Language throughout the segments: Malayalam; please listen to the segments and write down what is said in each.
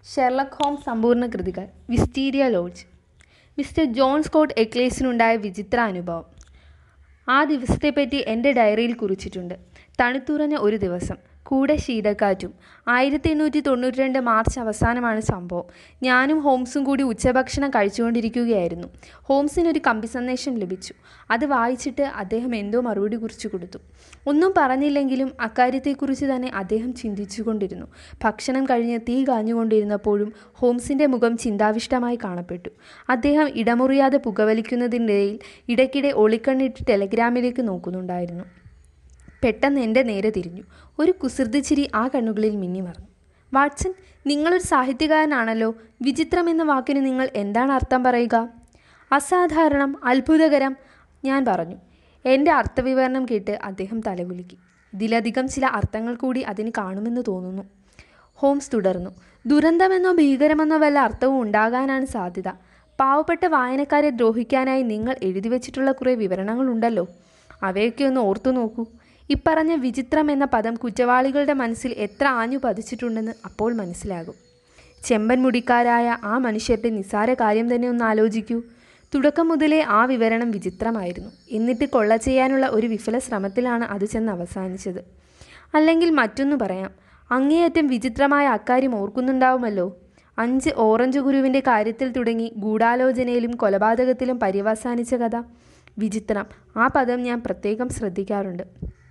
ഷെർലക് ഹോംസ് സമ്പൂർണ്ണ കൃതികൾ Wisteria Lodge mister John Scott എക്ലേസിനുണ്ടായ വിചിത്ര അനുഭവം ആ ദിവസത്തെപ്പറ്റി എൻ്റെ ഡയറിയിൽ കുറിച്ചിട്ടുണ്ട് തണുത്തുറഞ്ഞ ഒരു ദിവസം കൂടെ ശീതക്കാറ്റും ആയിരത്തി എണ്ണൂറ്റി തൊണ്ണൂറ്റി രണ്ട് മാർച്ച് അവസാനമാണ് സംഭവം ഞാനും ഹോംസും കൂടി ഉച്ചഭക്ഷണം കഴിച്ചുകൊണ്ടിരിക്കുകയായിരുന്നു ഹോംസിനൊരു കമ്പി സന്ദേശം ലഭിച്ചു അത് വായിച്ചിട്ട് അദ്ദേഹം എന്തോ മറുപടി കുറിച്ചു കൊടുത്തു ഒന്നും പറഞ്ഞില്ലെങ്കിലും അക്കാര്യത്തെക്കുറിച്ച് തന്നെ അദ്ദേഹം ചിന്തിച്ചുകൊണ്ടിരുന്നു ഭക്ഷണം കഴിഞ്ഞ് തീ കാഞ്ഞുകൊണ്ടിരുന്നപ്പോഴും ഹോംസിൻ്റെ മുഖം ചിന്താവിഷ്ടമായി കാണപ്പെട്ടു അദ്ദേഹം ഇടമുറിയാതെ പുകവലിക്കുന്നതിനിടയിൽ ഇടയ്ക്കിടെ ഒളിക്കണ്ണിട്ട് ടെലഗ്രാമിലേക്ക് നോക്കുന്നുണ്ടായിരുന്നു പെട്ടെന്ന് എൻ്റെ നേരെ തിരിഞ്ഞു ഒരു കുസൃതിച്ചിരി ആ കണ്ണുകളിൽ മിന്നി മറന്നു വാട്സൺ നിങ്ങളൊരു സാഹിത്യകാരനാണല്ലോ വിചിത്രം എന്ന വാക്കിന് നിങ്ങൾ എന്താണ് അർത്ഥം പറയുക അസാധാരണം അത്ഭുതകരം ഞാൻ പറഞ്ഞു എൻ്റെ അർത്ഥവിവരണം കേട്ട് അദ്ദേഹം തലകുലുക്കി ഇതിലധികം ചില അർത്ഥങ്ങൾ കൂടി അതിന് കാണുമെന്ന് തോന്നുന്നു ഹോംസ് തുടർന്നു ദുരന്തമെന്നോ ഭീകരമെന്നോ വല്ല അർത്ഥവും ഉണ്ടാകാനാണ് സാധ്യത പാവപ്പെട്ട വായനക്കാരെ ദ്രോഹിക്കാനായി നിങ്ങൾ എഴുതി വച്ചിട്ടുള്ള കുറേ വിവരണങ്ങളുണ്ടല്ലോ അവയൊക്കെ ഒന്ന് ഓർത്തു നോക്കൂ ഇപ്പറഞ്ഞ വിചിത്രം എന്ന പദം കുറ്റവാളികളുടെ മനസ്സിൽ എത്ര ആഞ്ഞു പതിച്ചിട്ടുണ്ടെന്ന് അപ്പോൾ മനസ്സിലാകും ചെമ്പൻ മുടിക്കാരായ ആ മനുഷ്യരുടെ നിസ്സാര കാര്യം തന്നെ ഒന്ന് ആലോചിക്കൂ തുടക്കം മുതലേ ആ വിവരണം വിചിത്രമായിരുന്നു എന്നിട്ട് കൊള്ള ചെയ്യാനുള്ള ഒരു വിഫല ശ്രമത്തിലാണ് അത് ചെന്ന് അവസാനിച്ചത് അല്ലെങ്കിൽ മറ്റൊന്നു പറയാം അങ്ങേയറ്റം വിചിത്രമായ അക്കാര്യം ഓർക്കുന്നുണ്ടാവുമല്ലോ അഞ്ച് ഓറഞ്ച് ഗുരുവിൻ്റെ കാര്യത്തിൽ തുടങ്ങി ഗൂഢാലോചനയിലും കൊലപാതകത്തിലും പര്യവസാനിച്ച കഥ വിചിത്രം ആ പദം ഞാൻ പ്രത്യേകം ശ്രദ്ധിക്കാറുണ്ട്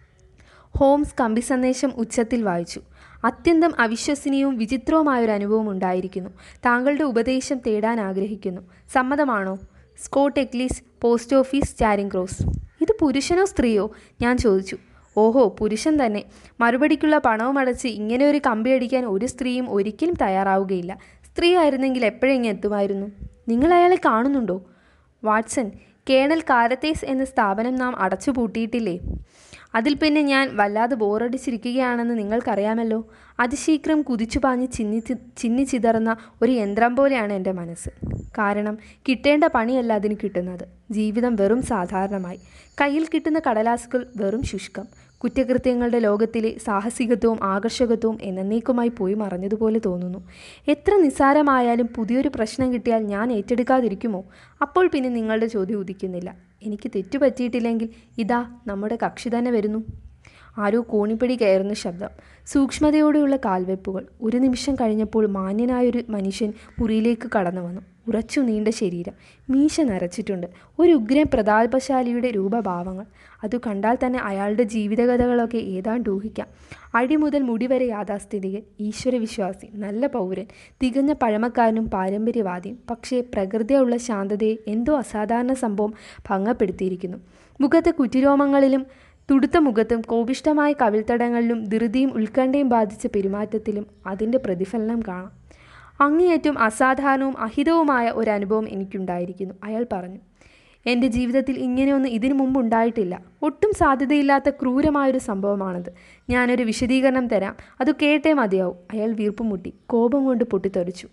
ഹോംസ് കമ്പി സന്ദേശം ഉച്ചത്തിൽ വായിച്ചു അത്യന്തം അവിശ്വസനീയവും വിചിത്രവുമായൊരു അനുഭവം ഉണ്ടായിരിക്കുന്നു താങ്കളുടെ ഉപദേശം തേടാൻ ആഗ്രഹിക്കുന്നു സമ്മതമാണോ Scott Eccles post office Charing Cross ഇത് പുരുഷനോ സ്ത്രീയോ ഞാൻ ചോദിച്ചു ഓഹോ പുരുഷൻ തന്നെ മറുപടിക്കുള്ള പണവും അടച്ച് ഇങ്ങനെ ഒരു കമ്പി അടിക്കാൻ ഒരു സ്ത്രീയും ഒരിക്കലും തയ്യാറാവുകയില്ല സ്ത്രീ ആയിരുന്നെങ്കിൽ എപ്പോഴെങ്ങനെ എത്തുമായിരുന്നു നിങ്ങൾ അയാളെ കാണുന്നുണ്ടോ വാട്സൺ കേണൽ കാരത്തേസ് എന്ന സ്ഥാപനം നാം അടച്ചുപൂട്ടിയിട്ടില്ലേ അതിൽ പിന്നെ ഞാൻ വല്ലാതെ ബോറടിച്ചിരിക്കുകയാണെന്ന് നിങ്ങൾക്കറിയാമല്ലോ അതിശീഘ്രം കുതിച്ചു പാഞ്ഞ് ചിന്നി ചിന്നി ചിതറുന്ന ഒരു യന്ത്രം പോലെയാണ് എൻ്റെ മനസ്സ് കാരണം കിട്ടേണ്ട പണിയല്ല അതിന് കിട്ടുന്നത് ജീവിതം വെറും സാധാരണമായി കയ്യിൽ കിട്ടുന്ന കടലാസുകൾ വെറും ശുഷ്കം കുറ്റകൃത്യങ്ങളുടെ ലോകത്തിലെ സാഹസികത്വവും ആകർഷകത്വവും എന്നേക്കുമായി പോയി മറഞ്ഞതുപോലെ തോന്നുന്നു എത്ര നിസ്സാരമായാലും പുതിയൊരു പ്രശ്നം കിട്ടിയാൽ ഞാൻ ഏറ്റെടുക്കാതിരിക്കുമോ അപ്പോൾ പിന്നെ നിങ്ങളുടെ ചോദ്യം ഉദിക്കുന്നില്ല എനിക്ക് തെറ്റുപറ്റിയിട്ടില്ലെങ്കിൽ ഇതാ നമ്മുടെ കക്ഷി തന്നെ വരുന്നു ആരോ കോണിപ്പടി കയറുന്ന ശബ്ദം സൂക്ഷ്മതയോടെയുള്ള കാൽവെപ്പുകൾ ഒരു നിമിഷം കഴിഞ്ഞപ്പോൾ മാന്യനായൊരു മനുഷ്യൻ മുറിയിലേക്ക് കടന്നു വന്നു ഉറച്ചു നീണ്ട ശരീരം മീശ നരച്ചിട്ടുണ്ട് ഒരു ഉഗ്രൻ പ്രതാപശാലിയുടെ രൂപഭാവങ്ങൾ അത് കണ്ടാൽ തന്നെ അയാളുടെ ജീവിതകഥകളൊക്കെ ഏതാണ്ട് ഊഹിക്കാം അടി മുതൽ മുടി വരെ യാഥാസ്ഥിതികൻ ഈശ്വരവിശ്വാസി നല്ല പൗരൻ തികഞ്ഞ പഴമക്കാരനും പാരമ്പര്യവാദിയും പക്ഷേ പ്രകൃതിയുള്ള ശാന്തതയെ എന്തോ അസാധാരണ സംഭവം ഭംഗപ്പെടുത്തിയിരിക്കുന്നു മുഖത്തെ കുറ്റിരോമങ്ങളിലും തുടുത്ത മുഖത്തും കോപിഷ്ടമായ കവിൾത്തടങ്ങളിലും ധൃതിയും ഉത്കണ്ഠയും ബാധിച്ച പെരുമാറ്റത്തിലും അതിൻ്റെ പ്രതിഫലനം കാണാം അങ്ങേയറ്റം അസാധാരണവും അഹിതവുമായ ഒരു അനുഭവം എനിക്കുണ്ടായിരിക്കുന്നു അയാൾ പറഞ്ഞു എൻ്റെ ജീവിതത്തിൽ ഇങ്ങനെയൊന്നും ഇതിനു മുമ്പ് ഉണ്ടായിട്ടില്ല ഒട്ടും സാധ്യതയില്ലാത്ത ക്രൂരമായൊരു സംഭവമാണത് ഞാനൊരു വിശദീകരണം തരാം അത് കേട്ടേ മതിയാവും അയാൾ വീർപ്പുമുട്ടി കോപം കൊണ്ട് പൊട്ടിത്തെറിച്ചു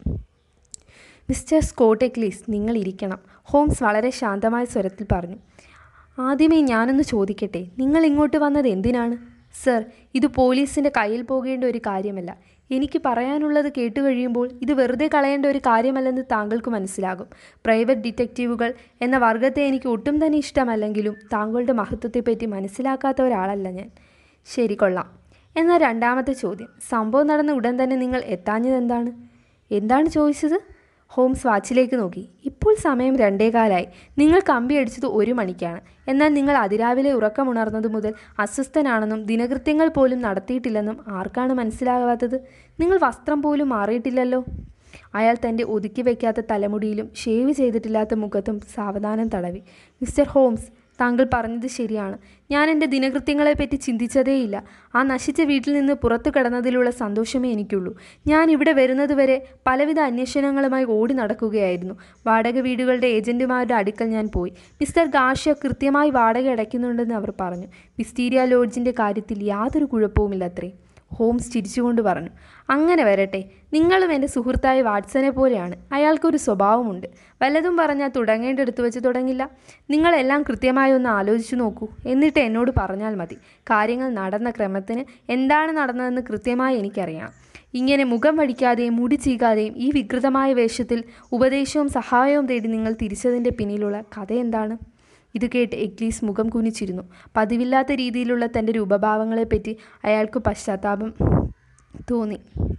മിസ്റ്റർ സ്കോട്ടെക്ലീസ് നിങ്ങൾ ഇരിക്കണം ഹോംസ് വളരെ ശാന്തമായ സ്വരത്തിൽ പറഞ്ഞു ആദ്യമേ ഞാനൊന്ന് ചോദിക്കട്ടെ നിങ്ങൾ ഇങ്ങോട്ട് വന്നത് എന്തിനാണ് സർ ഇത് പോലീസിൻ്റെ കയ്യിൽ പോകേണ്ട ഒരു കാര്യമല്ല എനിക്ക് പറയാനുള്ളത് കേട്ടുകഴിയുമ്പോൾ ഇത് വെറുതെ കളയേണ്ട ഒരു കാര്യമല്ലെന്ന് താങ്കൾക്ക് മനസ്സിലാകും പ്രൈവറ്റ് ഡിറ്റക്റ്റീവുകൾ എന്ന വർഗത്തെ എനിക്ക് ഒട്ടും തന്നെ ഇഷ്ടമല്ലെങ്കിലും താങ്കളുടെ മഹത്വത്തെപ്പറ്റി മനസ്സിലാക്കാത്ത ഒരാളല്ല ഞാൻ ശരി കൊള്ളാം എന്നാൽ രണ്ടാമത്തെ ചോദ്യം സംഭവം നടന്ന ഉടൻ തന്നെ നിങ്ങൾ എത്താഞ്ഞത് എന്താണ് എന്താണ് ചോദിച്ചത് ഹോംസ് വാച്ചിലേക്ക് നോക്കി ഇപ്പോൾ സമയം രണ്ടേകാലായി നിങ്ങൾ കമ്പി അടിച്ചത് ഒരു മണിക്കാണ് എന്നാൽ നിങ്ങൾ അതിരാവിലെ ഉറക്കമുണർന്നത് മുതൽ അസ്വസ്ഥനാണെന്നും ദിനകൃത്യങ്ങൾ പോലും നടത്തിയിട്ടില്ലെന്നും ആർക്കാണ് മനസ്സിലാകാത്തത് നിങ്ങൾ വസ്ത്രം പോലും മാറിയിട്ടില്ലല്ലോ അയാൾ തൻ്റെ ഒതുക്കി വയ്ക്കാത്ത തലമുടിയിലും ഷേവ് ചെയ്തിട്ടില്ലാത്ത മുഖത്തും സാവധാനം തടവി മിസ്റ്റർ ഹോംസ് താങ്കൾ പറഞ്ഞത് ശരിയാണ് ഞാൻ എൻ്റെ ദിനകൃത്യങ്ങളെപ്പറ്റി ചിന്തിച്ചതേയില്ല ആ നശിച്ച വീട്ടിൽ നിന്ന് പുറത്തു കിടന്നതിലുള്ള സന്തോഷമേ എനിക്കുള്ളൂ ഞാൻ ഇവിടെ വരുന്നതുവരെ പലവിധ അന്വേഷണങ്ങളുമായി ഓടി നടക്കുകയായിരുന്നു വാടക വീടുകളുടെ ഏജന്റുമാരുടെ അടുക്കൽ ഞാൻ പോയി മിസ്റ്റർ ഗാഷ്യ കൃത്യമായി വാടക അടയ്ക്കുന്നുണ്ടെന്ന് അവർ പറഞ്ഞു വിസ്റ്റീരിയ ലോഡ്ജിൻ്റെ കാര്യത്തിൽ യാതൊരു കുഴപ്പവുമില്ലത്രേ ഹോംസ് ചിരിച്ചുകൊണ്ട് പറഞ്ഞു അങ്ങനെ വരട്ടെ നിങ്ങളും എൻ്റെ സുഹൃത്തായ വാട്സനെ പോലെയാണ് അയാൾക്കൊരു സ്വഭാവമുണ്ട് വല്ലതും പറഞ്ഞാൽ തുടങ്ങേണ്ടടുത്ത് വെച്ച് തുടങ്ങില്ല നിങ്ങളെല്ലാം കൃത്യമായി ഒന്ന് ആലോചിച്ചു നോക്കൂ എന്നിട്ട് എന്നോട് പറഞ്ഞാൽ മതി കാര്യങ്ങൾ നടന്ന ക്രമത്തിന് എന്താണ് നടന്നതെന്ന് കൃത്യമായി എനിക്കറിയണം ഇങ്ങനെ മുഖം വടിക്കാതെയും മുടി ചീകാതെയും ഈ വികൃതമായ വേഷത്തിൽ ഉപദേശവും സഹായവും തേടി നിങ്ങൾ തിരിച്ചതിൻ്റെ പിന്നിലുള്ള കഥ എന്താണ് ഇത് കേട്ട് എക്ലീസ് മുഖം കുനിച്ചിരുന്നു പതിവില്ലാത്ത രീതിയിലുള്ള തൻ്റെ രൂപഭാവങ്ങളെപ്പറ്റി അയാൾക്ക് പശ്ചാത്താപം തോന്നി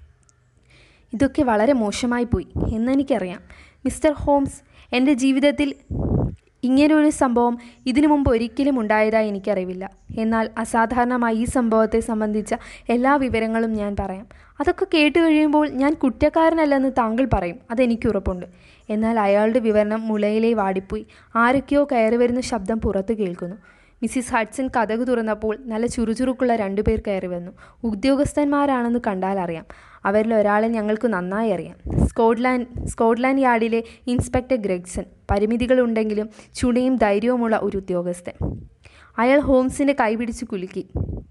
ഇതൊക്കെ വളരെ മോശമായി പോയി എന്നെനിക്കറിയാം മിസ്റ്റർ ഹോംസ് എൻ്റെ ജീവിതത്തിൽ ഇങ്ങനൊരു സംഭവം ഇതിനു മുമ്പ് ഒരിക്കലും ഉണ്ടായതായി എനിക്കറിവില്ല എന്നാൽ അസാധാരണമായ ഈ സംഭവത്തെ സംബന്ധിച്ച എല്ലാ വിവരങ്ങളും ഞാൻ പറയാം അതൊക്കെ കേട്ട് കഴിയുമ്പോൾ ഞാൻ കുറ്റക്കാരനല്ലെന്ന് താങ്കൾ പറയും അതെനിക്ക് ഉറപ്പുണ്ട് എന്നാൽ അയാളുടെ വിവരണം മുളയിലെ വാടിപ്പോയി ആരൊക്കെയോ കയറി വരുന്ന ശബ്ദം പുറത്ത് കേൾക്കുന്നു മിസ്സിസ് ഹഡ്സൺ കഥകു തുറന്നപ്പോൾ നല്ല ചുറുചുറുക്കുള്ള രണ്ടുപേർ കയറി വന്നു ഉദ്യോഗസ്ഥന്മാരാണെന്ന് കണ്ടാൽ അറിയാം അവരിൽ ഒരാളെ ഞങ്ങൾക്ക് നന്നായി അറിയാം സ്കോട്ട്ലാൻഡ് സ്കോട്ട്ലാൻഡ് യാർഡിലെ ഇൻസ്പെക്ടർ ഗ്രെഗ്സൺ പരിമിതികളുണ്ടെങ്കിലും ചുണയും ധൈര്യവുമുള്ള ഒരു ഉദ്യോഗസ്ഥൻ അയാൾ ഹോംസിൻ്റെ കൈപിടിച്ച് കുലുക്കി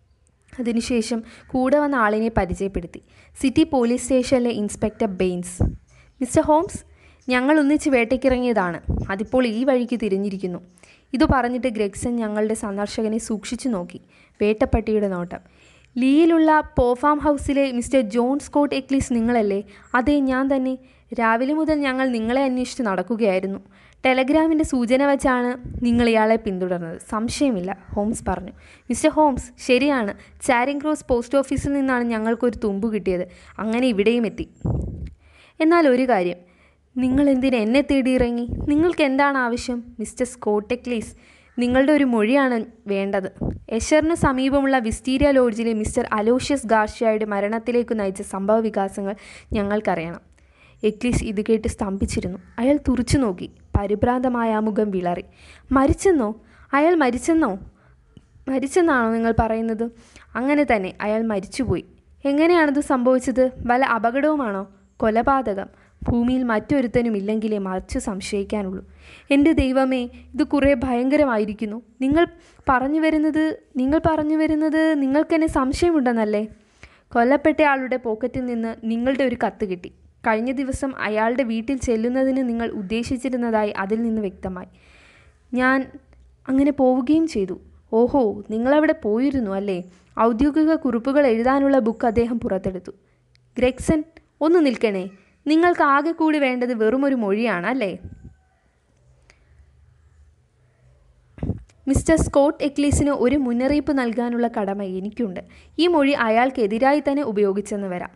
അതിനുശേഷം കൂടെ വന്ന ആളിനെ പരിചയപ്പെടുത്തി സിറ്റി പോലീസ് സ്റ്റേഷനിലെ ഇൻസ്പെക്ടർ ബെയിൻസ് മിസ്റ്റർ ഹോംസ് ഞങ്ങൾ ഒന്നിച്ച് വേട്ടയ്ക്കിറങ്ങിയതാണ് അതിപ്പോൾ ഈ വഴിക്ക് തിരിഞ്ഞിരിക്കുന്നു ഇത് പറഞ്ഞിട്ട് ഗ്രെഗ്സൺ ഞങ്ങളുടെ സന്ദർശകനെ സൂക്ഷിച്ചു നോക്കി വേട്ടപ്പട്ടിയുടെ നോട്ടം ലീയിലുള്ള പോഫാം ഹൗസിലെ മിസ്റ്റർ ജോൺ സ്കോട്ട് എക്ലീസ് നിങ്ങളല്ലേ അതെ ഞാൻ തന്നെ രാവിലെ മുതൽ ഞങ്ങൾ നിങ്ങളെ അന്വേഷിച്ച് നടക്കുകയായിരുന്നു ടെലഗ്രാമിൻ്റെ സൂചന വെച്ചാണ് നിങ്ങൾ ഇയാളെ പിന്തുടർന്നത് സംശയമില്ല ഹോംസ് പറഞ്ഞു മിസ്റ്റർ ഹോംസ് ശരിയാണ് ചാരിങ് ക്രോസ് പോസ്റ്റ് ഓഫീസിൽ നിന്നാണ് ഞങ്ങൾക്കൊരു തുമ്പ് കിട്ടിയത് അങ്ങനെ ഇവിടെയും എത്തി എന്നാൽ ഒരു കാര്യം നിങ്ങൾ എന്തിന് എന്നെ തേടി ഇറങ്ങി നിങ്ങൾക്ക് എന്താണ് ആവശ്യം മിസ്റ്റർ സ്കോട്ടെക്ലീസ് നിങ്ങളുടെ ഒരു മൊഴിയാണ് വേണ്ടത് എഷറിന് സമീപമുള്ള വിസ്റ്റീരിയ ലോഡ്ജിലെ മിസ്റ്റർ അലോഷ്യസ് ഗാർഷ്യയുടെ മരണത്തിലേക്ക് നയിച്ച സംഭവ വികാസങ്ങൾ ഞങ്ങൾക്കറിയണം എക്ലീസ് ഇത് കേട്ട് സ്തംഭിച്ചിരുന്നു അയാൾ തുറച്ചു നോക്കി പരിഭ്രാന്തമായ ആ മുഖം വിളറി മരിച്ചെന്നോ അയാൾ മരിച്ചെന്നോ മരിച്ചെന്നാണോ നിങ്ങൾ പറയുന്നത് അങ്ങനെ തന്നെ അയാൾ മരിച്ചുപോയി എങ്ങനെയാണത് സംഭവിച്ചത് വല്ല അപകടവുമാണോ കൊലപാതകം ഭൂമിയിൽ മറ്റൊരുത്തനും ഇല്ലെങ്കിലേ മറിച്ച് സംശയിക്കാനുള്ളൂ എൻ്റെ ദൈവമേ ഇത് കുറേ ഭയങ്കരമായിരിക്കുന്നു നിങ്ങൾ പറഞ്ഞു വരുന്നത് നിങ്ങൾ പറഞ്ഞു വരുന്നത് നിങ്ങൾക്കെന്നെ സംശയമുണ്ടെന്നല്ലേ കൊല്ലപ്പെട്ട ആളുടെ പോക്കറ്റിൽ നിന്ന് നിങ്ങളുടെ ഒരു കത്ത് കിട്ടി കഴിഞ്ഞ ദിവസം അയാളുടെ വീട്ടിൽ ചെല്ലുന്നതിന് നിങ്ങൾ ഉദ്ദേശിച്ചിരുന്നതായി അതിൽ നിന്ന് വ്യക്തമായി ഞാൻ അങ്ങനെ പോവുകയും ചെയ്തു ഓഹോ നിങ്ങളവിടെ പോയിരുന്നു അല്ലേ ഔദ്യോഗിക കുറിപ്പുകൾ എഴുതാനുള്ള ബുക്ക് അദ്ദേഹം പുറത്തെടുത്തു ഗ്രെക്സൺ ഒന്ന് നിൽക്കണേ നിങ്ങൾക്ക് ആകെ കൂടി വേണ്ടത് വെറുമൊരു മൊഴിയാണ് അല്ലേ മിസ്റ്റർ സ്കോട്ട് എക്ലീസിന് ഒരു മുന്നറിയിപ്പ് നൽകാനുള്ള കടമ എനിക്കുണ്ട് ഈ മൊഴി അയാൾക്കെതിരായി തന്നെ ഉപയോഗിച്ചെന്ന് വരാം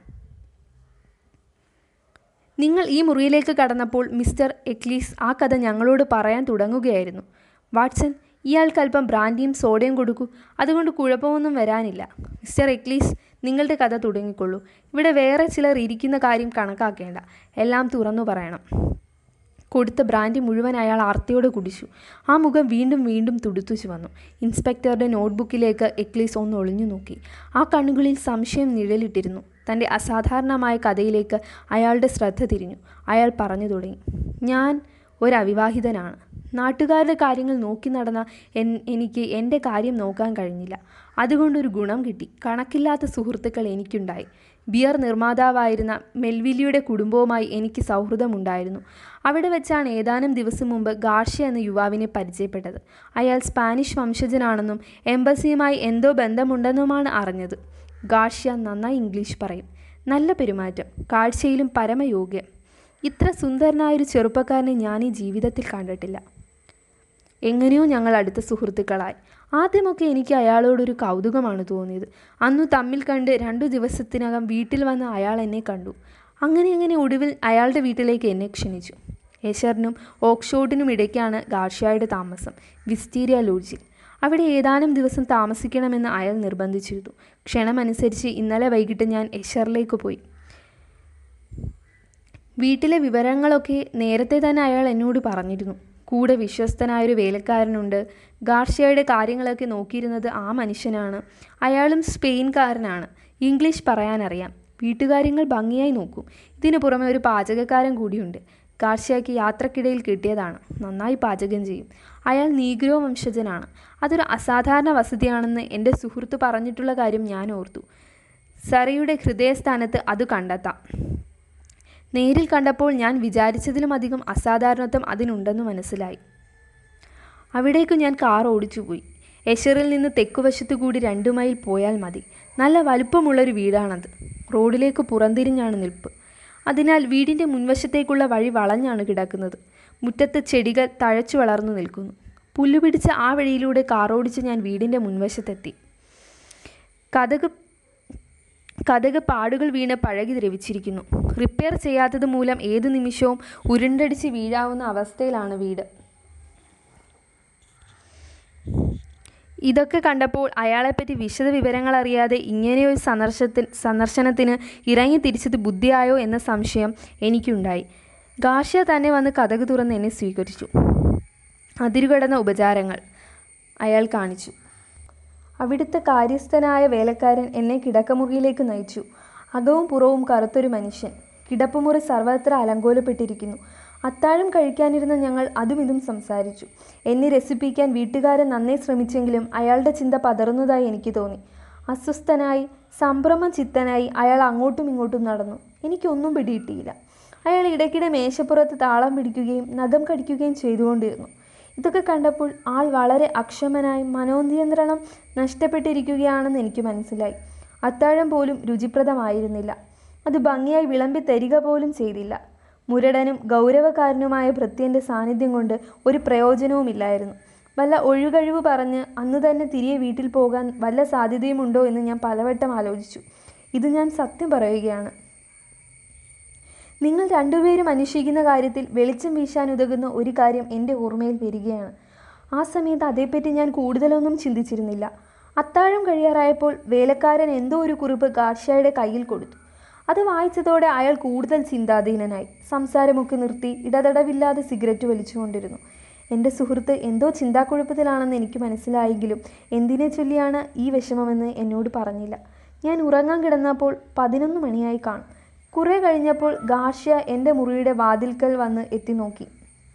നിങ്ങൾ ഈ മുറിയിലേക്ക് കടന്നപ്പോൾ മിസ്റ്റർ എക്ലീസ് ആ കഥ ഞങ്ങളോട് പറയാൻ തുടങ്ങുകയായിരുന്നു വാട്സൺ ഇയാൾക്ക് അല്പം ബ്രാൻഡിയും സോഡയും കൊടുക്കൂ അതുകൊണ്ട് കുഴപ്പമൊന്നും വരാനില്ല മിസ്റ്റർ എക്ലീസ് നിങ്ങളുടെ കഥ തുടങ്ങിക്കൊള്ളൂ ഇവിടെ വേറെ ചിലർ ഇരിക്കുന്ന കാര്യം കണക്കാക്കേണ്ട എല്ലാം തുറന്നു പറയണം കൊടുത്ത ബ്രാൻഡി മുഴുവൻ അയാൾ ആർത്തിയോടെ കുടിച്ചു ആ മുഖം വീണ്ടും വീണ്ടും തുടുത്തുച്ചു വന്നു ഇൻസ്പെക്ടറുടെ നോട്ട്ബുക്കിലേക്ക് എക്ലീസ് ഒന്ന് ഒളിഞ്ഞു നോക്കി ആ കണ്ണുകളിൽ സംശയം നിഴലിട്ടിരുന്നു തൻ്റെ അസാധാരണമായ കഥയിലേക്ക് അയാളുടെ ശ്രദ്ധ തിരിഞ്ഞു അയാൾ പറഞ്ഞു തുടങ്ങി ഞാൻ ഒരു അവിവാഹിതനാണ് നാട്ടുകാരുടെ കാര്യങ്ങൾ നോക്കി നടന്ന എൻ എനിക്ക് എൻ്റെ കാര്യം നോക്കാൻ കഴിഞ്ഞില്ല അതുകൊണ്ടൊരു ഗുണം കിട്ടി കണക്കില്ലാത്ത സുഹൃത്തുക്കൾ എനിക്കുണ്ടായി ബിയർ നിർമ്മാതാവായിരുന്ന മെൽവിലിയുടെ കുടുംബവുമായി എനിക്ക് സൗഹൃദമുണ്ടായിരുന്നു അവിടെ വെച്ചാണ് ഏതാനും ദിവസം മുമ്പ് ഗാർഷ്യ എന്ന യുവാവിനെ പരിചയപ്പെട്ടത് അയാൾ സ്പാനിഷ് വംശജനാണെന്നും എംബസിയുമായി എന്തോ ബന്ധമുണ്ടെന്നുമാണ് അറിഞ്ഞത് ഗാർഷ്യ നന്നായി ഇംഗ്ലീഷ് പറയും നല്ല പെരുമാറ്റം കാഴ്ചയിലും പരമയോഗ്യം ഇത്ര സുന്ദരനായൊരു ചെറുപ്പക്കാരനെ ഞാൻ ഈ ജീവിതത്തിൽ കണ്ടിട്ടില്ല എങ്ങനെയോ ഞങ്ങൾ അടുത്ത സുഹൃത്തുക്കളായി ആദ്യമൊക്കെ എനിക്ക് അയാളോടൊരു കൗതുകമാണ് തോന്നിയത് അന്നു തമ്മിൽ കണ്ട് രണ്ടു ദിവസത്തിനകം വീട്ടിൽ വന്ന അയാൾ എന്നെ കണ്ടു അങ്ങനെ അങ്ങനെ ഒടുവിൽ അയാളുടെ വീട്ടിലേക്ക് എന്നെ ക്ഷണിച്ചു യശറിനും ഓക്സ്ഫോർഡിനും ഇടയ്ക്കാണ് ഗാർഷ്യയുടെ താമസം വിസ്റ്റീരിയ ലോഡ്ജിൽ അവിടെ ഏതാനും ദിവസം താമസിക്കണമെന്ന് അയാൾ നിർബന്ധിച്ചിരുന്നു ക്ഷണമനുസരിച്ച് ഇന്നലെ വൈകിട്ട് ഞാൻ യശറിലേക്ക് പോയി വീട്ടിലെ വിവരങ്ങളൊക്കെ നേരത്തെ തന്നെ അയാൾ എന്നോട് പറഞ്ഞിരുന്നു കൂടെ വിശ്വസ്തനായൊരു വേലക്കാരനുണ്ട് ഗാർഷ്യയുടെ കാര്യങ്ങളൊക്കെ നോക്കിയിരുന്നത് ആ മനുഷ്യനാണ് അയാളും സ്പെയിൻകാരനാണ് ഇംഗ്ലീഷ് പറയാനറിയാം വീട്ടുകാര്യങ്ങൾ ഭംഗിയായി നോക്കും ഇതിനു പുറമെ ഒരു പാചകക്കാരൻ കൂടിയുണ്ട് ഗാർഷ്യയ്ക്ക് യാത്രക്കിടയിൽ കിട്ടിയതാണ് നന്നായി പാചകം ചെയ്യും അയാൾ നീഗ്രോ വംശജനാണ് അതൊരു അസാധാരണ വസതിയാണെന്ന് എൻ്റെ സുഹൃത്ത് പറഞ്ഞിട്ടുള്ള കാര്യം ഞാൻ ഓർത്തു സറയുടെ ഹൃദയസ്ഥാനത്ത് അത് കണ്ടെത്താം നേരിൽ കണ്ടപ്പോൾ ഞാൻ വിചാരിച്ചതിലും അധികം അസാധാരണത്വം അതിനുണ്ടെന്ന് മനസ്സിലായി അവിടേക്ക് ഞാൻ കാർ ഓടിച്ചു പോയി എഷറിൽ നിന്ന് തെക്കുവശത്തു കൂടി രണ്ടു മൈൽ പോയാൽ മതി നല്ല വലുപ്പമുള്ളൊരു വീടാണത് റോഡിലേക്ക് പുറംതിരിഞ്ഞാണ് നിൽപ്പ് അതിനാൽ വീടിൻ്റെ മുൻവശത്തേക്കുള്ള വഴി വളഞ്ഞാണ് കിടക്കുന്നത് മുറ്റത്ത് ചെടികൾ തഴച്ചു വളർന്നു നിൽക്കുന്നു പുല്ല് പിടിച്ച ആ വഴിയിലൂടെ കാറോടിച്ച് ഞാൻ വീടിൻ്റെ മുൻവശത്തെത്തി കഥക് കഥക് പാടുകൾ വീണ് പഴകി ദ്രവിച്ചിരിക്കുന്നു റിപ്പയർ ചെയ്യാത്തത് മൂലം ഏതു നിമിഷവും ഉരുണ്ടടിച്ച് വീഴാവുന്ന അവസ്ഥയിലാണ് വീട് ഇതൊക്കെ കണ്ടപ്പോൾ അയാളെപ്പറ്റി വിശദ വിവരങ്ങൾ അറിയാതെ ഇങ്ങനെയൊരു സന്ദർശനത്തിന് സന്ദർശനത്തിന് ഇറങ്ങി തിരിച്ചത് ബുദ്ധിയായോ എന്ന സംശയം എനിക്കുണ്ടായി ഗാർഷ്യ തന്നെ വന്ന് കഥക് തുറന്ന് എന്നെ സ്വീകരിച്ചു അതിരുകടന്ന ഉപചാരങ്ങൾ അയാൾ കാണിച്ചു അവിടുത്തെ കാര്യസ്ഥനായ വേലക്കാരൻ എന്നെ കിടക്കമുറിയിലേക്ക് നയിച്ചു അകവും പുറവും കറുത്തൊരു മനുഷ്യൻ കിടപ്പുമുറി സർവത്ര അലങ്കോലപ്പെട്ടിരിക്കുന്നു അത്താഴം കഴിക്കാനിരുന്ന ഞങ്ങൾ അതും ഇതും സംസാരിച്ചു എന്നെ രസിപ്പിക്കാൻ വീട്ടുകാരൻ നന്നേ ശ്രമിച്ചെങ്കിലും അയാളുടെ ചിന്ത പതറുന്നതായി എനിക്ക് തോന്നി അസ്വസ്ഥനായി സംഭ്രമ ചിത്തനായി അയാൾ അങ്ങോട്ടും ഇങ്ങോട്ടും നടന്നു എനിക്കൊന്നും പിടിയിട്ടിയില്ല അയാൾ ഇടയ്ക്കിടെ മേശപ്പുറത്ത് താളം പിടിക്കുകയും നഖം കടിക്കുകയും ചെയ്തുകൊണ്ടിരുന്നു ഇതൊക്കെ കണ്ടപ്പോൾ ആൾ വളരെ അക്ഷമനായി മനോനിയന്ത്രണം നഷ്ടപ്പെട്ടിരിക്കുകയാണെന്ന് എനിക്ക് മനസ്സിലായി അത്താഴം പോലും രുചിപ്രദമായിരുന്നില്ല അത് ഭംഗിയായി വിളമ്പി തരിക പോലും ചെയ്തില്ല മുരടനും ഗൗരവക്കാരനുമായ ഭൃത്യൻ്റെ സാന്നിധ്യം കൊണ്ട് ഒരു പ്രയോജനവുമില്ലായിരുന്നു വല്ല ഒഴുകഴിവ് പറഞ്ഞ് അന്ന് തന്നെ തിരികെ വീട്ടിൽ പോകാൻ വല്ല സാധ്യതയുമുണ്ടോ എന്ന് ഞാൻ പലവട്ടം ആലോചിച്ചു ഇത് ഞാൻ സത്യം പറയുകയാണ് നിങ്ങൾ രണ്ടുപേരും അന്വേഷിക്കുന്ന കാര്യത്തിൽ വെളിച്ചം വീശാൻ ഉതകുന്ന ഒരു കാര്യം എൻ്റെ ഓർമ്മയിൽ വരികയാണ് ആ സമയത്ത് അതേപ്പറ്റി ഞാൻ കൂടുതലൊന്നും ചിന്തിച്ചിരുന്നില്ല അത്താഴം കഴിയാറായപ്പോൾ വേലക്കാരൻ എന്തോ ഒരു കുറിപ്പ് ഗാർഷ്യയുടെ കയ്യിൽ കൊടുത്തു അത് വായിച്ചതോടെ അയാൾ കൂടുതൽ ചിന്താധീനനായി സംസാരമൊക്കെ നിർത്തി ഇടതടവില്ലാതെ സിഗരറ്റ് വലിച്ചുകൊണ്ടിരുന്നു എൻ്റെ സുഹൃത്ത് എന്തോ ചിന്താക്കുഴപ്പത്തിലാണെന്ന് എനിക്ക് മനസ്സിലായെങ്കിലും എന്തിനെ ചൊല്ലിയാണ് ഈ വിഷമമെന്ന് എന്നോട് പറഞ്ഞില്ല ഞാൻ ഉറങ്ങാൻ കിടന്നപ്പോൾ പതിനൊന്ന് മണിയായി കാണും കുറെ കഴിഞ്ഞപ്പോൾ ഗാർഷ്യ എൻ്റെ മുറിയുടെ വാതിൽക്കൽ വന്ന് എത്തി നോക്കി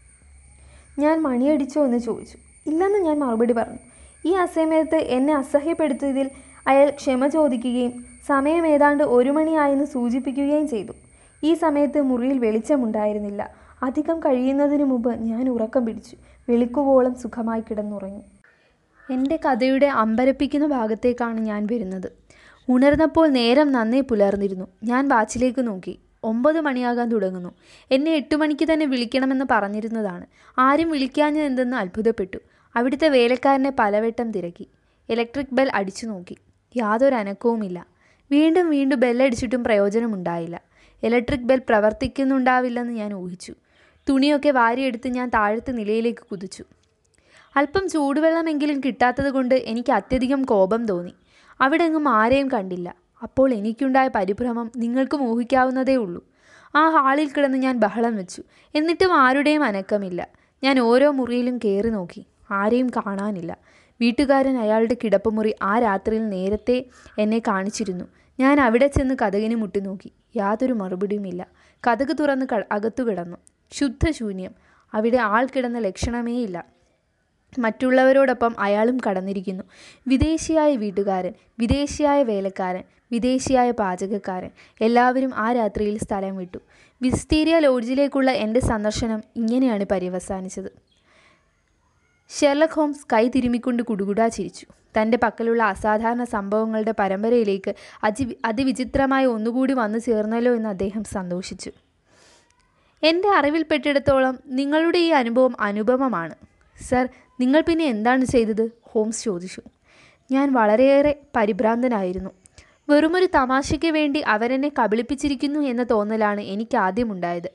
ഞാൻ മണിയടിച്ചോ എന്ന് ചോദിച്ചു ഇല്ലെന്ന് ഞാൻ മറുപടി പറഞ്ഞു ഈ അസമയത്ത് എന്നെ അസഹ്യപ്പെടുത്തിയതിൽ അയാൾ ക്ഷമ ചോദിക്കുകയും സമയം ഏതാണ്ട് ഒരു മണിയായെന്ന് സൂചിപ്പിക്കുകയും ചെയ്തു ഈ സമയത്ത് മുറിയിൽ വെളിച്ചമുണ്ടായിരുന്നില്ല അധികം കഴിയുന്നതിന് മുമ്പ് ഞാൻ ഉറക്കം പിടിച്ചു വെളുക്കുവോളം സുഖമായി കിടന്നുറങ്ങി എൻ്റെ കഥയുടെ അമ്പരപ്പിക്കുന്ന ഭാഗത്തേക്കാണ് ഞാൻ വരുന്നത് ഉണർന്നപ്പോൾ നേരം നന്നേ പുലർന്നിരുന്നു ഞാൻ വാച്ചിലേക്ക് നോക്കി ഒമ്പത് മണിയാകാൻ തുടങ്ങുന്നു എന്നെ എട്ട് മണിക്ക് തന്നെ വിളിക്കണമെന്ന് പറഞ്ഞിരുന്നതാണ് ആരും വിളിക്കാഞ്ഞത് എന്തെന്ന് അത്ഭുതപ്പെട്ടു അവിടുത്തെ വേലക്കാരനെ പലവട്ടം തിരക്കി ഇലക്ട്രിക് ബെൽ അടിച്ചു നോക്കി യാതൊരു അനക്കവുമില്ല വീണ്ടും വീണ്ടും ബെല്ലടിച്ചിട്ടും പ്രയോജനമുണ്ടായില്ല ഇലക്ട്രിക് ബെൽ പ്രവർത്തിക്കുന്നുണ്ടാവില്ലെന്ന് ഞാൻ ഊഹിച്ചു തുണിയൊക്കെ വാരിയെടുത്ത് ഞാൻ താഴത്തെ നിലയിലേക്ക് കുതിച്ചു അല്പം ചൂടുവെള്ളമെങ്കിലും കിട്ടാത്തത് കൊണ്ട് എനിക്ക് അത്യധികം കോപം തോന്നി അവിടെ എങ്ങും ആരെയും കണ്ടില്ല അപ്പോൾ എനിക്കുണ്ടായ പരിഭ്രമം നിങ്ങൾക്കും ഊഹിക്കാവുന്നതേ ഉള്ളൂ ആ ഹാളിൽ കിടന്ന് ഞാൻ ബഹളം വെച്ചു എന്നിട്ടും ആരുടെയും അനക്കമില്ല ഞാൻ ഓരോ മുറിയിലും കയറി നോക്കി ആരെയും കാണാനില്ല വീട്ടുകാരൻ അയാളുടെ കിടപ്പുമുറി ആ രാത്രിയിൽ നേരത്തെ എന്നെ കാണിച്ചിരുന്നു ഞാൻ അവിടെ ചെന്ന് കഥകിന് മുട്ടി നോക്കി യാതൊരു മറുപടിയുമില്ല കഥക് തുറന്ന് ക അകത്തു കിടന്നു ശുദ്ധശൂന്യം അവിടെ ആൾ കിടന്ന ലക്ഷണമേയില്ല മറ്റുള്ളവരോടൊപ്പം അയാളും കടന്നിരിക്കുന്നു വിദേശിയായ വീട്ടുകാരൻ വിദേശിയായ വേലക്കാരൻ വിദേശിയായ പാചകക്കാരൻ എല്ലാവരും ആ രാത്രിയിൽ സ്ഥലം വിട്ടു വിസ്തീരിയ ലോഡ്ജിലേക്കുള്ള എൻ്റെ സന്ദർശനം ഇങ്ങനെയാണ് പര്യവസാനിച്ചത് ഷെർലക് ഹോംസ് കൈ തിരുമിക്കൊണ്ട് കുടുകുടാ ചിരിച്ചു തൻ്റെ പക്കലുള്ള അസാധാരണ സംഭവങ്ങളുടെ പരമ്പരയിലേക്ക് അതി അതിവിചിത്രമായ ഒന്നുകൂടി വന്നു ചേർന്നല്ലോ എന്ന് അദ്ദേഹം സന്തോഷിച്ചു എൻ്റെ അറിവിൽപ്പെട്ടിടത്തോളം നിങ്ങളുടെ ഈ അനുഭവം അനുപമമാണ് സർ നിങ്ങൾ പിന്നെ എന്താണ് ചെയ്തത് ഹോംസ് ചോദിച്ചു ഞാൻ വളരെയേറെ പരിഭ്രാന്തനായിരുന്നു വെറുമൊരു തമാശയ്ക്ക് വേണ്ടി അവരെന്നെ കബളിപ്പിച്ചിരിക്കുന്നു എന്ന തോന്നലാണ് എനിക്ക് ആദ്യമുണ്ടായത്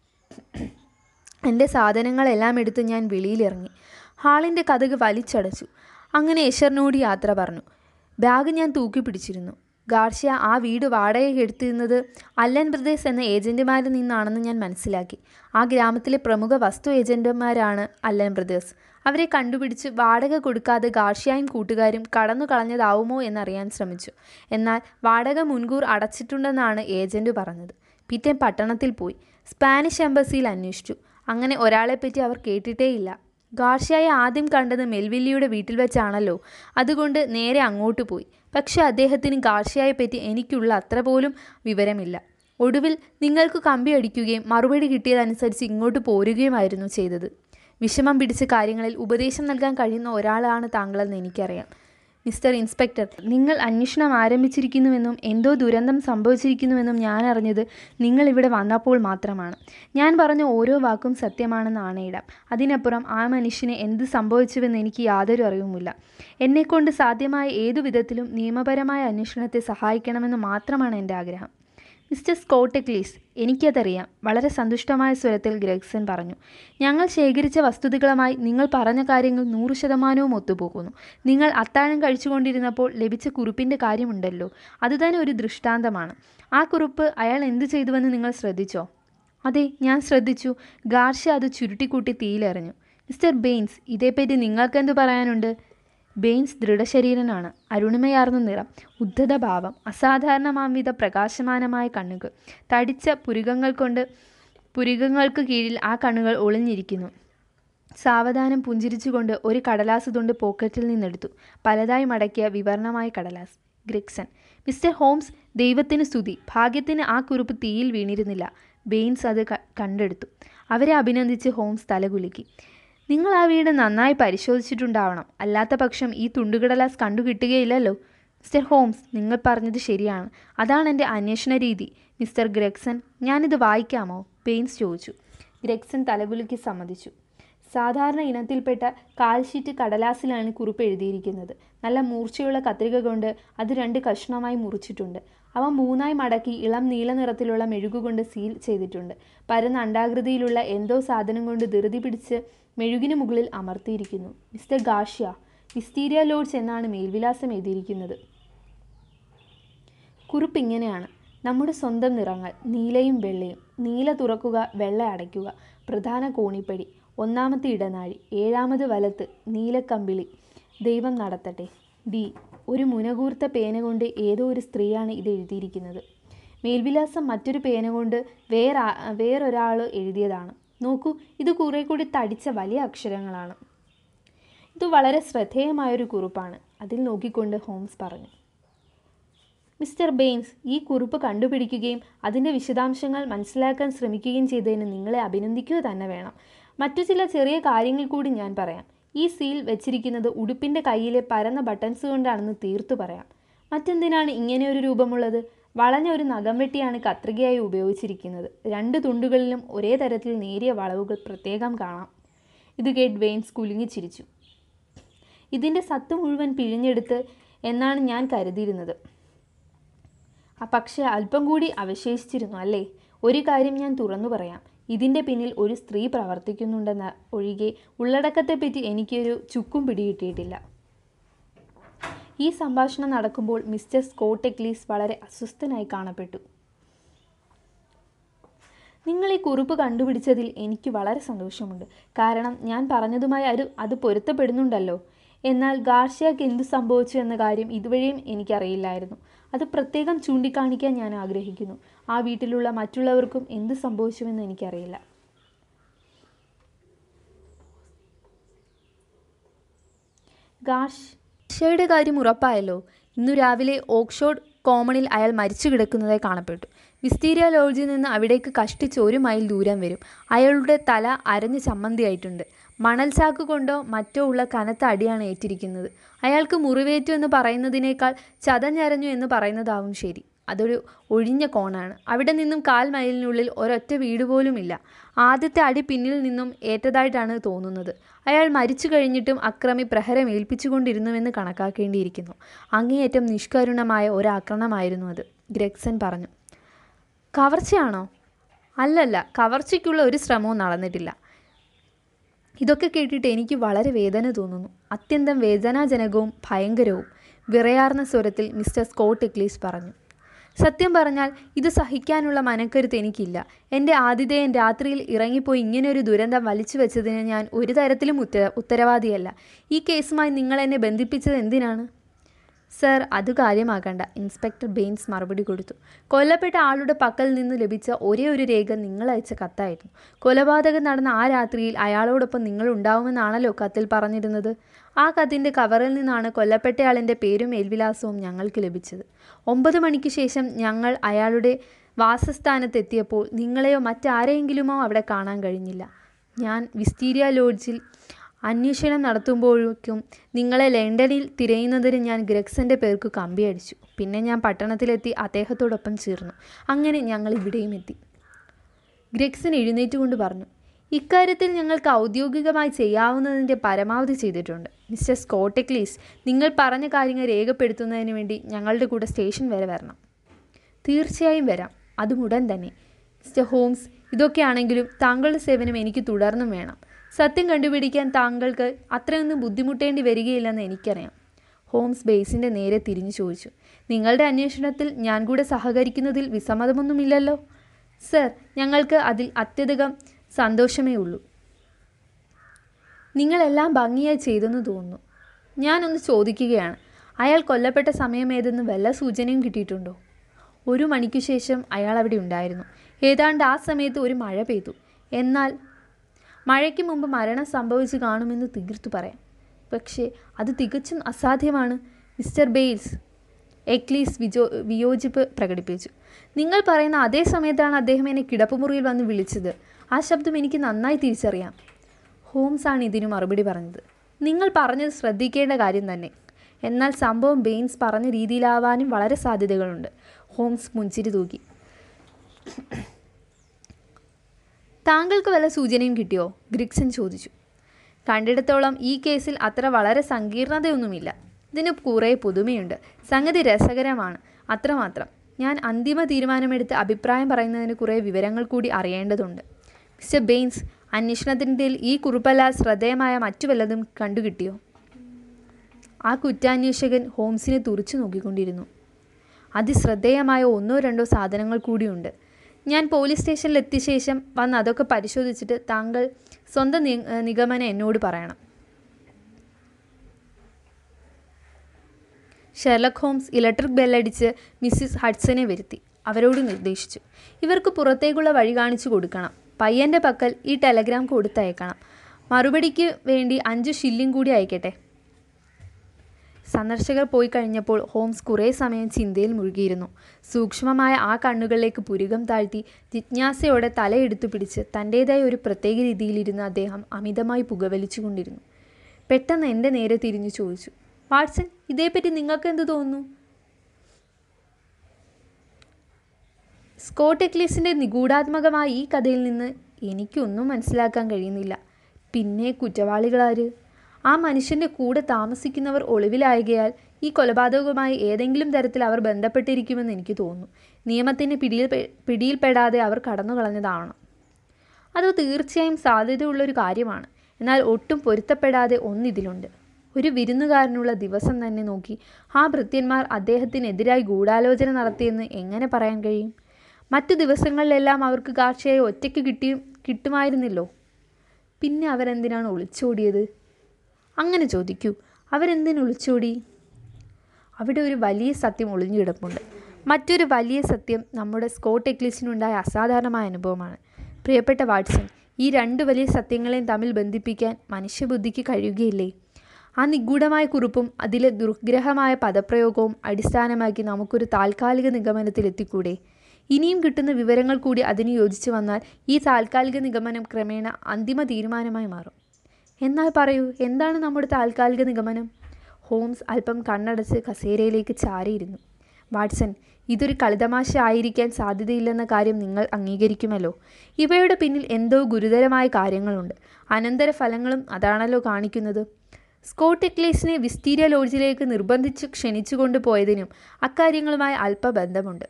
എൻ്റെ സാധനങ്ങളെല്ലാം എടുത്ത് ഞാൻ വെളിയിലിറങ്ങി ഹാളിൻ്റെ കഥക് വലിച്ചടച്ചു അങ്ങനെ യശറിനോട് യാത്ര പറഞ്ഞു ബാഗ് ഞാൻ തൂക്കി പിടിച്ചിരുന്നു ഗാർഷ്യ ആ വീട് വാടകയ്ക്ക് എടുത്തിരുന്നത് അല്ലൻ ബ്രദേഴ്സ് എന്ന ഏജന്റുമാരിൽ നിന്നാണെന്ന് ഞാൻ മനസ്സിലാക്കി ആ ഗ്രാമത്തിലെ പ്രമുഖ വസ്തു ഏജന്റുമാരാണ് അല്ലൻ ബ്രദേഴ്സ് അവരെ കണ്ടുപിടിച്ച് വാടക കൊടുക്കാതെ ഗാർഷ്യയും കൂട്ടുകാരും കടന്നു കളഞ്ഞതാവുമോ എന്നറിയാൻ ശ്രമിച്ചു എന്നാൽ വാടക മുൻകൂർ അടച്ചിട്ടുണ്ടെന്നാണ് ഏജന്റ് പറഞ്ഞത് പിറ്റേ പട്ടണത്തിൽ പോയി സ്പാനിഷ് എംബസിയിൽ അന്വേഷിച്ചു അങ്ങനെ ഒരാളെപ്പറ്റി അവർ കേട്ടിട്ടേയില്ല ഗാർഷ്യയെ ആദ്യം കണ്ടത് മെൽവില്ലിയുടെ വീട്ടിൽ വെച്ചാണല്ലോ അതുകൊണ്ട് നേരെ അങ്ങോട്ട് പോയി പക്ഷെ അദ്ദേഹത്തിന് ഗാർഷ്യയെപ്പറ്റി എനിക്കുള്ള അത്ര പോലും വിവരമില്ല ഒടുവിൽ നിങ്ങൾക്ക് കമ്പി അടിക്കുകയും മറുപടി കിട്ടിയതനുസരിച്ച് ഇങ്ങോട്ട് പോരുകയുമായിരുന്നു ചെയ്തത് വിഷമം പിടിച്ച കാര്യങ്ങളിൽ ഉപദേശം നൽകാൻ കഴിയുന്ന ഒരാളാണ് താങ്കളെന്ന് എനിക്കറിയാം മിസ്റ്റർ ഇൻസ്പെക്ടർ നിങ്ങൾ അന്വേഷണം ആരംഭിച്ചിരിക്കുന്നുവെന്നും എന്തോ ദുരന്തം സംഭവിച്ചിരിക്കുന്നുവെന്നും ഞാൻ അറിഞ്ഞത് നിങ്ങൾ ഇവിടെ വന്നപ്പോൾ മാത്രമാണ് ഞാൻ പറഞ്ഞ ഓരോ വാക്കും സത്യമാണെന്ന് ആണയിടാം അതിനപ്പുറം ആ മനുഷ്യന് എന്ത് സംഭവിച്ചുവെന്ന് എനിക്ക് യാതൊരു അറിവുമില്ല എന്നെക്കൊണ്ട് സാധ്യമായ ഏതു വിധത്തിലും നിയമപരമായ അന്വേഷണത്തെ സഹായിക്കണമെന്ന് മാത്രമാണ് എൻ്റെ ആഗ്രഹം മിസ്റ്റർ സ്കോട്ടെക്ലീസ് എനിക്കതറിയാം വളരെ സന്തുഷ്ടമായ സ്വരത്തിൽ ഗ്രെഗ്സൺ പറഞ്ഞു ഞങ്ങൾ ശേഖരിച്ച വസ്തുതകളുമായി നിങ്ങൾ പറഞ്ഞ കാര്യങ്ങൾ നൂറ് ശതമാനവും ഒത്തുപോകുന്നു നിങ്ങൾ അത്താഴം കഴിച്ചുകൊണ്ടിരുന്നപ്പോൾ ലഭിച്ച കുറിപ്പിൻ്റെ കാര്യമുണ്ടല്ലോ അതുതന്നെ ഒരു ദൃഷ്ടാന്തമാണ് ആ കുറിപ്പ് അയാൾ എന്തു ചെയ്തുവെന്ന് നിങ്ങൾ ശ്രദ്ധിച്ചോ അതെ ഞാൻ ശ്രദ്ധിച്ചു ഗാർഷ്യ അത് ചുരുട്ടിക്കൂട്ടി തീയിലെറിഞ്ഞു മിസ്റ്റർ ബെയിൻസ് ഇതേപ്പറ്റി നിങ്ങൾക്കെന്ത് പറയാനുണ്ട് ബെയിൻസ് ദൃഢശരീരനാണ് അരുണിമയാർന്ന നിറം ഉദ്ധത ഭാവം അസാധാരണമാംവിധ പ്രകാശമാനമായ കണ്ണുകൾ തടിച്ച പുരികങ്ങൾ കൊണ്ട് പുരികങ്ങൾക്ക് കീഴിൽ ആ കണ്ണുകൾ ഒളിഞ്ഞിരിക്കുന്നു സാവധാനം പുഞ്ചിരിച്ചുകൊണ്ട് ഒരു കടലാസ് തുണ്ട് പോക്കറ്റിൽ നിന്നെടുത്തു പലതായി മടക്കിയ വിവരണമായ കടലാസ് ഗ്രിക്സൺ മിസ്റ്റർ ഹോംസ് ദൈവത്തിന് സ്തുതി ഭാഗ്യത്തിന് ആ കുറിപ്പ് തീയിൽ വീണിരുന്നില്ല ബെയിൻസ് അത് ക- കണ്ടെടുത്തു അവരെ അഭിനന്ദിച്ച് ഹോംസ് തലകുലുക്കി നിങ്ങൾ ആ വീട് നന്നായി പരിശോധിച്ചിട്ടുണ്ടാവണം അല്ലാത്ത പക്ഷം ഈ തുണ്ടുകടലാസ് കണ്ടു കിട്ടുകയില്ലല്ലോ മിസ്റ്റർ ഹോംസ് നിങ്ങൾ പറഞ്ഞത് ശരിയാണ് അതാണ് എൻ്റെ അന്വേഷണ രീതി മിസ്റ്റർ ഗ്രെഗ്സൺ ഞാനിത് വായിക്കാമോ പെയിൻസ് ചോദിച്ചു ഗ്രെഗ്സൺ തലകുലുക്കി സമ്മതിച്ചു സാധാരണ ഇനത്തിൽപ്പെട്ട കാൽഷീറ്റ് കടലാസിലാണ് കുറിപ്പ് എഴുതിയിരിക്കുന്നത് നല്ല മൂർച്ചയുള്ള കത്രിക കൊണ്ട് അത് രണ്ട് കഷ്ണമായി മുറിച്ചിട്ടുണ്ട് അവ മൂന്നായി മടക്കി ഇളം നീല നിറത്തിലുള്ള മെഴുകുകൊണ്ട് സീൽ ചെയ്തിട്ടുണ്ട് പരന്ന അണ്ഡാകൃതിയിലുള്ള എന്തോ സാധനം കൊണ്ട് ധൃതി പിടിച്ച് മെഴുകിന് മുകളിൽ അമർത്തിയിരിക്കുന്നു മിസ്റ്റർ ഗാഷ്യ വിസ്തീരിയ ലോഡ്സ് എന്നാണ് മേൽവിലാസം എഴുതിയിരിക്കുന്നത് കുറിപ്പ് ഇങ്ങനെയാണ് നമ്മുടെ സ്വന്തം നിറങ്ങൾ നീലയും വെള്ളയും നീല തുറക്കുക വെള്ള അടയ്ക്കുക പ്രധാന കോണിപ്പടി ഒന്നാമത്തെ ഇടനാഴി ഏഴാമത് വലത്ത് നീലക്കമ്പിളി ദൈവം നടത്തട്ടെ ഡി ഒരു മുനകൂർത്ത പേന കൊണ്ട് ഏതോ ഒരു സ്ത്രീയാണ് ഇത് എഴുതിയിരിക്കുന്നത് മേൽവിലാസം മറ്റൊരു പേന കൊണ്ട് വേറെ വേറൊരാൾ എഴുതിയതാണ് നോക്കൂ ഇത് കുറെ കൂടി തടിച്ച വലിയ അക്ഷരങ്ങളാണ് ഇത് വളരെ ശ്രദ്ധേയമായൊരു കുറിപ്പാണ് അതിൽ നോക്കിക്കൊണ്ട് ഹോംസ് പറഞ്ഞു മിസ്റ്റർ ബെയിൻസ് ഈ കുറിപ്പ് കണ്ടുപിടിക്കുകയും അതിൻ്റെ വിശദാംശങ്ങൾ മനസ്സിലാക്കാൻ ശ്രമിക്കുകയും ചെയ്തതിന് നിങ്ങളെ അഭിനന്ദിക്കുക തന്നെ വേണം മറ്റു ചില ചെറിയ കാര്യങ്ങൾ കൂടി ഞാൻ പറയാം ഈ സീൽ വെച്ചിരിക്കുന്നത് ഉടുപ്പിൻ്റെ കയ്യിലെ പരന്ന ബട്ടൺസ് കൊണ്ടാണെന്ന് തീർത്തു പറയാം മറ്റെന്തിനാണ് ഇങ്ങനെ ഒരു രൂപമുള്ളത് വളഞ്ഞ ഒരു നഖം വെട്ടിയാണ് കത്രികയായി ഉപയോഗിച്ചിരിക്കുന്നത് രണ്ട് തുണ്ടുകളിലും ഒരേ തരത്തിൽ നേരിയ വളവുകൾ പ്രത്യേകം കാണാം ഇത് കേട്ട് വെയിൻസ് കുലുങ്ങി ചിരിച്ചു ഇതിൻ്റെ സത്ത് മുഴുവൻ പിഴിഞ്ഞെടുത്ത് എന്നാണ് ഞാൻ കരുതിയിരുന്നത് ആ പക്ഷേ അല്പം കൂടി അവശേഷിച്ചിരുന്നു അല്ലേ ഒരു കാര്യം ഞാൻ തുറന്നു പറയാം ഇതിൻ്റെ പിന്നിൽ ഒരു സ്ത്രീ പ്രവർത്തിക്കുന്നുണ്ടെന്ന ഒഴികെ ഉള്ളടക്കത്തെപ്പറ്റി എനിക്കൊരു ചുക്കും പിടികിട്ടിയിട്ടില്ല ഈ സംഭാഷണം നടക്കുമ്പോൾ മിസ്റ്റർ സ്കോട്ട് എക്ലീസ് വളരെ അസ്വസ്ഥനായി കാണപ്പെട്ടു നിങ്ങൾ ഈ കുറിപ്പ് കണ്ടുപിടിച്ചതിൽ എനിക്ക് വളരെ സന്തോഷമുണ്ട് കാരണം ഞാൻ പറഞ്ഞതുമായി അത് അത് പൊരുത്തപ്പെടുന്നുണ്ടല്ലോ എന്നാൽ ഗാർഷ്യക്ക് എന്തു സംഭവിച്ചു എന്ന കാര്യം ഇതുവരെയും എനിക്കറിയില്ലായിരുന്നു അത് പ്രത്യേകം ചൂണ്ടിക്കാണിക്കാൻ ഞാൻ ആഗ്രഹിക്കുന്നു ആ വീട്ടിലുള്ള മറ്റുള്ളവർക്കും എന്ത് സംഭവിച്ചുവെന്ന് എനിക്കറിയില്ല ഗാഷ് ഷയുടെ കാര്യം ഉറപ്പായല്ലോ ഇന്നു രാവിലെ ഓക്സ്ഫോർഡ് കോമണിൽ അയാൾ മരിച്ചു കിടക്കുന്നതായി കാണപ്പെട്ടു വിസ്തീരിയ ലോഡ്ജിൽ നിന്ന് അവിടേക്ക് കഷ്ടിച്ച് ഒരു മൈൽ ദൂരം വരും അയാളുടെ തല അരഞ്ഞ് ചമ്മന്തിയായിട്ടുണ്ട് മണൽ ചാക്ക് കൊണ്ടോ മറ്റോ ഉള്ള കനത്ത അടിയാണ് ഏറ്റിരിക്കുന്നത് അയാൾക്ക് മുറിവേറ്റു എന്ന് പറയുന്നതിനേക്കാൾ ചതഞ്ഞരഞ്ഞു എന്ന് പറയുന്നതാവും ശരി അതൊരു ഒഴിഞ്ഞ കോണാണ് അവിടെ നിന്നും കാൽ മൈലിനുള്ളിൽ ഒരൊറ്റ വീട് പോലുമില്ല ആദ്യത്തെ അടി പിന്നിൽ നിന്നും ഏറ്റതായിട്ടാണ് തോന്നുന്നത് അയാൾ മരിച്ചു കഴിഞ്ഞിട്ടും അക്രമി പ്രഹരം ഏൽപ്പിച്ചുകൊണ്ടിരുന്നുവെന്ന് കണക്കാക്കേണ്ടിയിരിക്കുന്നു അങ്ങേയറ്റം നിഷ്കരുണമായ ഒരാക്രമണമായിരുന്നു അത് ഗ്രെഗ്സൺ പറഞ്ഞു കവർച്ചയാണോ അല്ലല്ല കവർച്ചയ്ക്കുള്ള ഒരു ശ്രമവും നടന്നിട്ടില്ല ഇതൊക്കെ കേട്ടിട്ട് എനിക്ക് വളരെ വേദന തോന്നുന്നു അത്യന്തം വേദനാജനകവും ഭയങ്കരവും വിറയാർന്ന സ്വരത്തിൽ മിസ്റ്റർ സ്കോട്ട് എക്ലീസ് പറഞ്ഞു സത്യം പറഞ്ഞാൽ ഇത് സഹിക്കാനുള്ള മനക്കരുത്ത് എനിക്കില്ല എൻ്റെ ആതിഥേയൻ രാത്രിയിൽ ഇറങ്ങിപ്പോയി ഇങ്ങനെയൊരു ദുരന്തം വലിച്ചു വെച്ചതിന് ഞാൻ ഒരു തരത്തിലും ഉത്തര ഉത്തരവാദിയല്ല ഈ കേസുമായി നിങ്ങൾ എന്നെ ബന്ധിപ്പിച്ചത് എന്തിനാണ് സർ അത് കാര്യമാക്കണ്ട ഇൻസ്പെക്ടർ ബെയിൻസ് മറുപടി കൊടുത്തു കൊല്ലപ്പെട്ട ആളുടെ പക്കൽ നിന്ന് ലഭിച്ച ഒരേ ഒരു രേഖ നിങ്ങൾ അയച്ച കത്തായിരുന്നു കൊലപാതകം നടന്ന ആ രാത്രിയിൽ അയാളോടൊപ്പം നിങ്ങൾ ഉണ്ടാവുമെന്നാണല്ലോ കത്തിൽ പറഞ്ഞിരുന്നത് ആ കത്തിൻ്റെ കവറിൽ നിന്നാണ് കൊല്ലപ്പെട്ടയാളിൻ്റെ പേരും മേൽവിലാസവും ഞങ്ങൾക്ക് ലഭിച്ചത് ഒമ്പത് മണിക്ക് ശേഷം ഞങ്ങൾ അയാളുടെ വാസസ്ഥാനത്തെത്തിയപ്പോൾ നിങ്ങളെയോ മറ്റാരെയെങ്കിലുമോ അവിടെ കാണാൻ കഴിഞ്ഞില്ല ഞാൻ വിസ്തീരിയ ലോഡ്ജിൽ അന്വേഷണം നടത്തുമ്പോഴേക്കും നിങ്ങളെ ലണ്ടനിൽ തിരയുന്നതിന് ഞാൻ ഗ്രഗ്സന്റെ പേർക്ക് കമ്പിയടിച്ചു പിന്നെ ഞാൻ പട്ടണത്തിലെത്തി അദ്ദേഹത്തോടൊപ്പം ചേർന്നു അങ്ങനെ ഞങ്ങൾ ഇവിടെയും എത്തി ഗ്രെക്സൺ എഴുന്നേറ്റുകൊണ്ട് പറഞ്ഞു ഇക്കാര്യത്തിൽ ഞങ്ങൾക്ക് ഔദ്യോഗികമായി ചെയ്യാവുന്നതിൻ്റെ പരമാവധി ചെയ്തിട്ടുണ്ട് മിസ്റ്റർ സ്കോട്ടെക്ലീസ് നിങ്ങൾ പറഞ്ഞ കാര്യങ്ങൾ രേഖപ്പെടുത്തുന്നതിന് വേണ്ടി ഞങ്ങളുടെ കൂടെ സ്റ്റേഷൻ വരെ വരണം തീർച്ചയായും വരാം അതും ഉടൻ തന്നെ മിസ്റ്റർ ഹോംസ് ഇതൊക്കെയാണെങ്കിലും താങ്കളുടെ സേവനം എനിക്ക് തുടർന്നും വേണം സത്യം കണ്ടുപിടിക്കാൻ താങ്കൾക്ക് അത്രയൊന്നും ബുദ്ധിമുട്ടേണ്ടി വരികയില്ലെന്ന് എനിക്കറിയാം ഹോംസ് ബേസിൻ്റെ നേരെ തിരിഞ്ഞു ചോദിച്ചു നിങ്ങളുടെ അന്വേഷണത്തിൽ ഞാൻ കൂടെ സഹകരിക്കുന്നതിൽ വിസമ്മതമൊന്നുമില്ലല്ലോ സർ ഞങ്ങൾക്ക് അതിൽ അത്യധികം സന്തോഷമേ ഉള്ളൂ നിങ്ങളെല്ലാം ഭംഗിയായി ചെയ്തെന്ന് തോന്നുന്നു ഞാനൊന്ന് ചോദിക്കുകയാണ് അയാൾ കൊല്ലപ്പെട്ട സമയം ഏതെന്ന് വല്ല സൂചനയും കിട്ടിയിട്ടുണ്ടോ ഒരു മണിക്കു ശേഷം അയാൾ അവിടെ ഉണ്ടായിരുന്നു ഏതാണ്ട് ആ സമയത്ത് ഒരു മഴ പെയ്തു എന്നാൽ മഴയ്ക്ക് മുമ്പ് മരണം സംഭവിച്ചു കാണുമെന്ന് തീർത്തു പറയാം പക്ഷേ അത് തികച്ചും അസാധ്യമാണ് മിസ്റ്റർ ബെയിൽസ് എക്ലീസ് വിജോ വിയോജിപ്പ് പ്രകടിപ്പിച്ചു നിങ്ങൾ പറയുന്ന അതേ സമയത്താണ് അദ്ദേഹം എന്നെ കിടപ്പുമുറിയിൽ വന്ന് വിളിച്ചത് ആ ശബ്ദം എനിക്ക് നന്നായി തിരിച്ചറിയാം ഹോംസ് ആണ് ഇതിനു മറുപടി പറഞ്ഞത് നിങ്ങൾ പറഞ്ഞത് ശ്രദ്ധിക്കേണ്ട കാര്യം തന്നെ എന്നാൽ സംഭവം ബെയിൻസ് പറഞ്ഞ രീതിയിലാവാനും വളരെ സാധ്യതകളുണ്ട് ഹോംസ് മുൻചിരി തൂക്കി താങ്കൾക്ക് വല്ല സൂചനയും കിട്ടിയോ ഗ്രിക്സൺ ചോദിച്ചു കണ്ടിടത്തോളം ഈ കേസിൽ അത്ര വളരെ സങ്കീർണതയൊന്നുമില്ല ഇതിന് കുറേ പുതുമയുണ്ട് സംഗതി രസകരമാണ് അത്രമാത്രം ഞാൻ അന്തിമ തീരുമാനമെടുത്ത് അഭിപ്രായം പറയുന്നതിന് കുറേ വിവരങ്ങൾ കൂടി അറിയേണ്ടതുണ്ട് മിസ്റ്റർ ബെയിൻസ് അന്വേഷണത്തിൻ്റെ ഈ കുറിപ്പല്ലാതെ ശ്രദ്ധേയമായ മറ്റു വല്ലതും കണ്ടുകിട്ടിയോ ആ കുറ്റാന്വേഷകൻ ഹോംസിനെ തുറച്ചു നോക്കിക്കൊണ്ടിരുന്നു അതിശ്രദ്ധേയമായ ഒന്നോ രണ്ടോ സാധനങ്ങൾ കൂടിയുണ്ട് ഞാൻ പോലീസ് സ്റ്റേഷനിൽ എത്തിയ ശേഷം വന്ന് അതൊക്കെ പരിശോധിച്ചിട്ട് താങ്കൾ സ്വന്തം നി- നിഗമനം എന്നോട് പറയണം ഷെർലക് ഹോംസ് ഇലക്ട്രിക് ബെല്ലടിച്ച് മിസ്സിസ് ഹഡ്സനെ വരുത്തി അവരോട് നിർദ്ദേശിച്ചു ഇവർക്ക് പുറത്തേക്കുള്ള വഴി കാണിച്ചു കൊടുക്കണം പയ്യൻ്റെ പക്കൽ ഈ ടെലഗ്രാം കൊടുത്തയക്കണം മറുപടിക്ക് വേണ്ടി അഞ്ച് ഷില്ലിംഗ് കൂടി അയക്കട്ടെ സന്ദർശകർ പോയി കഴിഞ്ഞപ്പോൾ ഹോംസ് കുറേ സമയം ചിന്തയിൽ മുഴുകിയിരുന്നു സൂക്ഷ്മമായ ആ കണ്ണുകളിലേക്ക് പുരുകം താഴ്ത്തി ജിജ്ഞാസയോടെ തലയെടുത്തു പിടിച്ച് തൻ്റേതായ ഒരു പ്രത്യേക രീതിയിലിരുന്ന് അദ്ദേഹം അമിതമായി പുകവലിച്ചുകൊണ്ടിരുന്നു പെട്ടെന്ന് എൻ്റെ നേരെ തിരിഞ്ഞു ചോദിച്ചു വാട്സൺ ഇതേപ്പറ്റി നിങ്ങൾക്ക് എന്ത് തോന്നുന്നു സ്കോട്ട് എക്ലീസിൻ്റെ നിഗൂഢാത്മകമായ ഈ കഥയിൽ നിന്ന് എനിക്കൊന്നും മനസ്സിലാക്കാൻ കഴിയുന്നില്ല പിന്നെ കുറ്റവാളികളാര് ആ മനുഷ്യൻ്റെ കൂടെ താമസിക്കുന്നവർ ഒളിവിലായകയാൽ ഈ കൊലപാതകവുമായി ഏതെങ്കിലും തരത്തിൽ അവർ ബന്ധപ്പെട്ടിരിക്കുമെന്ന് എനിക്ക് തോന്നുന്നു നിയമത്തിൻ്റെ പിടിയിൽ പെ- പിടിയിൽപ്പെടാതെ അവർ കടന്നു കളഞ്ഞതാവണം അത് തീർച്ചയായും സാധ്യതയുള്ളൊരു കാര്യമാണ് എന്നാൽ ഒട്ടും പൊരുത്തപ്പെടാതെ ഒന്നിതിലുണ്ട് ഒരു വിരുന്നുകാരനുള്ള ദിവസം തന്നെ നോക്കി ആ ഭൃത്യന്മാർ അദ്ദേഹത്തിനെതിരായി ഗൂഢാലോചന നടത്തിയെന്ന് എങ്ങനെ പറയാൻ കഴിയും മറ്റു ദിവസങ്ങളിലെല്ലാം അവർക്ക് കാഴ്ചയായി ഒറ്റയ്ക്ക് കിട്ടി കിട്ടുമായിരുന്നില്ലോ പിന്നെ അവരെന്തിനാണ് ഒളിച്ചോടിയത് അങ്ങനെ ചോദിക്കൂ അവരെന്തിനു ഒളിച്ചോടി അവിടെ ഒരു വലിയ സത്യം ഒളിഞ്ഞു കിടപ്പുണ്ട് മറ്റൊരു വലിയ സത്യം നമ്മുടെ സ്കോട്ട് എക്ലിസിനുണ്ടായ അസാധാരണമായ അനുഭവമാണ് പ്രിയപ്പെട്ട വാട്സൺ ഈ രണ്ട് വലിയ സത്യങ്ങളെയും തമ്മിൽ ബന്ധിപ്പിക്കാൻ മനുഷ്യബുദ്ധിക്ക് കഴിയുകയില്ലേ ആ നിഗൂഢമായ കുറിപ്പും അതിലെ ദുർഗ്രഹമായ പദപ്രയോഗവും അടിസ്ഥാനമാക്കി നമുക്കൊരു താൽക്കാലിക നിഗമനത്തിലെത്തിക്കൂടെ ഇനിയും കിട്ടുന്ന വിവരങ്ങൾ കൂടി അതിന് യോജിച്ച് വന്നാൽ ഈ താൽക്കാലിക നിഗമനം ക്രമേണ അന്തിമ തീരുമാനമായി മാറും എന്നാൽ പറയൂ എന്താണ് നമ്മുടെ താൽക്കാലിക നിഗമനം ഹോംസ് അല്പം കണ്ണടച്ച് കസേരയിലേക്ക് ചാരിയിരുന്നു വാട്സൺ ഇതൊരു കളിതമാശ ആയിരിക്കാൻ സാധ്യതയില്ലെന്ന കാര്യം നിങ്ങൾ അംഗീകരിക്കുമല്ലോ ഇവയുടെ പിന്നിൽ എന്തോ ഗുരുതരമായ കാര്യങ്ങളുണ്ട് അനന്തരഫലങ്ങളും അതാണല്ലോ കാണിക്കുന്നത് സ്കോട്ട് എക്ലേസിനെ വിസ്തീരിയ ലോഡ്ജിലേക്ക് നിർബന്ധിച്ച് ക്ഷണിച്ചുകൊണ്ട് പോയതിനും അക്കാര്യങ്ങളുമായി അല്പബന്ധമുണ്ട്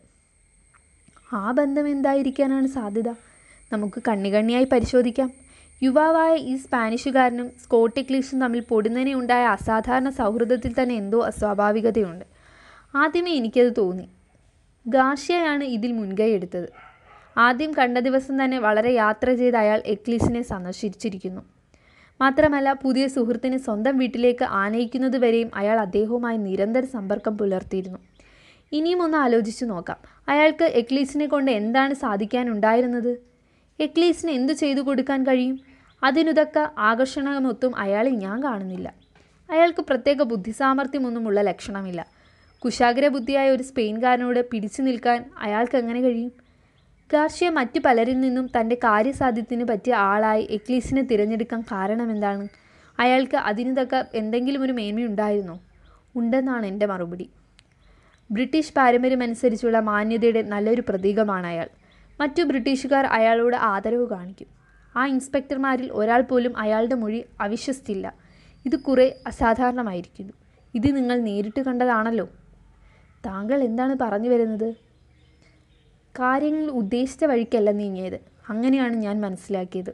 ആ ബന്ധം എന്തായിരിക്കാനാണ് സാധ്യത നമുക്ക് കണ്ണികണ്ണിയായി പരിശോധിക്കാം യുവാവായ ഈ സ്പാനിഷുകാരനും സ്കോട്ട് എക്ലീഷും തമ്മിൽ പൊടുന്നനെ ഉണ്ടായ അസാധാരണ സൗഹൃദത്തിൽ തന്നെ എന്തോ അസ്വാഭാവികതയുണ്ട് ആദ്യമേ എനിക്കത് തോന്നി ഗാർഷ്യയാണ് ഇതിൽ മുൻകൈ എടുത്തത് ആദ്യം കണ്ട ദിവസം തന്നെ വളരെ യാത്ര ചെയ്ത് അയാൾ എക്ലീസിനെ സന്ദർശിച്ചിരിക്കുന്നു മാത്രമല്ല പുതിയ സുഹൃത്തിനെ സ്വന്തം വീട്ടിലേക്ക് ആനയിക്കുന്നതുവരെയും അയാൾ അദ്ദേഹവുമായി നിരന്തര സമ്പർക്കം പുലർത്തിയിരുന്നു ഇനിയും ഒന്ന് ആലോചിച്ചു നോക്കാം അയാൾക്ക് എക്ലീസിനെ കൊണ്ട് എന്താണ് സാധിക്കാനുണ്ടായിരുന്നത് എക്ലീസിന് എന്തു ചെയ്തു കൊടുക്കാൻ കഴിയും അതിനുതക്ക ആകർഷണമൊത്തും അയാളിൽ ഞാൻ കാണുന്നില്ല അയാൾക്ക് പ്രത്യേക ബുദ്ധിസാമർഥ്യമൊന്നുമുള്ള ലക്ഷണമില്ല കുശാഗ്ര ബുദ്ധിയായ ഒരു സ്പെയിൻകാരനോട് പിടിച്ചു നിൽക്കാൻ അയാൾക്ക് എങ്ങനെ കഴിയും ഗാർഷ്യ മറ്റു പലരിൽ നിന്നും തൻ്റെ കാര്യസാധ്യത്തിന് പറ്റിയ ആളായി എക്ലീസിനെ തിരഞ്ഞെടുക്കാൻ കാരണമെന്താണ് അയാൾക്ക് അതിന് തക്ക എന്തെങ്കിലും ഒരു മേന്മയുണ്ടായിരുന്നോ ഉണ്ടെന്നാണ് എൻ്റെ മറുപടി ബ്രിട്ടീഷ് പാരമ്പര്യമനുസരിച്ചുള്ള മാന്യതയുടെ നല്ലൊരു പ്രതീകമാണ് അയാൾ മറ്റു ബ്രിട്ടീഷുകാർ അയാളോട് ആദരവ് കാണിക്കും ആ ഇൻസ്പെക്ടർമാരിൽ ഒരാൾ പോലും അയാളുടെ മൊഴി അവിശ്വസിച്ചില്ല ഇത് കുറേ അസാധാരണമായിരിക്കുന്നു ഇത് നിങ്ങൾ നേരിട്ട് കണ്ടതാണല്ലോ താങ്കൾ എന്താണ് പറഞ്ഞു വരുന്നത് കാര്യങ്ങൾ ഉദ്ദേശിച്ച വഴിക്കല്ല നീങ്ങിയത് അങ്ങനെയാണ് ഞാൻ മനസ്സിലാക്കിയത്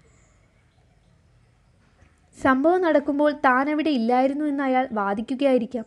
സംഭവം നടക്കുമ്പോൾ താൻ അവിടെ ഇല്ലായിരുന്നു എന്ന് അയാൾ വാദിക്കുകയായിരിക്കാം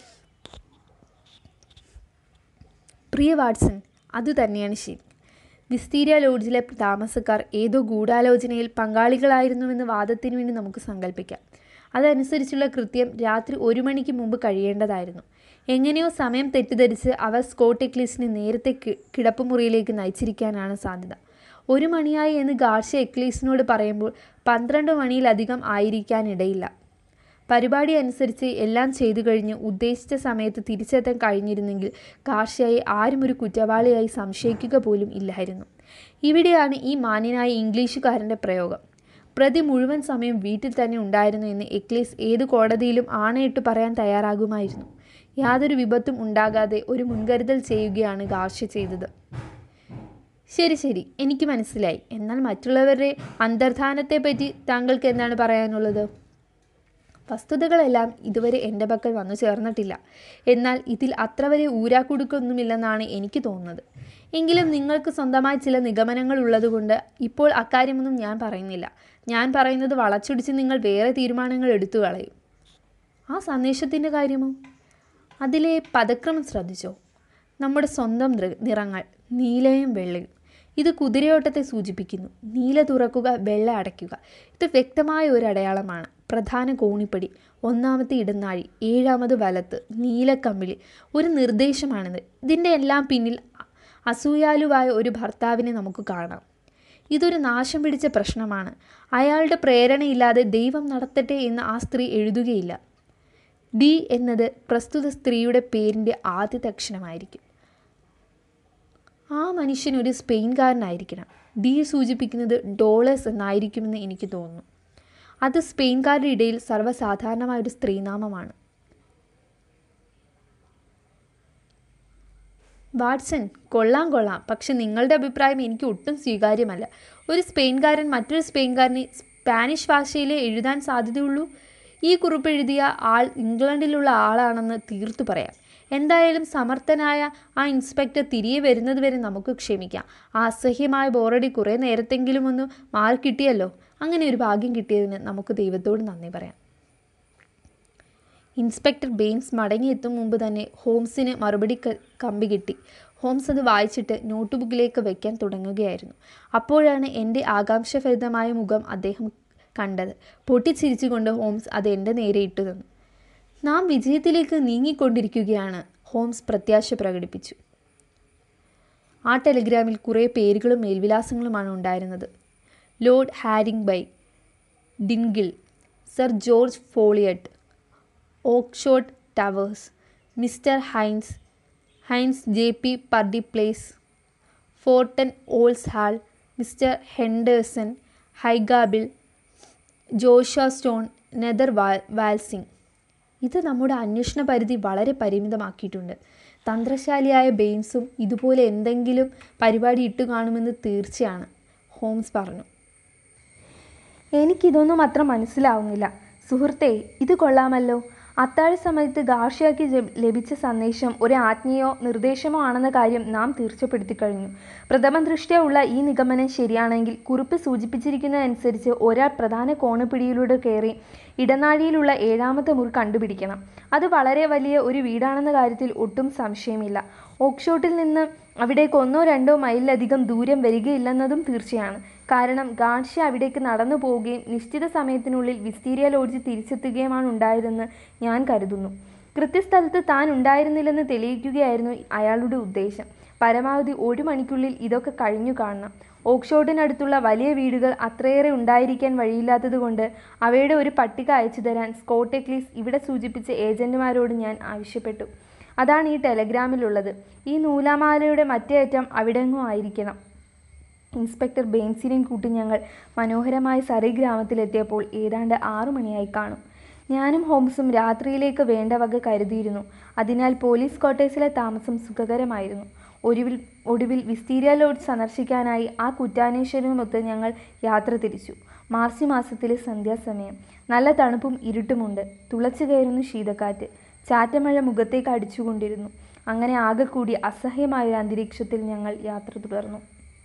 പ്രിയ വാട്സൺ അതുതന്നെയാണ് ശരി വിസ്തീരിയ ലോഡ്ജിലെ താമസക്കാർ ഏതോ ഗൂഢാലോചനയിൽ പങ്കാളികളായിരുന്നുവെന്ന് വാദത്തിന് വേണ്ടി നമുക്ക് സങ്കല്പിക്കാം അതനുസരിച്ചുള്ള കൃത്യം രാത്രി ഒരു മണിക്ക് മുമ്പ് കഴിയേണ്ടതായിരുന്നു എങ്ങനെയോ സമയം തെറ്റിദ്ധരിച്ച് അവർ സ്കോട്ട് എക്ലീസിനെ നേരത്തെ കി കിടപ്പുമുറിയിലേക്ക് നയിച്ചിരിക്കാനാണ് സാധ്യത ഒരു മണിയായി എന്ന് ഗാർഷ്യ എക്ലീസിനോട് പറയുമ്പോൾ പന്ത്രണ്ട് മണിയിലധികം ആയിരിക്കാനിടയില്ല പരിപാടി അനുസരിച്ച് എല്ലാം ചെയ്തു കഴിഞ്ഞ് ഉദ്ദേശിച്ച സമയത്ത് തിരിച്ചെത്താൻ കഴിഞ്ഞിരുന്നെങ്കിൽ കാർഷ്യയെ ആരും ഒരു കുറ്റവാളിയായി സംശയിക്കുക പോലും ഇല്ലായിരുന്നു ഇവിടെയാണ് ഈ മാന്യനായ ഇംഗ്ലീഷുകാരൻ്റെ പ്രയോഗം പ്രതി മുഴുവൻ സമയം വീട്ടിൽ തന്നെ ഉണ്ടായിരുന്നു എന്ന് എക്ലീസ് ഏത് കോടതിയിലും ആണയിട്ട് പറയാൻ തയ്യാറാകുമായിരുന്നു യാതൊരു വിപത്തും ഉണ്ടാകാതെ ഒരു മുൻകരുതൽ ചെയ്യുകയാണ് ഗാർഷ്യ ചെയ്തത് ശരി ശരി എനിക്ക് മനസ്സിലായി എന്നാൽ മറ്റുള്ളവരുടെ അന്തർധാനത്തെപ്പറ്റി താങ്കൾക്ക് എന്താണ് പറയാനുള്ളത് വസ്തുതകളെല്ലാം ഇതുവരെ എൻ്റെ പക്കൽ വന്നു ചേർന്നിട്ടില്ല എന്നാൽ ഇതിൽ അത്ര വലിയ ഊരാക്കുടുക്കൊന്നുമില്ലെന്നാണ് എനിക്ക് തോന്നുന്നത് എങ്കിലും നിങ്ങൾക്ക് സ്വന്തമായി ചില നിഗമനങ്ങൾ ഉള്ളതുകൊണ്ട് ഇപ്പോൾ അക്കാര്യമൊന്നും ഞാൻ പറയുന്നില്ല ഞാൻ പറയുന്നത് വളച്ചൊടിച്ച് നിങ്ങൾ വേറെ തീരുമാനങ്ങൾ എടുത്തു കളയും ആ സന്ദേശത്തിൻ്റെ കാര്യമോ അതിലെ പദക്രമം ശ്രദ്ധിച്ചോ നമ്മുടെ സ്വന്തം നിറ- നിറങ്ങൾ നീലയും വെള്ളയും ഇത് കുതിരയോട്ടത്തെ സൂചിപ്പിക്കുന്നു നീല തുറക്കുക വെള്ള അടയ്ക്കുക ഇത് വ്യക്തമായ ഒരു അടയാളമാണ് പ്രധാന കോണിപ്പടി ഒന്നാമത്തെ ഇടനാഴി ഏഴാമത് വലത്ത് നീലക്കമ്പിളി ഒരു നിർദ്ദേശമാണിത് ഇതിൻ്റെ എല്ലാം പിന്നിൽ അ- അസൂയാലുവായ ഒരു ഭർത്താവിനെ നമുക്ക് കാണാം ഇതൊരു നാശം പിടിച്ച പ്രശ്നമാണ് അയാളുടെ പ്രേരണയില്ലാതെ ദൈവം നടത്തട്ടെ എന്ന് ആ സ്ത്രീ എഴുതുകയില്ല ഡി എന്നത് പ്രസ്തുത സ്ത്രീയുടെ പേരിൻ്റെ ആദ്യത്തെ അക്ഷരമായിരിക്കും ആ മനുഷ്യൻ ഒരു സ്പെയിൻകാരനായിരിക്കണം ഡി സൂചിപ്പിക്കുന്നത് ഡോളേഴ്സ് എന്നായിരിക്കുമെന്ന് എനിക്ക് തോന്നുന്നു അത് സ്പെയിൻകാരുടെ ഇടയിൽ സർവ്വസാധാരണമായ ഒരു സ്ത്രീനാമമാണ് വാട്സൺ കൊള്ളാം കൊള്ളാം പക്ഷെ നിങ്ങളുടെ അഭിപ്രായം എനിക്ക് ഒട്ടും സ്വീകാര്യമല്ല ഒരു സ്പെയിൻകാരൻ മറ്റൊരു സ്പെയിൻകാരനെ സ്പാനിഷ് ഭാഷയിലേ എഴുതാൻ സാധ്യതയുള്ളൂ ഈ കുറിപ്പ് എഴുതിയ ആൾ ഇംഗ്ലണ്ടിലുള്ള ആളാണെന്ന് തീർത്തു പറയാം എന്തായാലും സമർത്ഥനായ ആ ഇൻസ്പെക്ടർ തിരികെ വരുന്നത് വരെ നമുക്ക് ക്ഷമിക്കാം ആ അസഹ്യമായ ബോറടി കുറേ നേരത്തെങ്കിലും ഒന്ന് മാറി കിട്ടിയല്ലോ അങ്ങനെ ഒരു ഭാഗ്യം കിട്ടിയതിന് നമുക്ക് ദൈവത്തോട് നന്ദി പറയാം ഇൻസ്പെക്ടർ ബെയിൻസ് മടങ്ങിയെത്തും മുമ്പ് തന്നെ ഹോംസിന് മറുപടി ക- കമ്പി കിട്ടി ഹോംസ് അത് വായിച്ചിട്ട് നോട്ട് ബുക്കിലേക്ക് വയ്ക്കാൻ തുടങ്ങുകയായിരുന്നു അപ്പോഴാണ് എൻ്റെ ആകാംക്ഷഭരിതമായ മുഖം അദ്ദേഹം കണ്ടത് പൊട്ടിച്ചിരിച്ചുകൊണ്ട് ഹോംസ് അത് എൻ്റെ നേരെ ഇട്ടു തന്നു നാം വിജയത്തിലേക്ക് നീങ്ങിക്കൊണ്ടിരിക്കുകയാണ് ഹോംസ് പ്രത്യാശ പ്രകടിപ്പിച്ചു ആ ടെലിഗ്രാമിൽ കുറേ പേരുകളും മേൽവിലാസങ്ങളുമാണ് ഉണ്ടായിരുന്നത് Lord Harringby Dingle sir George Ffolliott Oxford Towers Mr Hynes Hynes J P Purdey Place Forton Old Hall Mr Henderson High Gable Joshua Stone Nether വാൽ വാൽസിംഗ് ഇത് നമ്മുടെ അന്വേഷണ പരിധി വളരെ പരിമിതമാക്കിയിട്ടുണ്ട് തന്ത്രശാലിയായ ബെയിൻസും ഇതുപോലെ എന്തെങ്കിലും പരിപാടി ഇട്ടു കാണുമെന്ന് തീർച്ചയാണ് ഹോംസ് പറഞ്ഞു എനിക്കിതൊന്നും അത്ര മനസ്സിലാവുന്നില്ല സുഹൃത്തെ ഇത് കൊള്ളാമല്ലോ അത്താഴ സമയത്ത് ഗാർഷ്യയ്ക്ക് ജ- ലഭിച്ച സന്ദേശം ഒരു ആജ്ഞയോ നിർദ്ദേശമോ ആണെന്ന കാര്യം നാം തീർച്ചപ്പെടുത്തി കഴിഞ്ഞു പ്രഥമ ദൃഷ്ട്യാ ഉള്ള ഈ നിഗമനം ശരിയാണെങ്കിൽ കുറിപ്പ് സൂചിപ്പിച്ചിരിക്കുന്നതനുസരിച്ച് ഒരാൾ പ്രധാന കോണുപിടിയിലൂടെ കയറി ഇടനാഴിയിലുള്ള ഏഴാമത്തെ മുറി കണ്ടുപിടിക്കണം അത് വളരെ വലിയ ഒരു വീടാണെന്ന കാര്യത്തിൽ ഒട്ടും സംശയമില്ല ഓക്സ്ഫോർഡിൽ നിന്ന് അവിടേക്ക് ഒന്നോ രണ്ടോ മൈലിലധികം ദൂരം വരികയില്ലെന്നതും തീർച്ചയാണ് കാരണം ഗാൻഷ്യ അവിടേക്ക് നടന്നു പോവുകയും നിശ്ചിത സമയത്തിനുള്ളിൽ വിസ്തീരിയ ലോഡ്ജ് തിരിച്ചെത്തുകയുമാണ് ഉണ്ടായതെന്ന് ഞാൻ കരുതുന്നു കൃത്യസ്ഥലത്ത് താൻ ഉണ്ടായിരുന്നില്ലെന്ന് തെളിയിക്കുകയായിരുന്നു അയാളുടെ ഉദ്ദേശം പരമാവധി ഒരു മണിക്കുള്ളിൽ ഇതൊക്കെ കഴിഞ്ഞു കാണണം ഓക്സ്ഫോർഡിനടുത്തുള്ള വലിയ വീടുകൾ അത്രയേറെ ഉണ്ടായിരിക്കാൻ വഴിയില്ലാത്തതുകൊണ്ട് അവയുടെ ഒരു പട്ടിക അയച്ചു തരാൻ സ്കോട്ട് എക്ലീസ് ഇവിടെ സൂചിപ്പിച്ച ഏജന്റുമാരോട് ഞാൻ ആവശ്യപ്പെട്ടു അതാണ് ഈ ടെലഗ്രാമിലുള്ളത് ഈ നൂലാമാലയുടെ മറ്റേ അറ്റം അവിടെങ്ങും ആയിരിക്കണം ഇൻസ്പെക്ടർ ബെയിൻസിനെയും കൂട്ടി ഞങ്ങൾ മനോഹരമായ സറി ഗ്രാമത്തിലെത്തിയപ്പോൾ ഏതാണ്ട് ആറു മണിയായി കാണും ഞാനും ഹോംസും രാത്രിയിലേക്ക് വേണ്ട വക കരുതിയിരുന്നു അതിനാൽ പോലീസ് ക്വാർട്ടേഴ്സിലെ താമസം സുഖകരമായിരുന്നു ഒടുവിൽ ഒടുവിൽ വിസ്തീരിയ ലോഡ്ജ് സന്ദർശിക്കാനായി ആ കുറ്റാന്വേഷണവുമൊത്ത് ഞങ്ങൾ യാത്ര തിരിച്ചു മാർച്ച് മാസത്തിലെ സന്ധ്യാസമയം നല്ല തണുപ്പും ഇരുട്ടുമുണ്ട് തുളച്ചു കയറുന്ന ശീതക്കാറ്റ് ചാറ്റമഴ മുഖത്തേക്ക് അടിച്ചുകൊണ്ടിരുന്നു അങ്ങനെ ആകെ കൂടി അസഹ്യമായ ഒരു അന്തരീക്ഷത്തിൽ ഞങ്ങൾ യാത്ര തുടർന്നു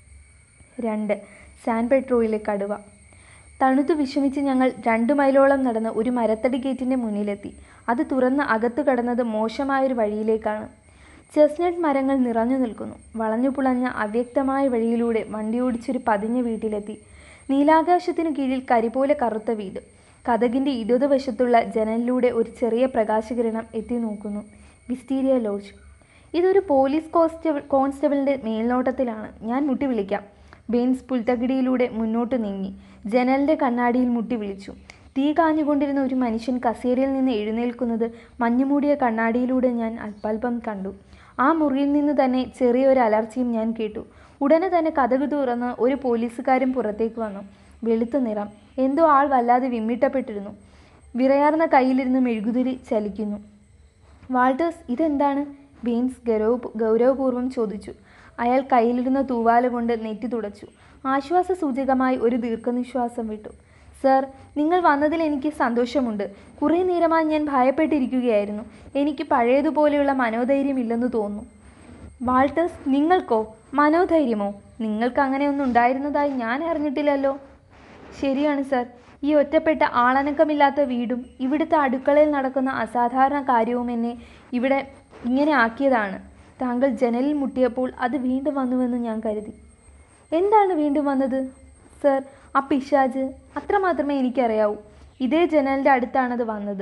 രണ്ട് സാൻ പെട്രോയിലെ കടുവ തണുത്തു വിഷമിച്ച് ഞങ്ങൾ രണ്ടു മൈലോളം നടന്ന് ഒരു മരത്തടി ഗേറ്റിൻ്റെ മുന്നിലെത്തി അത് തുറന്ന് അകത്തു കടന്നത് മോശമായൊരു വഴിയിലേക്കാണ് ചെസ്നട്ട് മരങ്ങൾ നിറഞ്ഞു നിൽക്കുന്നു വളഞ്ഞു പുളഞ്ഞ അവ്യക്തമായ വഴിയിലൂടെ വണ്ടിയോടിച്ചൊരു പതിഞ്ഞ വീട്ടിലെത്തി നീലാകാശത്തിനു കീഴിൽ കരിപോലെ കറുത്ത വീട് കഥകിൻ്റെ ഇടതുവശത്തുള്ള ജനലിലൂടെ ഒരു ചെറിയ പ്രകാശകിരണം എത്തി നോക്കുന്നു വിസ്റ്റീരിയ ലോഡ്ജ് ഇതൊരു പോലീസ് കോൺസ്റ്റബിൾ കോൺസ്റ്റബിളിൻ്റെ മേൽനോട്ടത്തിലാണ് ഞാൻ മുട്ടി വിളിക്കാം ബെയിൻസ് പുൽത്തകിടിയിലൂടെ മുന്നോട്ട് നീങ്ങി ജനലിൻ്റെ കണ്ണാടിയിൽ മുട്ടി വിളിച്ചു തീ കാഞ്ഞുകൊണ്ടിരുന്ന ഒരു മനുഷ്യൻ കസേരയിൽ നിന്ന് എഴുന്നേൽക്കുന്നത് മഞ്ഞുമൂടിയ കണ്ണാടിയിലൂടെ ഞാൻ അല്പാൽപം കണ്ടു ആ മുറിയിൽ നിന്ന് തന്നെ ചെറിയൊരു അലർച്ചയും ഞാൻ കേട്ടു ഉടനെ തന്നെ കഥക് തുറന്ന് ഒരു പോലീസുകാരൻ പുറത്തേക്ക് വന്നു വെളുത്ത നിറം എന്തോ ആൾ വല്ലാതെ വിമ്മിട്ടപ്പെട്ടിരുന്നു വിറയാർന്ന കയ്യിലിരുന്ന് മെഴുകുതിരി ചലിക്കുന്നു വാൾട്ടേഴ്സ് ഇതെന്താണ് ബെയിൻസ് ഗൗരവ ഗൗരവപൂർവ്വം ചോദിച്ചു അയാൾ കയ്യിലിരുന്ന തൂവാല കൊണ്ട് നെറ്റി തുടച്ചു ആശ്വാസ സൂചകമായി ഒരു ദീർഘനിശ്വാസം വിട്ടു സർ നിങ്ങൾ വന്നതിൽ എനിക്ക് സന്തോഷമുണ്ട് കുറേ നേരമായി ഞാൻ ഭയപ്പെട്ടിരിക്കുകയായിരുന്നു എനിക്ക് പഴയതുപോലെയുള്ള മനോധൈര്യമില്ലെന്ന് തോന്നുന്നു വാൾട്ടേഴ്സ് നിങ്ങൾക്കോ മനോധൈര്യമോ നിങ്ങൾക്ക് അങ്ങനെയൊന്നും ഉണ്ടായിരുന്നതായി ഞാൻ അറിഞ്ഞിട്ടില്ലല്ലോ ശരിയാണ് സർ ഈ ഒറ്റപ്പെട്ട ആളനക്കമില്ലാത്ത വീടും ഇവിടുത്തെ അടുക്കളയിൽ നടക്കുന്ന അസാധാരണ കാര്യവും എന്നെ ഇവിടെ ഇങ്ങനെ ആക്കിയതാണ് താങ്കൾ ജനലിൽ മുട്ടിയപ്പോൾ അത് വീണ്ടും വന്നുവെന്ന് ഞാൻ കരുതി എന്താണ് വീണ്ടും വന്നത് സർ ആ പിശാജ് അത്രമാത്രമേ എനിക്കറിയാവൂ ഇതേ ജനലിൻ്റെ അടുത്താണത് വന്നത്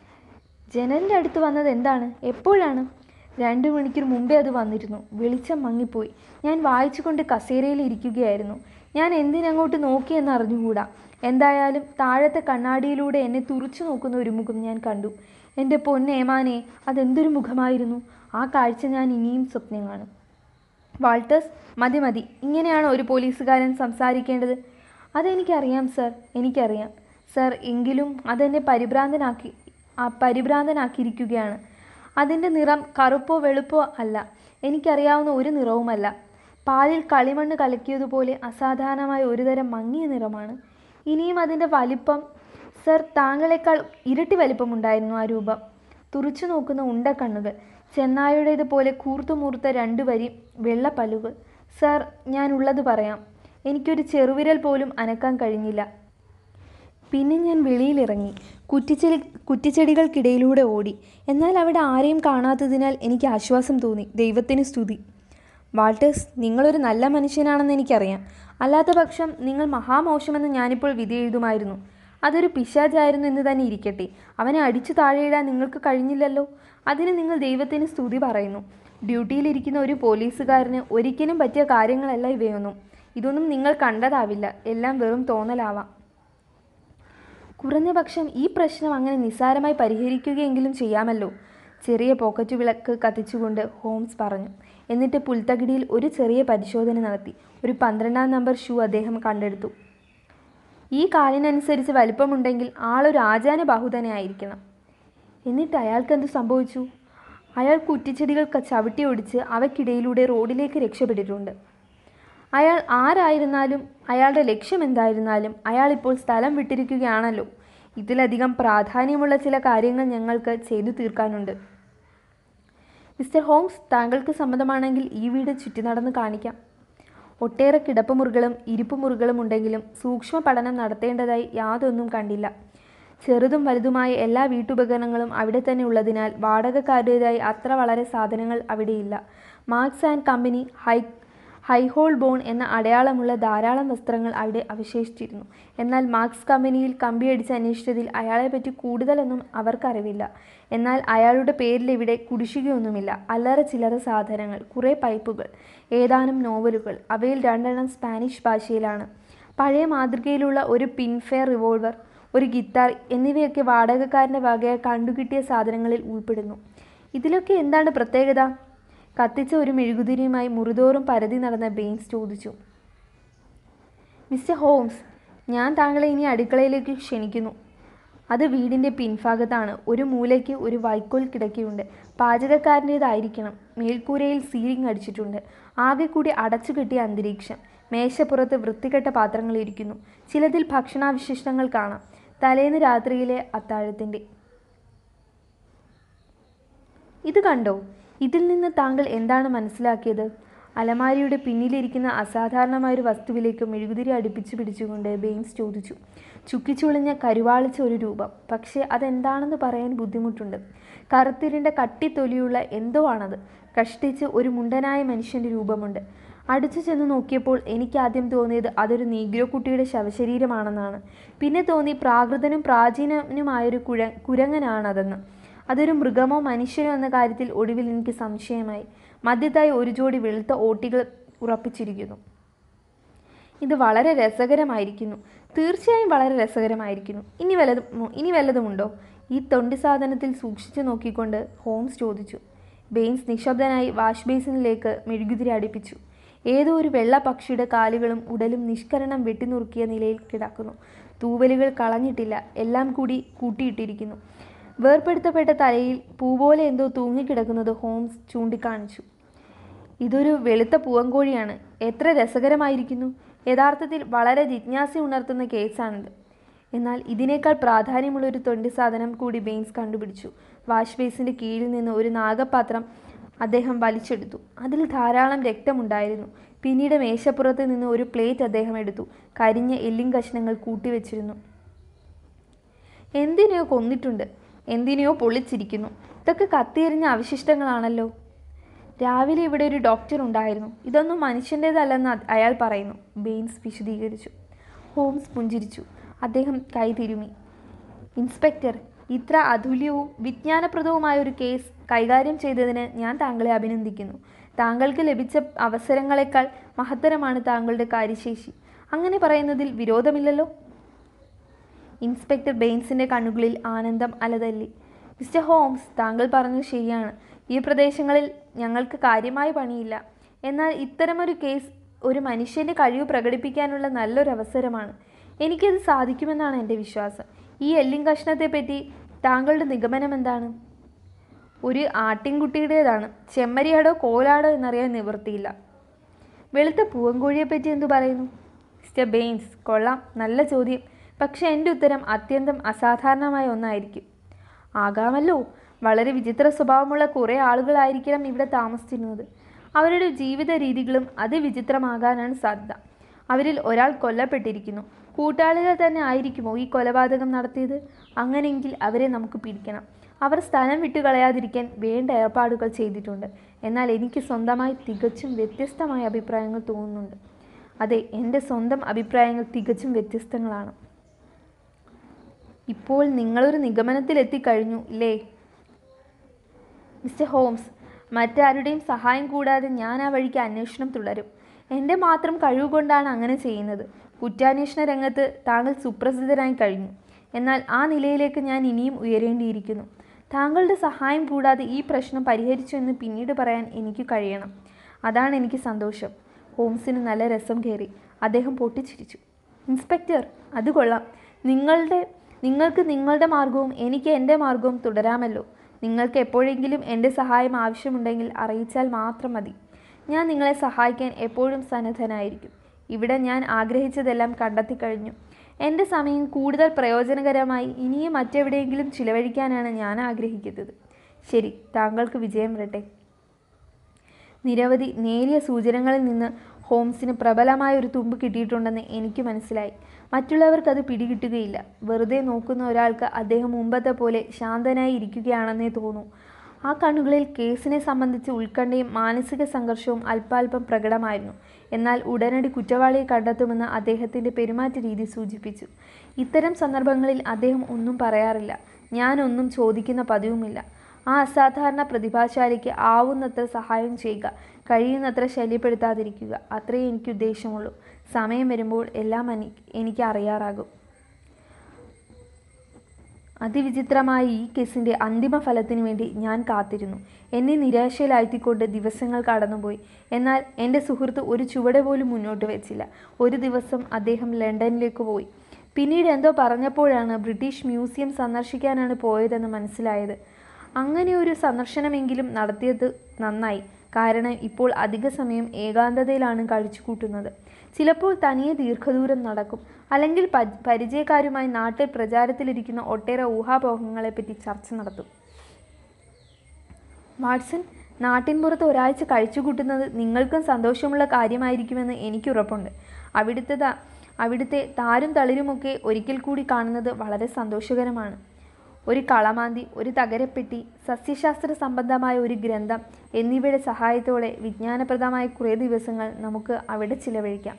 ജനലിൻ്റെ അടുത്ത് വന്നത് എന്താണ് എപ്പോഴാണ് രണ്ടു മണിക്കൂർ മുമ്പേ അത് വന്നിരുന്നു വെളിച്ചം മങ്ങിപ്പോയി ഞാൻ വായിച്ചുകൊണ്ട് കസേരയിൽ ഇരിക്കുകയായിരുന്നു ഞാൻ എന്തിനങ്ങോട്ട് നോക്കിയെന്ന് അറിഞ്ഞുകൂടാ എന്തായാലും താഴത്തെ കണ്ണാടിയിലൂടെ എന്നെ തുറച്ചു നോക്കുന്ന ഒരു മുഖം ഞാൻ കണ്ടു എൻ്റെ പൊന്നേമാനെ അതെന്തൊരു മുഖമായിരുന്നു ആ കാഴ്ച ഞാൻ ഇനിയും സ്വപ്നം കാണും വാൾട്ടേഴ്സ് മതി മതി ഇങ്ങനെയാണോ ഒരു പോലീസുകാരൻ സംസാരിക്കേണ്ടത് അതെനിക്കറിയാം സർ എനിക്കറിയാം സർ എങ്കിലും അതെന്നെ പരിഭ്രാന്തനാക്കി ആ പരിഭ്രാന്തനാക്കിയിരിക്കുകയാണ് അതിൻ്റെ നിറം കറുപ്പോ വെളുപ്പോ അല്ല എനിക്കറിയാവുന്ന ഒരു നിറവുമല്ല പാലിൽ കളിമണ്ണ് കലക്കിയതുപോലെ അസാധാരണമായ ഒരുതരം മങ്ങിയ നിറമാണ് ഇനിയും അതിൻ്റെ വലിപ്പം സർ താങ്കളെക്കാൾ ഇരട്ടി വലിപ്പമുണ്ടായിരുന്നു ആ രൂപം തുറച്ചു നോക്കുന്ന ഉണ്ട കണ്ണുകൾ ചെന്നായുടേതുപോലെ കൂർത്തുമൂർത്ത രണ്ടു വരി വെള്ളപ്പല്ലുകൾ സർ ഞാൻ ഉള്ളത് പറയാം എനിക്കൊരു ചെറുവിരൽ പോലും അനക്കാൻ കഴിഞ്ഞില്ല പിന്നെ ഞാൻ വെളിയിലിറങ്ങി കുറ്റിച്ചെടി കുറ്റിച്ചെടികൾക്കിടയിലൂടെ ഓടി എന്നാൽ അവിടെ ആരെയും കാണാത്തതിനാൽ എനിക്ക് ആശ്വാസം തോന്നി ദൈവത്തിന് സ്തുതി വാൾട്ടേഴ്സ് നിങ്ങളൊരു നല്ല മനുഷ്യനാണെന്ന് എനിക്കറിയാം അല്ലാത്ത പക്ഷം നിങ്ങൾ മഹാമോശമെന്ന് ഞാനിപ്പോൾ വിധി എഴുതുമായിരുന്നു അതൊരു പിശാചായിരുന്നു എന്ന് തന്നെ ഇരിക്കട്ടെ അവനെ അടിച്ചു താഴെയിടാൻ നിങ്ങൾക്ക് കഴിഞ്ഞില്ലല്ലോ അതിന് നിങ്ങൾ ദൈവത്തിന് സ്തുതി പറയുന്നു ഡ്യൂട്ടിയിലിരിക്കുന്ന ഒരു പോലീസുകാരന് ഒരിക്കലും പറ്റിയ കാര്യങ്ങളല്ല ഇവയൊന്നും ഇതൊന്നും നിങ്ങൾ കണ്ടതാവില്ല എല്ലാം വെറും തോന്നലാവാം കുറഞ്ഞപക്ഷം ഈ പ്രശ്നം അങ്ങനെ നിസ്സാരമായി പരിഹരിക്കുകയെങ്കിലും ചെയ്യാമല്ലോ ചെറിയ പോക്കറ്റ് വിളക്ക് കത്തിച്ചുകൊണ്ട് ഹോംസ് പറഞ്ഞു എന്നിട്ട് പുൽത്തകിടിയിൽ ഒരു ചെറിയ പരിശോധന നടത്തി ഒരു പന്ത്രണ്ടാം നമ്പർ ഷൂ അദ്ദേഹം കണ്ടെടുത്തു ഈ കാലിനനുസരിച്ച് വലിപ്പമുണ്ടെങ്കിൽ ആളൊരു ആചാന ബാഹുതനെ ആയിരിക്കണം എന്നിട്ട് അയാൾക്ക് എന്ത് സംഭവിച്ചു അയാൾ കുറ്റിച്ചെടികൾ ക- ചവിട്ടി ഒടിച്ച് അവയ്ക്കിടയിലൂടെ റോഡിലേക്ക് രക്ഷപ്പെട്ടിട്ടുണ്ട് അയാൾ ആരായിരുന്നാലും അയാളുടെ ലക്ഷ്യം എന്തായിരുന്നാലും അയാൾ ഇപ്പോൾ സ്ഥലം വിട്ടിരിക്കുകയാണല്ലോ ഇതിലധികം പ്രാധാന്യമുള്ള ചില കാര്യങ്ങൾ ഞങ്ങൾക്ക് ചെയ്തു തീർക്കാനുണ്ട് മിസ്റ്റർ ഹോംസ് താങ്കൾക്ക് സമ്മതമാണെങ്കിൽ ഈ വീട് ചുറ്റി നടന്ന് കാണിക്കാം ഒട്ടേറെ കിടപ്പുമുറികളും ഇരിപ്പുമുറികളും ഉണ്ടെങ്കിലും സൂക്ഷ്മ പഠനം നടത്തേണ്ടതായി യാതൊന്നും കണ്ടില്ല ചെറുതും വലുതുമായ എല്ലാ വീട്ടുപകരണങ്ങളും അവിടെ തന്നെ ഉള്ളതിനാൽ വാടകക്കാരുടേതായി അത്ര വളരെ സാധനങ്ങൾ അവിടെയില്ല Marks and company High High Holborn എന്ന അടയാളമുള്ള ധാരാളം വസ്ത്രങ്ങൾ അവിടെ അവശേഷിച്ചിരുന്നു എന്നാൽ മാർക്സ് കമ്പനിയിൽ കമ്പിയടിച്ച് അന്വേഷിച്ചതിൽ അയാളെപ്പറ്റി കൂടുതലൊന്നും അവർക്കറിവില്ല എന്നാൽ അയാളുടെ പേരിൽ ഇവിടെ കുടിശ്ശികയൊന്നുമില്ല അല്ലറ ചില്ലറ സാധനങ്ങൾ കുറേ പൈപ്പുകൾ ഏതാനും നോവലുകൾ അവയിൽ രണ്ടെണ്ണം സ്പാനിഷ് ഭാഷയിലാണ് പഴയ മാതൃകയിലുള്ള ഒരു പിൻഫെയർ റിവോൾവർ ഒരു ഗിത്താർ എന്നിവയൊക്കെ വാടകക്കാരൻ്റെ വകയായി കണ്ടുകിട്ടിയ സാധനങ്ങളിൽ ഉൾപ്പെടുന്നു ഇതിലൊക്കെ എന്താണ് പ്രത്യേകത കത്തിച്ച ഒരു മെഴുകുതിരിയുമായി മുറിതോറും പരതി നടന്ന ബെയിൻസ് ചോദിച്ചു മിസ്റ്റർ ഹോംസ് ഞാൻ താങ്കളെ ഇനി അടുക്കളയിലേക്ക് ക്ഷണിക്കുന്നു അത് വീടിൻ്റെ പിൻഭാഗത്താണ് ഒരു മൂലയ്ക്ക് ഒരു വൈക്കോൽ കിടക്കിയുണ്ട് പാചകക്കാരൻ്റേതായിരിക്കണം മേൽക്കൂരയിൽ സീലിംഗ് അടിച്ചിട്ടുണ്ട് ആകെ കൂടി അടച്ചു കെട്ടിയ അന്തരീക്ഷം മേശപ്പുറത്ത് വൃത്തികെട്ട പാത്രങ്ങൾ ഇരിക്കുന്നു ചിലതിൽ ഭക്ഷണാവശിഷ്ടങ്ങൾ കാണാം തലേന്ന് രാത്രിയിലെ അത്താഴത്തിൻ്റെ ഇത് കണ്ടോ ഇതിൽ നിന്ന് താങ്കൾ എന്താണ് മനസ്സിലാക്കിയത് അലമാരിയുടെ പിന്നിലിരിക്കുന്ന അസാധാരണമായ ഒരു വസ്തുവിലേക്ക് മെഴുകുതിരി അടുപ്പിച്ച് പിടിച്ചുകൊണ്ട് ബെയിൻസ് ചോദിച്ചു ചുക്കിച്ചുളിഞ്ഞ കരുവാളിച്ച ഒരു രൂപം പക്ഷേ അതെന്താണെന്ന് പറയാൻ ബുദ്ധിമുട്ടുണ്ട് കറുത്തിരിൻ്റെ കട്ടിത്തൊലിയുള്ള എന്തോ ആണത് കഷ്ടിച്ച് ഒരു മുണ്ടനായ മനുഷ്യൻ്റെ രൂപമുണ്ട് അടുത്തു ചെന്ന് നോക്കിയപ്പോൾ എനിക്ക് ആദ്യം തോന്നിയത് അതൊരു നീഗ്രോ കുട്ടിയുടെ ശവശരീരമാണെന്നാണ് പിന്നെ തോന്നി പ്രാകൃതനും പ്രാചീനനുമായൊരു കുഴ കുരങ്ങനാണതെന്ന് അതൊരു മൃഗമോ മനുഷ്യനോ എന്ന കാര്യത്തിൽ ഒടുവിൽ എനിക്ക് സംശയമായി മധ്യത്തായി ഒരു ജോഡി വെളുത്ത ഓട്ടികൾ ഉറപ്പിച്ചിരിക്കുന്നു ഇത് വളരെ രസകരമായിരിക്കുന്നു തീർച്ചയായും വളരെ രസകരമായിരിക്കുന്നു ഇനി വല്ലതും ഇനി വല്ലതുമുണ്ടോ ഈ തൊണ്ടി സാധനത്തിൽ സൂക്ഷിച്ചു നോക്കിക്കൊണ്ട് ഹോംസ് ചോദിച്ചു ബെയിൻസ് നിശബ്ദനായി വാഷ് ബേസിനിലേക്ക് മെഴുകുതിരി അടുപ്പിച്ചു ഏതോ ഒരു വെള്ള പക്ഷിയുടെ കാലുകളും ഉടലും നിഷ്കരണം വെട്ടിനുറുക്കിയ നിലയിൽ കിടക്കുന്നു തൂവലുകൾ കളഞ്ഞിട്ടില്ല എല്ലാം കൂടി കൂട്ടിയിട്ടിരിക്കുന്നു വേർപ്പെടുത്തപ്പെട്ട തലയിൽ പൂപോലെ എന്തോ തൂങ്ങിക്കിടക്കുന്നത് ഹോംസ് ചൂണ്ടിക്കാണിച്ചു ഇതൊരു വെളുത്ത പൂവങ്കോഴിയാണ് എത്ര രസകരമായിരിക്കുന്നു യഥാർത്ഥത്തിൽ വളരെ ജിജ്ഞാസ ഉണർത്തുന്ന കേസാണിത് എന്നാൽ ഇതിനേക്കാൾ പ്രാധാന്യമുള്ള ഒരു തൊണ്ടി സാധനം കൂടി ബെയിൻസ് കണ്ടുപിടിച്ചു വാഷ് ബേസിൻ്റെ കീഴിൽ നിന്ന് ഒരു നാഗപാത്രം അദ്ദേഹം വലിച്ചെടുത്തു അതിൽ ധാരാളം രക്തമുണ്ടായിരുന്നു പിന്നീട് മേശപ്പുറത്ത് നിന്ന് ഒരു പ്ലേറ്റ് അദ്ദേഹം എടുത്തു കരിഞ്ഞ എല്ലിൻ കഷ്ണങ്ങൾ കൂട്ടിവെച്ചിരുന്നു എന്തിനെയോ കൊന്നിട്ടുണ്ട് എന്തിനെയോ പൊള്ളിച്ചിരിക്കുന്നു ഇതൊക്കെ കത്തിയെറിഞ്ഞ അവശിഷ്ടങ്ങളാണല്ലോ രാവിലെ ഇവിടെ ഒരു ഡോക്ടർ ഉണ്ടായിരുന്നു ഇതൊന്നും മനുഷ്യൻ്റേതല്ലെന്ന് അ- അയാൾ പറയുന്നു ബെയിൻസ് വിശദീകരിച്ചു ഹോംസ് പുഞ്ചിരിച്ചു അദ്ദേഹം കൈ തിരുമി ഇൻസ്പെക്ടർ ഇത്ര അതുല്യവും വിജ്ഞാനപ്രദവുമായ ഒരു കേസ് കൈകാര്യം ചെയ്തതിന് ഞാൻ താങ്കളെ അഭിനന്ദിക്കുന്നു താങ്കൾക്ക് ലഭിച്ച അവസരങ്ങളെക്കാൾ മഹത്തരമാണ് താങ്കളുടെ കാര്യശേഷി അങ്ങനെ പറയുന്നതിൽ വിരോധമില്ലല്ലോ ഇൻസ്പെക്ടർ ബെയിൻസിന്റെ കണ്ണുകളിൽ ആനന്ദം അലതല്ലി മിസ്റ്റർ ഹോംസ് താങ്കൾ പറഞ്ഞത് ശരിയാണ് ഈ പ്രദേശങ്ങളിൽ ഞങ്ങൾക്ക് കാര്യമായ പണിയില്ല എന്നാൽ ഇത്തരമൊരു കേസ് ഒരു മനുഷ്യന്റെ കഴിവ് പ്രകടിപ്പിക്കാനുള്ള നല്ലൊരു അവസരമാണ് എനിക്കത് സാധിക്കുമെന്നാണ് എൻ്റെ വിശ്വാസം ഈ എല്ലിൻ കഷ്ണത്തെപ്പറ്റി താങ്കളുടെ നിഗമനം എന്താണ് ഒരു ആട്ടിൻകുട്ടിയുടേതാണ് ചെമ്മരിയാടോ കോലാടോ എന്നറിയാൻ നിവൃത്തിയില്ല വെളുത്ത പൂവൻകോഴിയെ പറ്റി എന്തു പറയുന്നു മിസ്റ്റർ ബെയിൻസ് കൊള്ളാം നല്ല ചോദ്യം പക്ഷേ എൻ്റെ ഉത്തരം അത്യന്തം അസാധാരണമായ ഒന്നായിരിക്കും ആകാമല്ലോ വളരെ വിചിത്ര സ്വഭാവമുള്ള കുറേ ആളുകളായിരിക്കണം ഇവിടെ താമസിച്ചിരുന്നത് അവരുടെ ജീവിത രീതികളും അതിവിചിത്രമാകാനാണ് സാധ്യത അവരിൽ ഒരാൾ കൊല്ലപ്പെട്ടിരിക്കുന്നു കൂട്ടാളികൾ തന്നെ ആയിരിക്കുമോ ഈ കൊലപാതകം നടത്തിയത് അങ്ങനെയെങ്കിൽ അവരെ നമുക്ക് പിടിക്കണം അവർ സ്ഥലം വിട്ടുകളയാതിരിക്കാൻ വേണ്ട ഏർപ്പാടുകൾ ചെയ്തിട്ടുണ്ട് എന്നാൽ എനിക്ക് സ്വന്തമായി തികച്ചും വ്യത്യസ്തമായ അഭിപ്രായങ്ങൾ തോന്നുന്നുണ്ട് അതെ എൻ്റെ സ്വന്തം അഭിപ്രായങ്ങൾ തികച്ചും വ്യത്യസ്തങ്ങളാണ് ഇപ്പോൾ നിങ്ങളൊരു നിഗമനത്തിലെത്തിക്കഴിഞ്ഞു ഇല്ലേ മിസ്റ്റർ ഹോംസ് മറ്റാരുടെയും സഹായം കൂടാതെ ഞാൻ ആ വഴിക്ക് അന്വേഷണം തുടരും എൻ്റെ മാത്രം കഴിവ് കൊണ്ടാണ് അങ്ങനെ ചെയ്യുന്നത് കുറ്റാന്വേഷണ രംഗത്ത് താങ്കൾ സുപ്രസിദ്ധനായി കഴിഞ്ഞു എന്നാൽ ആ നിലയിലേക്ക് ഞാൻ ഇനിയും ഉയരേണ്ടിയിരിക്കുന്നു താങ്കളുടെ സഹായം കൂടാതെ ഈ പ്രശ്നം പരിഹരിച്ചു എന്ന് പിന്നീട് പറയാൻ എനിക്ക് കഴിയണം അതാണ് എനിക്ക് സന്തോഷം ഹോംസിന് നല്ല രസം കയറി അദ്ദേഹം പൊട്ടിച്ചിരിച്ചു ഇൻസ്പെക്ടർ അത് കൊള്ളാം നിങ്ങളുടെ നിങ്ങൾക്ക് നിങ്ങളുടെ മാർഗവും എനിക്ക് എൻ്റെ മാർഗവും തുടരാമല്ലോ നിങ്ങൾക്ക് എപ്പോഴെങ്കിലും എൻ്റെ സഹായം ആവശ്യമുണ്ടെങ്കിൽ അറിയിച്ചാൽ മാത്രം മതി ഞാൻ നിങ്ങളെ സഹായിക്കാൻ എപ്പോഴും സന്നദ്ധനായിരിക്കും ഇവിടെ ഞാൻ ആഗ്രഹിച്ചതെല്ലാം കണ്ടെത്തി കഴിഞ്ഞു എൻ്റെ സമയം കൂടുതൽ പ്രയോജനകരമായി ഇനിയും മറ്റെവിടെയെങ്കിലും ചിലവഴിക്കാനാണ് ഞാൻ ആഗ്രഹിക്കുന്നത് ശരി താങ്കൾക്ക് വിജയം വരട്ടെ നിരവധി നേരിയ സൂചനകളിൽ നിന്ന് ഹോംസിന് പ്രബലമായ ഒരു തുമ്പ് കിട്ടിയിട്ടുണ്ടെന്ന് എനിക്ക് മനസ്സിലായി മറ്റുള്ളവർക്ക് അത് പിടികിട്ടുകയില്ല വെറുതെ നോക്കുന്ന ഒരാൾക്ക് അദ്ദേഹം മുമ്പത്തെ പോലെ ശാന്തനായി ഇരിക്കുകയാണെന്നേ തോന്നൂ ആ കണ്ണുകളിൽ കേസിനെ സംബന്ധിച്ച് ഉത്കണ്ഠയും മാനസിക സംഘർഷവും അല്പാൽപം പ്രകടമായിരുന്നു എന്നാൽ ഉടനടി കുറ്റവാളിയെ കണ്ടെത്തുമെന്ന് അദ്ദേഹത്തിൻ്റെ പെരുമാറ്റ രീതി സൂചിപ്പിച്ചു ഇത്തരം സന്ദർഭങ്ങളിൽ അദ്ദേഹം ഒന്നും പറയാറില്ല ഞാനൊന്നും ചോദിക്കുന്ന പതിവുമില്ല ആ അസാധാരണ പ്രതിഭാശാലിക്ക് ആവുന്നത്ര സഹായം ചെയ്യുക കഴിയുന്നത്ര ശല്യപ്പെടുത്താതിരിക്കുക അത്രയേ എനിക്ക് ഉദ്ദേശമുള്ളൂ സമയം വരുമ്പോൾ എല്ലാം എനി- എനിക്ക് അറിയാറാകും അതിവിചിത്രമായ ഈ കേസിൻ്റെ അന്തിമ ഫലത്തിനു വേണ്ടി ഞാൻ കാത്തിരുന്നു എന്നെ നിരാശയിലാഴ്ത്തിക്കൊണ്ട് ദിവസങ്ങൾ കടന്നുപോയി എന്നാൽ എൻ്റെ സുഹൃത്ത് ഒരു ചുവട് പോലും മുന്നോട്ട് വെച്ചില്ല ഒരു ദിവസം അദ്ദേഹം ലണ്ടനിലേക്ക് പോയി പിന്നീട് എന്തോ പറഞ്ഞപ്പോഴാണ് ബ്രിട്ടീഷ് മ്യൂസിയം സന്ദർശിക്കാനാണ് പോയതെന്ന് മനസ്സിലായത് അങ്ങനെ ഒരു സന്ദർശനമെങ്കിലും നടത്തിയത് നന്നായി കാരണം ഇപ്പോൾ അധിക സമയം ഏകാന്തതയിലാണ് കഴിച്ചു കൂട്ടുന്നത് ചിലപ്പോൾ തനിയെ ദീർഘദൂരം നടക്കും അല്ലെങ്കിൽ പ- പരിചയക്കാരുമായി നാട്ടിൽ പ്രചാരത്തിലിരിക്കുന്ന ഒട്ടേറെ ഊഹാപോഹങ്ങളെപ്പറ്റി ചർച്ച നടത്തും വാട്സൺ നാട്ടിൻപുറത്ത് ഒരാഴ്ച കഴിച്ചുകൂട്ടുന്നത് നിങ്ങൾക്കും സന്തോഷമുള്ള കാര്യമായിരിക്കുമെന്ന് എനിക്ക് ഉറപ്പുണ്ട് അവിടുത്തെ ത- അവിടുത്തെ താരും തളിരുമൊക്കെ ഒരിക്കൽ കൂടി കാണുന്നത് വളരെ സന്തോഷകരമാണ് ഒരു കളമാന്തി ഒരു തകരപ്പെട്ടി സസ്യശാസ്ത്ര സംബന്ധമായ ഒരു ഗ്രന്ഥം എന്നിവയുടെ സഹായത്തോടെ വിജ്ഞാനപ്രദമായ കുറേ ദിവസങ്ങൾ നമുക്ക് അവിടെ ചിലവഴിക്കാം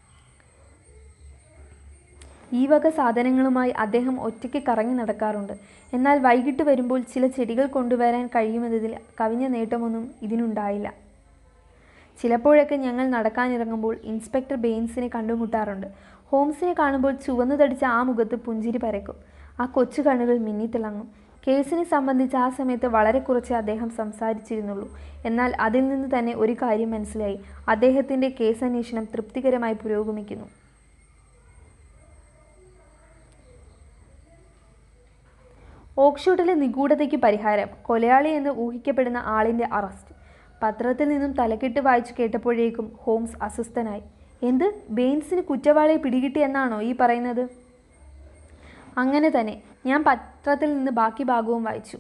ഈ വക സാധനങ്ങളുമായി അദ്ദേഹം ഒറ്റയ്ക്ക് കറങ്ങി നടക്കാറുണ്ട് എന്നാൽ വൈകിട്ട് വരുമ്പോൾ ചില ചെടികൾ കൊണ്ടുവരാൻ കഴിയുമെന്നതിൽ കവിഞ്ഞ നേട്ടമൊന്നും ഇതിനുണ്ടായില്ല ചിലപ്പോഴൊക്കെ ഞങ്ങൾ നടക്കാനിറങ്ങുമ്പോൾ ഇൻസ്പെക്ടർ ബെയിൻസിനെ കണ്ടുമുട്ടാറുണ്ട് ഹോംസിനെ കാണുമ്പോൾ ചുവന്നു തടിച്ച ആ മുഖത്ത് പുഞ്ചിരി പരക്കും ആ കൊച്ചു കണ്ണുകൾ മിന്നിത്തിളങ്ങും കേസിനെ സംബന്ധിച്ച് ആ സമയത്ത് വളരെ കുറച്ച് അദ്ദേഹം സംസാരിച്ചിരുന്നുള്ളൂ എന്നാൽ അതിൽ നിന്ന് തന്നെ ഒരു കാര്യം മനസ്സിലായി അദ്ദേഹത്തിൻ്റെ കേസ് അന്വേഷണം തൃപ്തികരമായി പുരോഗമിക്കുന്നു ഓക്സ്ഫോർഡിലെ നിഗൂഢതയ്ക്ക് പരിഹാരം കൊലയാളി എന്ന് ഊഹിക്കപ്പെടുന്ന ആളിൻ്റെ അറസ്റ്റ് പത്രത്തിൽ നിന്നും തലക്കെട്ട് വായിച്ചു കേട്ടപ്പോഴേക്കും ഹോംസ് അസ്വസ്ഥനായി എന്ത് ബെയിൻസിന് കുറ്റവാളിയെ പിടികിട്ടി എന്നാണോ ഈ പറയുന്നത് അങ്ങനെ തന്നെ ഞാൻ പത്രത്തിൽ നിന്ന് ബാക്കി ഭാഗവും വായിച്ചു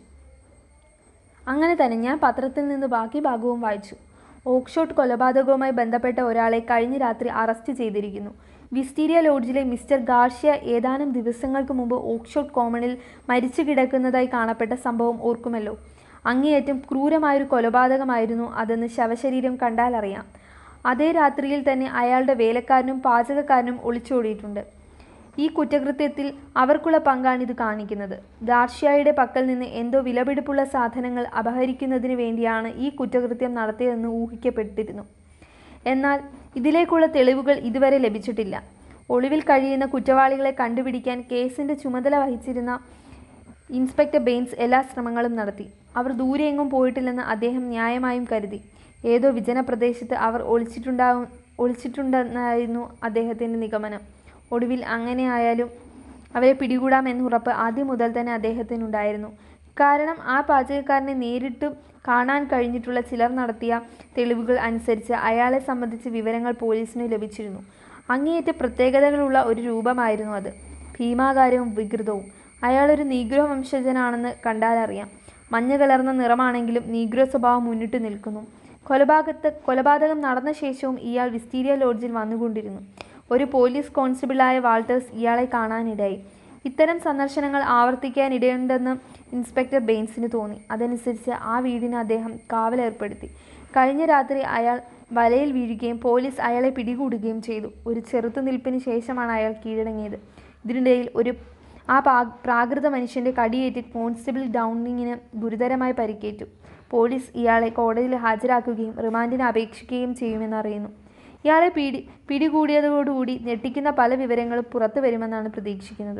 അങ്ങനെ തന്നെ ഞാൻ പത്രത്തിൽ നിന്ന് ബാക്കി ഭാഗവും വായിച്ചു ഓക്സ്ഫോർഡ് കൊലപാതകവുമായി ബന്ധപ്പെട്ട ഒരാളെ കഴിഞ്ഞ രാത്രി അറസ്റ്റ് ചെയ്തിരിക്കുന്നു വിസ്റ്റീരിയ ലോഡ്ജിലെ മിസ്റ്റർ ഗാർഷ്യ ഏതാനും ദിവസങ്ങൾക്ക് മുമ്പ് ഓക്സ്ഫോർഡ് കോമണിൽ മരിച്ചു കിടക്കുന്നതായി കാണപ്പെട്ട സംഭവം ഓർക്കുമല്ലോ അങ്ങേയറ്റം ക്രൂരമായൊരു കൊലപാതകമായിരുന്നു അതെന്ന് ശവശരീരം കണ്ടാൽ അറിയാം അതേ രാത്രിയിൽ തന്നെ അയാളുടെ വേലക്കാരനും പാചകക്കാരനും ഒളിച്ചോടിയിട്ടുണ്ട് ഈ കുറ്റകൃത്യത്തിൽ അവർക്കുള്ള പങ്കാണ് ഇത് കാണിക്കുന്നത് ഗാർഷ്യയുടെ പക്കൽ നിന്ന് എന്തോ വിലപിടിപ്പുള്ള സാധനങ്ങൾ അപഹരിക്കുന്നതിന് വേണ്ടിയാണ് ഈ കുറ്റകൃത്യം നടത്തിയതെന്ന് ഊഹിക്കപ്പെട്ടിരുന്നു എന്നാൽ ഇതിലേക്കുള്ള തെളിവുകൾ ഇതുവരെ ലഭിച്ചിട്ടില്ല ഒളിവിൽ കഴിയുന്ന കുറ്റവാളികളെ കണ്ടുപിടിക്കാൻ കേസിന്റെ ചുമതല വഹിച്ചിരുന്ന ഇൻസ്പെക്ടർ ബെയിൻസ് എല്ലാ ശ്രമങ്ങളും നടത്തി അവർ ദൂരെയെങ്ങും പോയിട്ടില്ലെന്ന് അദ്ദേഹം ന്യായമായും കരുതി ഏതോ വിജന പ്രദേശത്ത് അവർ ഒളിച്ചിട്ടുണ്ടാവും ഒളിച്ചിട്ടുണ്ടെന്നായിരുന്നു അദ്ദേഹത്തിൻ്റെ നിഗമനം ഒടുവിൽ അങ്ങനെ ആയാലും അവരെ പിടികൂടാമെന്ന് ഉറപ്പ് ആദ്യം മുതൽ തന്നെ അദ്ദേഹത്തിനുണ്ടായിരുന്നു കാരണം ആ പാചകക്കാരനെ നേരിട്ട് കാണാൻ കഴിഞ്ഞിട്ടുള്ള ചിലർ നടത്തിയ തെളിവുകൾ അനുസരിച്ച് അയാളെ സംബന്ധിച്ച് വിവരങ്ങൾ പോലീസിന് ലഭിച്ചിരുന്നു അങ്ങേയറ്റ പ്രത്യേകതകളുള്ള ഒരു രൂപമായിരുന്നു അത് ഭീമാകാരവും വികൃതവും അയാളൊരു നീഗ്രോ വംശജനാണെന്ന് കണ്ടാലറിയാം മഞ്ഞ കലർന്ന നിറമാണെങ്കിലും നീഗ്രോ സ്വഭാവം മുന്നിട്ട് നിൽക്കുന്നു കൊലപാതകത്ത് കൊലപാതകം നടന്ന ശേഷവും ഇയാൾ വിസ്റ്റീരിയ ലോഡ്ജിൽ വന്നുകൊണ്ടിരുന്നു ഒരു പോലീസ് കോൺസ്റ്റബിളായ വാൾട്ടേഴ്സ് ഇയാളെ കാണാനിടയായി ഇത്തരം സന്ദർശനങ്ങൾ ആവർത്തിക്കാനിടയുണ്ടെന്ന് ഇൻസ്പെക്ടർ ബെയിൻസിന് തോന്നി അതനുസരിച്ച് ആ വീടിന് അദ്ദേഹം കാവലേർപ്പെടുത്തി കഴിഞ്ഞ രാത്രി അയാൾ വലയിൽ വീഴുകയും പോലീസ് അയാളെ പിടികൂടുകയും ചെയ്തു ഒരു ചെറുത്തുനിൽപ്പിന് ശേഷമാണ് അയാൾ കീഴടങ്ങിയത് ഇതിനിടയിൽ ഒരു ആ പാ പ്രാകൃത മനുഷ്യന്റെ കടിയേറ്റ് കോൺസ്റ്റബിൾ ഡൗണിങ്ങിന് ഗുരുതരമായി പരിക്കേറ്റു പോലീസ് ഇയാളെ കോടതിയിൽ ഹാജരാക്കുകയും റിമാൻഡിന് അപേക്ഷിക്കുകയും ചെയ്യുമെന്ന് അറിയുന്നു ഇയാളെ പിടി പിടികൂടിയതോടുകൂടി ഞെട്ടിക്കുന്ന പല വിവരങ്ങളും പുറത്തു വരുമെന്നാണ് പ്രതീക്ഷിക്കുന്നത്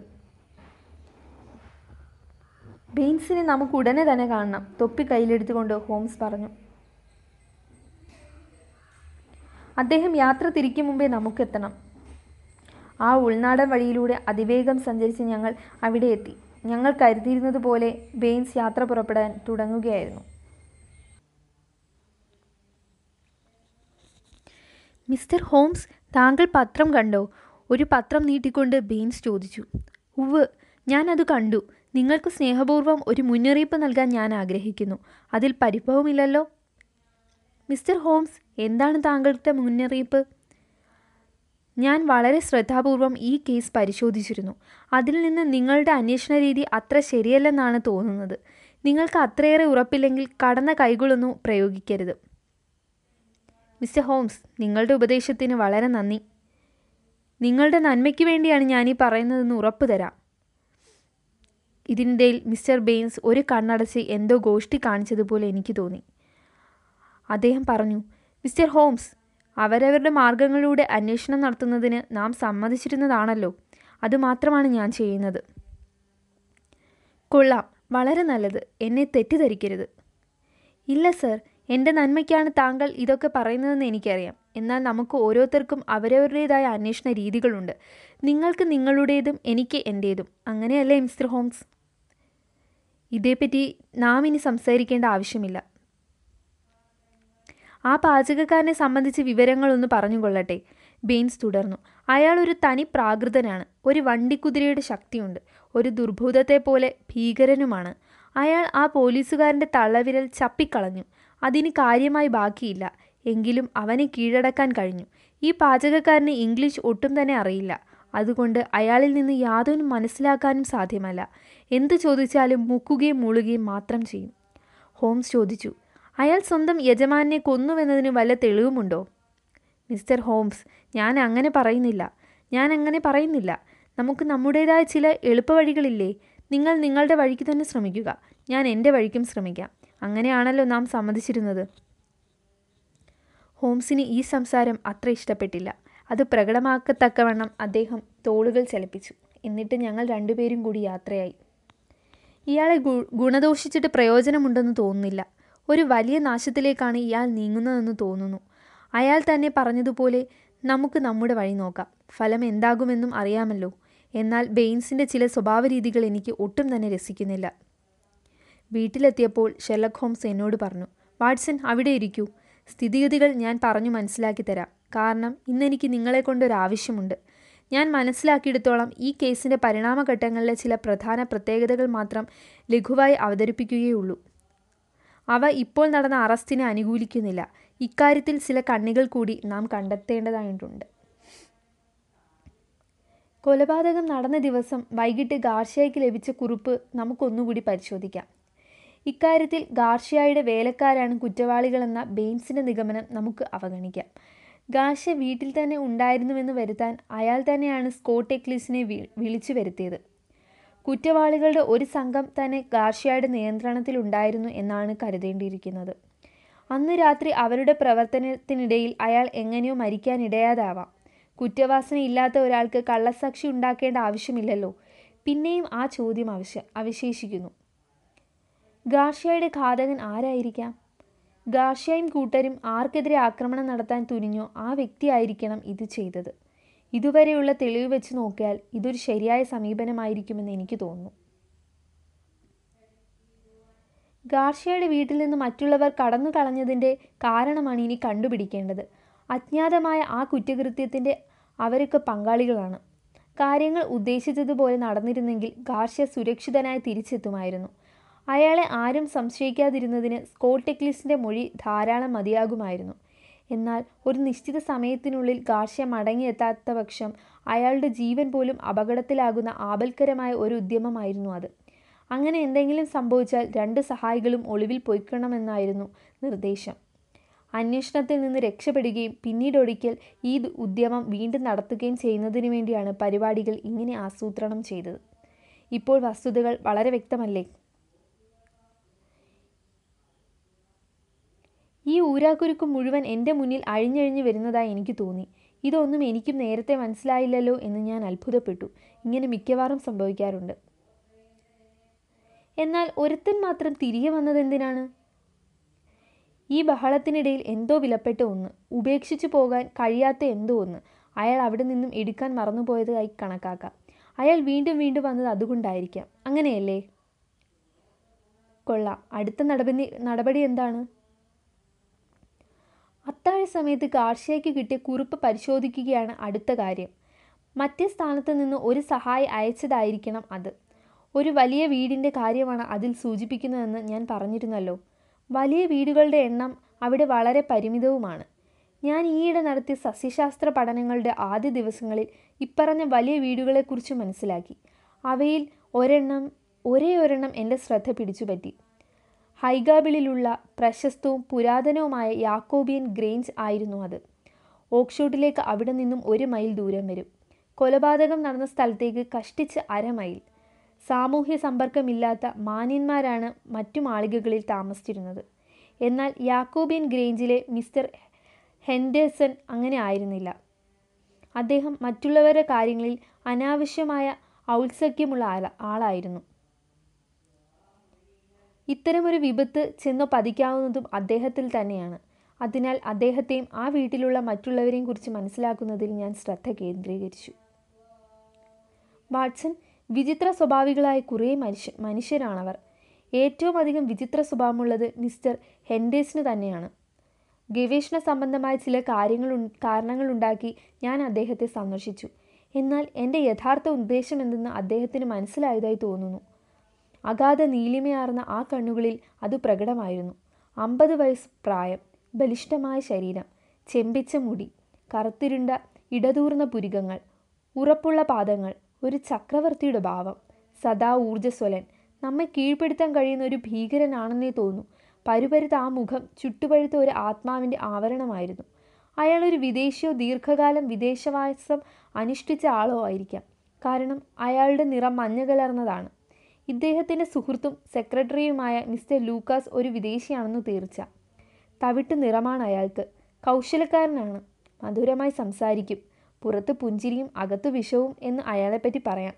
ബെയിൻസിനെ നമുക്ക് ഉടനെ തന്നെ കാണണം തൊപ്പി കയ്യിലെടുത്തുകൊണ്ട് ഹോംസ് പറഞ്ഞു അദ്ദേഹം യാത്ര തിരിക്കും മുമ്പേ നമുക്കെത്തണം ആ ഉൾനാടൻ വഴിയിലൂടെ അതിവേഗം സഞ്ചരിച്ച് ഞങ്ങൾ അവിടെ എത്തി ഞങ്ങൾ കരുതിയിരുന്നത് പോലെ ബെയിൻസ് യാത്ര പുറപ്പെടാൻ തുടങ്ങുകയായിരുന്നു മിസ്റ്റർ ഹോംസ് താങ്കൾ പത്രം കണ്ടോ ഒരു പത്രം നീട്ടിക്കൊണ്ട് ബെയിൻസ് ചോദിച്ചു ഉവ് ഞാനത് കണ്ടു നിങ്ങൾക്ക് സ്നേഹപൂർവ്വം ഒരു മുന്നറിയിപ്പ് നൽകാൻ ഞാൻ ആഗ്രഹിക്കുന്നു അതിൽ പരിഭവമില്ലല്ലോ മിസ്റ്റർ ഹോംസ് എന്താണ് താങ്കളുടെ മുന്നറിയിപ്പ് ഞാൻ വളരെ ശ്രദ്ധാപൂർവം ഈ കേസ് പരിശോധിച്ചിരുന്നു അതിൽ നിന്ന് നിങ്ങളുടെ അന്വേഷണ രീതി അത്ര ശരിയല്ലെന്നാണ് തോന്നുന്നത് നിങ്ങൾക്ക് അത്രയേറെ ഉറപ്പില്ലെങ്കിൽ കടന്ന കൈകളൊന്നും പ്രയോഗിക്കരുത് മിസ്റ്റർ ഹോംസ് നിങ്ങളുടെ ഉപദേശത്തിന് വളരെ നന്ദി നിങ്ങളുടെ നന്മയ്ക്ക് വേണ്ടിയാണ് ഞാൻ ഈ പറയുന്നതെന്ന് ഉറപ്പ് തരാം ഇതിനിടയിൽ മിസ്റ്റർ ബെയിൻസ് ഒരു കണ്ണടച്ച് എന്തോ ഗോഷ്ടി കാണിച്ചതുപോലെ എനിക്ക് തോന്നി അദ്ദേഹം പറഞ്ഞു മിസ്റ്റർ ഹോംസ് അവരവരുടെ മാർഗങ്ങളിലൂടെ അന്വേഷണം നടത്തുന്നതിന് നാം സമ്മതിച്ചിരുന്നതാണല്ലോ അതുമാത്രമാണ് ഞാൻ ചെയ്യുന്നത് കൊള്ളാം വളരെ നല്ലത് എന്നെ തെറ്റിദ്ധരിക്കരുത് ഇല്ല സർ എൻ്റെ നന്മയ്ക്കാണ് താങ്കൾ ഇതൊക്കെ പറയുന്നതെന്ന് എനിക്കറിയാം എന്നാൽ നമുക്ക് ഓരോരുത്തർക്കും അവരവരുടേതായ അന്വേഷണ രീതികളുണ്ട് നിങ്ങൾക്ക് നിങ്ങളുടേതും എനിക്ക് എൻ്റേതും അങ്ങനെയല്ലേ മിസ്റ്റർ ഹോംസ് ഇതേപ്പറ്റി നാം ഇനി സംസാരിക്കേണ്ട ആവശ്യമില്ല ആ പാചകക്കാരനെ സംബന്ധിച്ച് വിവരങ്ങളൊന്ന് പറഞ്ഞുകൊള്ളട്ടെ ബെയിൻസ് തുടർന്നു അയാൾ ഒരു തനി പ്രാകൃതനാണ് ഒരു വണ്ടിക്കുതിരയുടെ ശക്തിയുണ്ട് ഒരു ദുർഭൂതത്തെ പോലെ ഭീകരനുമാണ് അയാൾ ആ പോലീസുകാരൻ്റെ തള്ളവിരൽ ചപ്പിക്കളഞ്ഞു അതിന് കാര്യമായി ബാക്കിയില്ല എങ്കിലും അവനെ കീഴടക്കാൻ കഴിഞ്ഞു ഈ പാചകക്കാരന് ഇംഗ്ലീഷ് ഒട്ടും തന്നെ അറിയില്ല അതുകൊണ്ട് അയാളിൽ നിന്ന് യാതൊന്നും മനസ്സിലാക്കാനും സാധ്യമല്ല എന്തു ചോദിച്ചാലും മുക്കുകയും മൂളുകയും മാത്രം ചെയ്യും ഹോംസ് ചോദിച്ചു അയാൾ സ്വന്തം യജമാനെ കൊന്നുവെന്നതിന് വല്ല തെളിവുമുണ്ടോ മിസ്റ്റർ ഹോംസ് ഞാൻ അങ്ങനെ പറയുന്നില്ല ഞാൻ അങ്ങനെ പറയുന്നില്ല നമുക്ക് നമ്മുടേതായ ചില എളുപ്പവഴികളില്ലേ നിങ്ങൾ നിങ്ങളുടെ വഴിക്ക് തന്നെ ശ്രമിക്കുക ഞാൻ എൻ്റെ വഴിക്കും ശ്രമിക്കാം അങ്ങനെയാണല്ലോ നാം സമ്മതിച്ചിരുന്നത് ഹോംസിന് ഈ സംസാരം അത്ര ഇഷ്ടപ്പെട്ടില്ല അത് പ്രകടമാക്കത്തക്കവണ്ണം അദ്ദേഹം തോളുകൾ ചലിപ്പിച്ചു എന്നിട്ട് ഞങ്ങൾ രണ്ടുപേരും കൂടി യാത്രയായി ഇയാളെ ഗു ഗുണദോഷിച്ചിട്ട് പ്രയോജനമുണ്ടെന്ന് തോന്നുന്നില്ല ഒരു വലിയ നാശത്തിലേക്കാണ് ഇയാൾ നീങ്ങുന്നതെന്ന് തോന്നുന്നു അയാൾ തന്നെ പറഞ്ഞതുപോലെ നമുക്ക് നമ്മുടെ വഴി നോക്കാം ഫലം എന്താകുമെന്നും അറിയാമല്ലോ എന്നാൽ ബെയിൻസിൻ്റെ ചില സ്വഭാവരീതികൾ എനിക്ക് ഒട്ടും തന്നെ രസിക്കുന്നില്ല വീട്ടിലെത്തിയപ്പോൾ ഷെർലക് ഹോംസ് എന്നോട് പറഞ്ഞു വാട്സൺ അവിടെ ഇരിക്കൂ സ്ഥിതിഗതികൾ ഞാൻ പറഞ്ഞു മനസ്സിലാക്കി തരാം കാരണം ഇന്നെനിക്ക് നിങ്ങളെ കൊണ്ടൊരാവശ്യമുണ്ട് ഞാൻ മനസ്സിലാക്കിയെടുത്തോളം ഈ കേസിൻ്റെ പരിണാമഘട്ടങ്ങളിലെ ചില പ്രധാന പ്രത്യേകതകൾ മാത്രം ലഘുവായി അവതരിപ്പിക്കുകയുള്ളൂ അവ ഇപ്പോൾ നടന്ന അറസ്റ്റിനെ അനുകൂലിക്കുന്നില്ല ഇക്കാര്യത്തിൽ ചില കണ്ണികൾ കൂടി നാം കണ്ടെത്തേണ്ടതായിട്ടുണ്ട് കൊലപാതകം നടന്ന ദിവസം വൈകിട്ട് ഗാർഷ്യയ്ക്ക് ലഭിച്ച കുറിപ്പ് നമുക്കൊന്നുകൂടി പരിശോധിക്കാം ഇക്കാര്യത്തിൽ ഗാർഷ്യയുടെ വേലക്കാരാണ് കുറ്റവാളികളെന്ന ബെയിൻസിൻ്റെ നിഗമനം നമുക്ക് അവഗണിക്കാം ഗാർഷ്യ വീട്ടിൽ തന്നെ ഉണ്ടായിരുന്നുവെന്ന് വരുത്താൻ അയാൾ തന്നെയാണ് സ്കോട്ട് എക്ലീസിനെ വി വിളിച്ചു വരുത്തിയത് കുറ്റവാളികളുടെ ഒരു സംഘം തന്നെ ഗാർഷ്യയുടെ നിയന്ത്രണത്തിലുണ്ടായിരുന്നു എന്നാണ് കരുതേണ്ടിയിരിക്കുന്നത് അന്ന് രാത്രി അവരുടെ പ്രവർത്തനത്തിനിടയിൽ അയാൾ എങ്ങനെയോ മരിക്കാനിടയാതാവാം കുറ്റവാസന ഇല്ലാത്ത ഒരാൾക്ക് കള്ളസാക്ഷി ഉണ്ടാക്കേണ്ട ആവശ്യമില്ലല്ലോ പിന്നെയും ആ ചോദ്യം അവശ അവശേഷിക്കുന്നു ഗാർഷ്യയുടെ ഘാതകൻ ആരായിരിക്കാം ഗാർഷ്യയും കൂട്ടരും ആർക്കെതിരെ ആക്രമണം നടത്താൻ തുനിഞ്ഞോ ആ വ്യക്തിയായിരിക്കണം ഇത് ചെയ്തത് ഇതുവരെയുള്ള തെളിവ് വെച്ച് നോക്കിയാൽ ഇതൊരു ശരിയായ സമീപനമായിരിക്കുമെന്ന് എനിക്ക് തോന്നുന്നു ഗാർഷ്യയുടെ വീട്ടിൽ നിന്ന് മറ്റുള്ളവർ കടന്നു കളഞ്ഞതിൻ്റെ കാരണമാണ് ഇനി കണ്ടുപിടിക്കേണ്ടത് അജ്ഞാതമായ ആ കുറ്റകൃത്യത്തിൻ്റെ അവരൊക്കെ പങ്കാളികളാണ് കാര്യങ്ങൾ ഉദ്ദേശിച്ചതുപോലെ നടന്നിരുന്നെങ്കിൽ ഗാർഷ്യ സുരക്ഷിതനായി തിരിച്ചെത്തുമായിരുന്നു അയാളെ ആരും സംശയിക്കാതിരുന്നതിന് സ്കോട്ട് ടെക്ലിസിൻ്റെ മൊഴി ധാരാളം മതിയാകുമായിരുന്നു എന്നാൽ ഒരു നിശ്ചിത സമയത്തിനുള്ളിൽ ഗാർഷ്യ മടങ്ങിയെത്താത്ത പക്ഷം അയാളുടെ ജീവൻ പോലും അപകടത്തിലാകുന്ന ആപൽക്കരമായ ഒരു ഉദ്യമമായിരുന്നു അത് അങ്ങനെ എന്തെങ്കിലും സംഭവിച്ചാൽ രണ്ട് സഹായികളും ഒളിവിൽ പൊയ്ക്കണമെന്നായിരുന്നു നിർദ്ദേശം അന്വേഷണത്തിൽ നിന്ന് രക്ഷപ്പെടുകയും പിന്നീട് ഒരിക്കൽ ഈ ഉദ്യമം വീണ്ടും നടത്തുകയും ചെയ്യുന്നതിനു വേണ്ടിയാണ് പരിപാടികൾ ഇങ്ങനെ ആസൂത്രണം ചെയ്തത് ഇപ്പോൾ വസ്തുതകൾ വളരെ വ്യക്തമല്ലേ ഈ ഊരാക്കുരുക്ക് മുഴുവൻ എൻ്റെ മുന്നിൽ അഴിഞ്ഞഴിഞ്ഞു വരുന്നതായി എനിക്ക് തോന്നി ഇതൊന്നും എനിക്കും നേരത്തെ മനസ്സിലായില്ലല്ലോ എന്ന് ഞാൻ അത്ഭുതപ്പെട്ടു ഇങ്ങനെ മിക്കവാറും സംഭവിക്കാറുണ്ട് എന്നാൽ ഒരുത്തൻ മാത്രം തിരികെ വന്നതെന്തിനാണ് ഈ ബഹളത്തിനിടയിൽ എന്തോ വിലപ്പെട്ട ഒന്ന് ഉപേക്ഷിച്ചു പോകാൻ കഴിയാത്ത എന്തോ ഒന്ന് അയാൾ അവിടെ നിന്നും എടുക്കാൻ മറന്നുപോയതായി കണക്കാക്കാം അയാൾ വീണ്ടും വീണ്ടും വന്നത് അതുകൊണ്ടായിരിക്കാം അങ്ങനെയല്ലേ കൊള്ളാം അടുത്ത നടപടി നടപടി എന്താണ് അത്താഴ സമയത്ത് കാർഷികയ്ക്ക് കിട്ടിയ കുറിപ്പ് പരിശോധിക്കുകയാണ് അടുത്ത കാര്യം മറ്റേ സ്ഥാനത്ത് നിന്ന് ഒരു സഹായി അയച്ചതായിരിക്കണം അത് ഒരു വലിയ വീടിൻ്റെ കാര്യമാണ് അതിൽ സൂചിപ്പിക്കുന്നതെന്ന് ഞാൻ പറഞ്ഞിരുന്നല്ലോ വലിയ വീടുകളുടെ എണ്ണം അവിടെ വളരെ പരിമിതവുമാണ് ഞാൻ ഈയിടെ നടത്തിയ സസ്യശാസ്ത്ര പഠനങ്ങളുടെ ആദ്യ ദിവസങ്ങളിൽ ഇപ്പറഞ്ഞ വലിയ വീടുകളെക്കുറിച്ച് മനസ്സിലാക്കി അവയിൽ ഒരെണ്ണം ഒരേ ഒരെണ്ണം എൻ്റെ ശ്രദ്ധ പിടിച്ചുപറ്റി ഹൈഗാബിളിലുള്ള പ്രശസ്തവും പുരാതനവുമായ യാക്കോബിയൻ ഗ്രേഞ്ച് ആയിരുന്നു അത് ഓക്സ്ഷോട്ടിലേക്ക് അവിടെ നിന്നും ഒരു മൈൽ ദൂരം വരും കൊലപാതകം നടന്ന സ്ഥലത്തേക്ക് കഷ്ടിച്ച് അര മൈൽ സാമൂഹ്യ സമ്പർക്കമില്ലാത്ത മാന്യന്മാരാണ് മറ്റു മാളികകളിൽ താമസിച്ചിരുന്നത് എന്നാൽ യാക്കോബിയൻ ഗ്രേഞ്ചിലെ മിസ്റ്റർ ഹെൻഡേഴ്സൺ അങ്ങനെ ആയിരുന്നില്ല അദ്ദേഹം മറ്റുള്ളവരുടെ കാര്യങ്ങളിൽ അനാവശ്യമായ ഔത്സക്യമുള്ള ആള ആളായിരുന്നു ഇത്തരമൊരു വിപത്ത് ചെന്നു പതിക്കാവുന്നതും അദ്ദേഹത്തിൽ തന്നെയാണ് അതിനാൽ അദ്ദേഹത്തെയും ആ വീട്ടിലുള്ള മറ്റുള്ളവരെയും കുറിച്ച് മനസ്സിലാക്കുന്നതിൽ ഞാൻ ശ്രദ്ധ കേന്ദ്രീകരിച്ചു വാട്സൺ വിചിത്ര സ്വഭാവികളായ കുറേ മനുഷ്യ മനുഷ്യരാണവർ ഏറ്റവും അധികം വിചിത്ര സ്വഭാവമുള്ളത് മിസ്റ്റർ ഹെൻഡേഴ്സിന് തന്നെയാണ് ഗവേഷണ സംബന്ധമായ ചില കാര്യങ്ങൾ കാരണങ്ങളുണ്ടാക്കി ഞാൻ അദ്ദേഹത്തെ സന്ദർശിച്ചു എന്നാൽ എൻ്റെ യഥാർത്ഥ ഉദ്ദേശം എന്തെന്ന് അദ്ദേഹത്തിന് മനസ്സിലായതായി തോന്നുന്നു അഗാധ നീലിമയാർന്ന ആ കണ്ണുകളിൽ അത് പ്രകടമായിരുന്നു അമ്പത് വയസ്സ് പ്രായം ബലിഷ്ഠമായ ശരീരം ചെമ്പിച്ച മുടി കറുത്തിരുണ്ട ഇടതൂർന്ന പുരികങ്ങൾ ഉറപ്പുള്ള പാദങ്ങൾ ഒരു ചക്രവർത്തിയുടെ ഭാവം സദാ ഊർജ്ജസ്വലൻ നമ്മെ കീഴ്പ്പെടുത്താൻ കഴിയുന്ന ഒരു ഭീകരനാണെന്നേ തോന്നൂ പരുപരുത്ത ആ മുഖം ചുട്ടുപഴുത്ത ഒരു ആത്മാവിൻ്റെ ആവരണമായിരുന്നു അയാൾ ഒരു വിദേശിയോ ദീർഘകാലം വിദേശവാസം അനുഷ്ഠിച്ച ആളോ ആയിരിക്കാം കാരണം അയാളുടെ നിറം മഞ്ഞ കലർന്നതാണ് ഇദ്ദേഹത്തിൻ്റെ സുഹൃത്തും സെക്രട്ടറിയുമായ മിസ്റ്റർ ലൂക്കാസ് ഒരു വിദേശിയാണെന്ന് തീർച്ച തവിട്ട് നിറമാണ് അയാൾക്ക് കൗശലക്കാരനാണ് മധുരമായി സംസാരിക്കും പുറത്ത് പുഞ്ചിരിയും അകത്തു വിഷവും എന്ന് അയാളെപ്പറ്റി പറയാം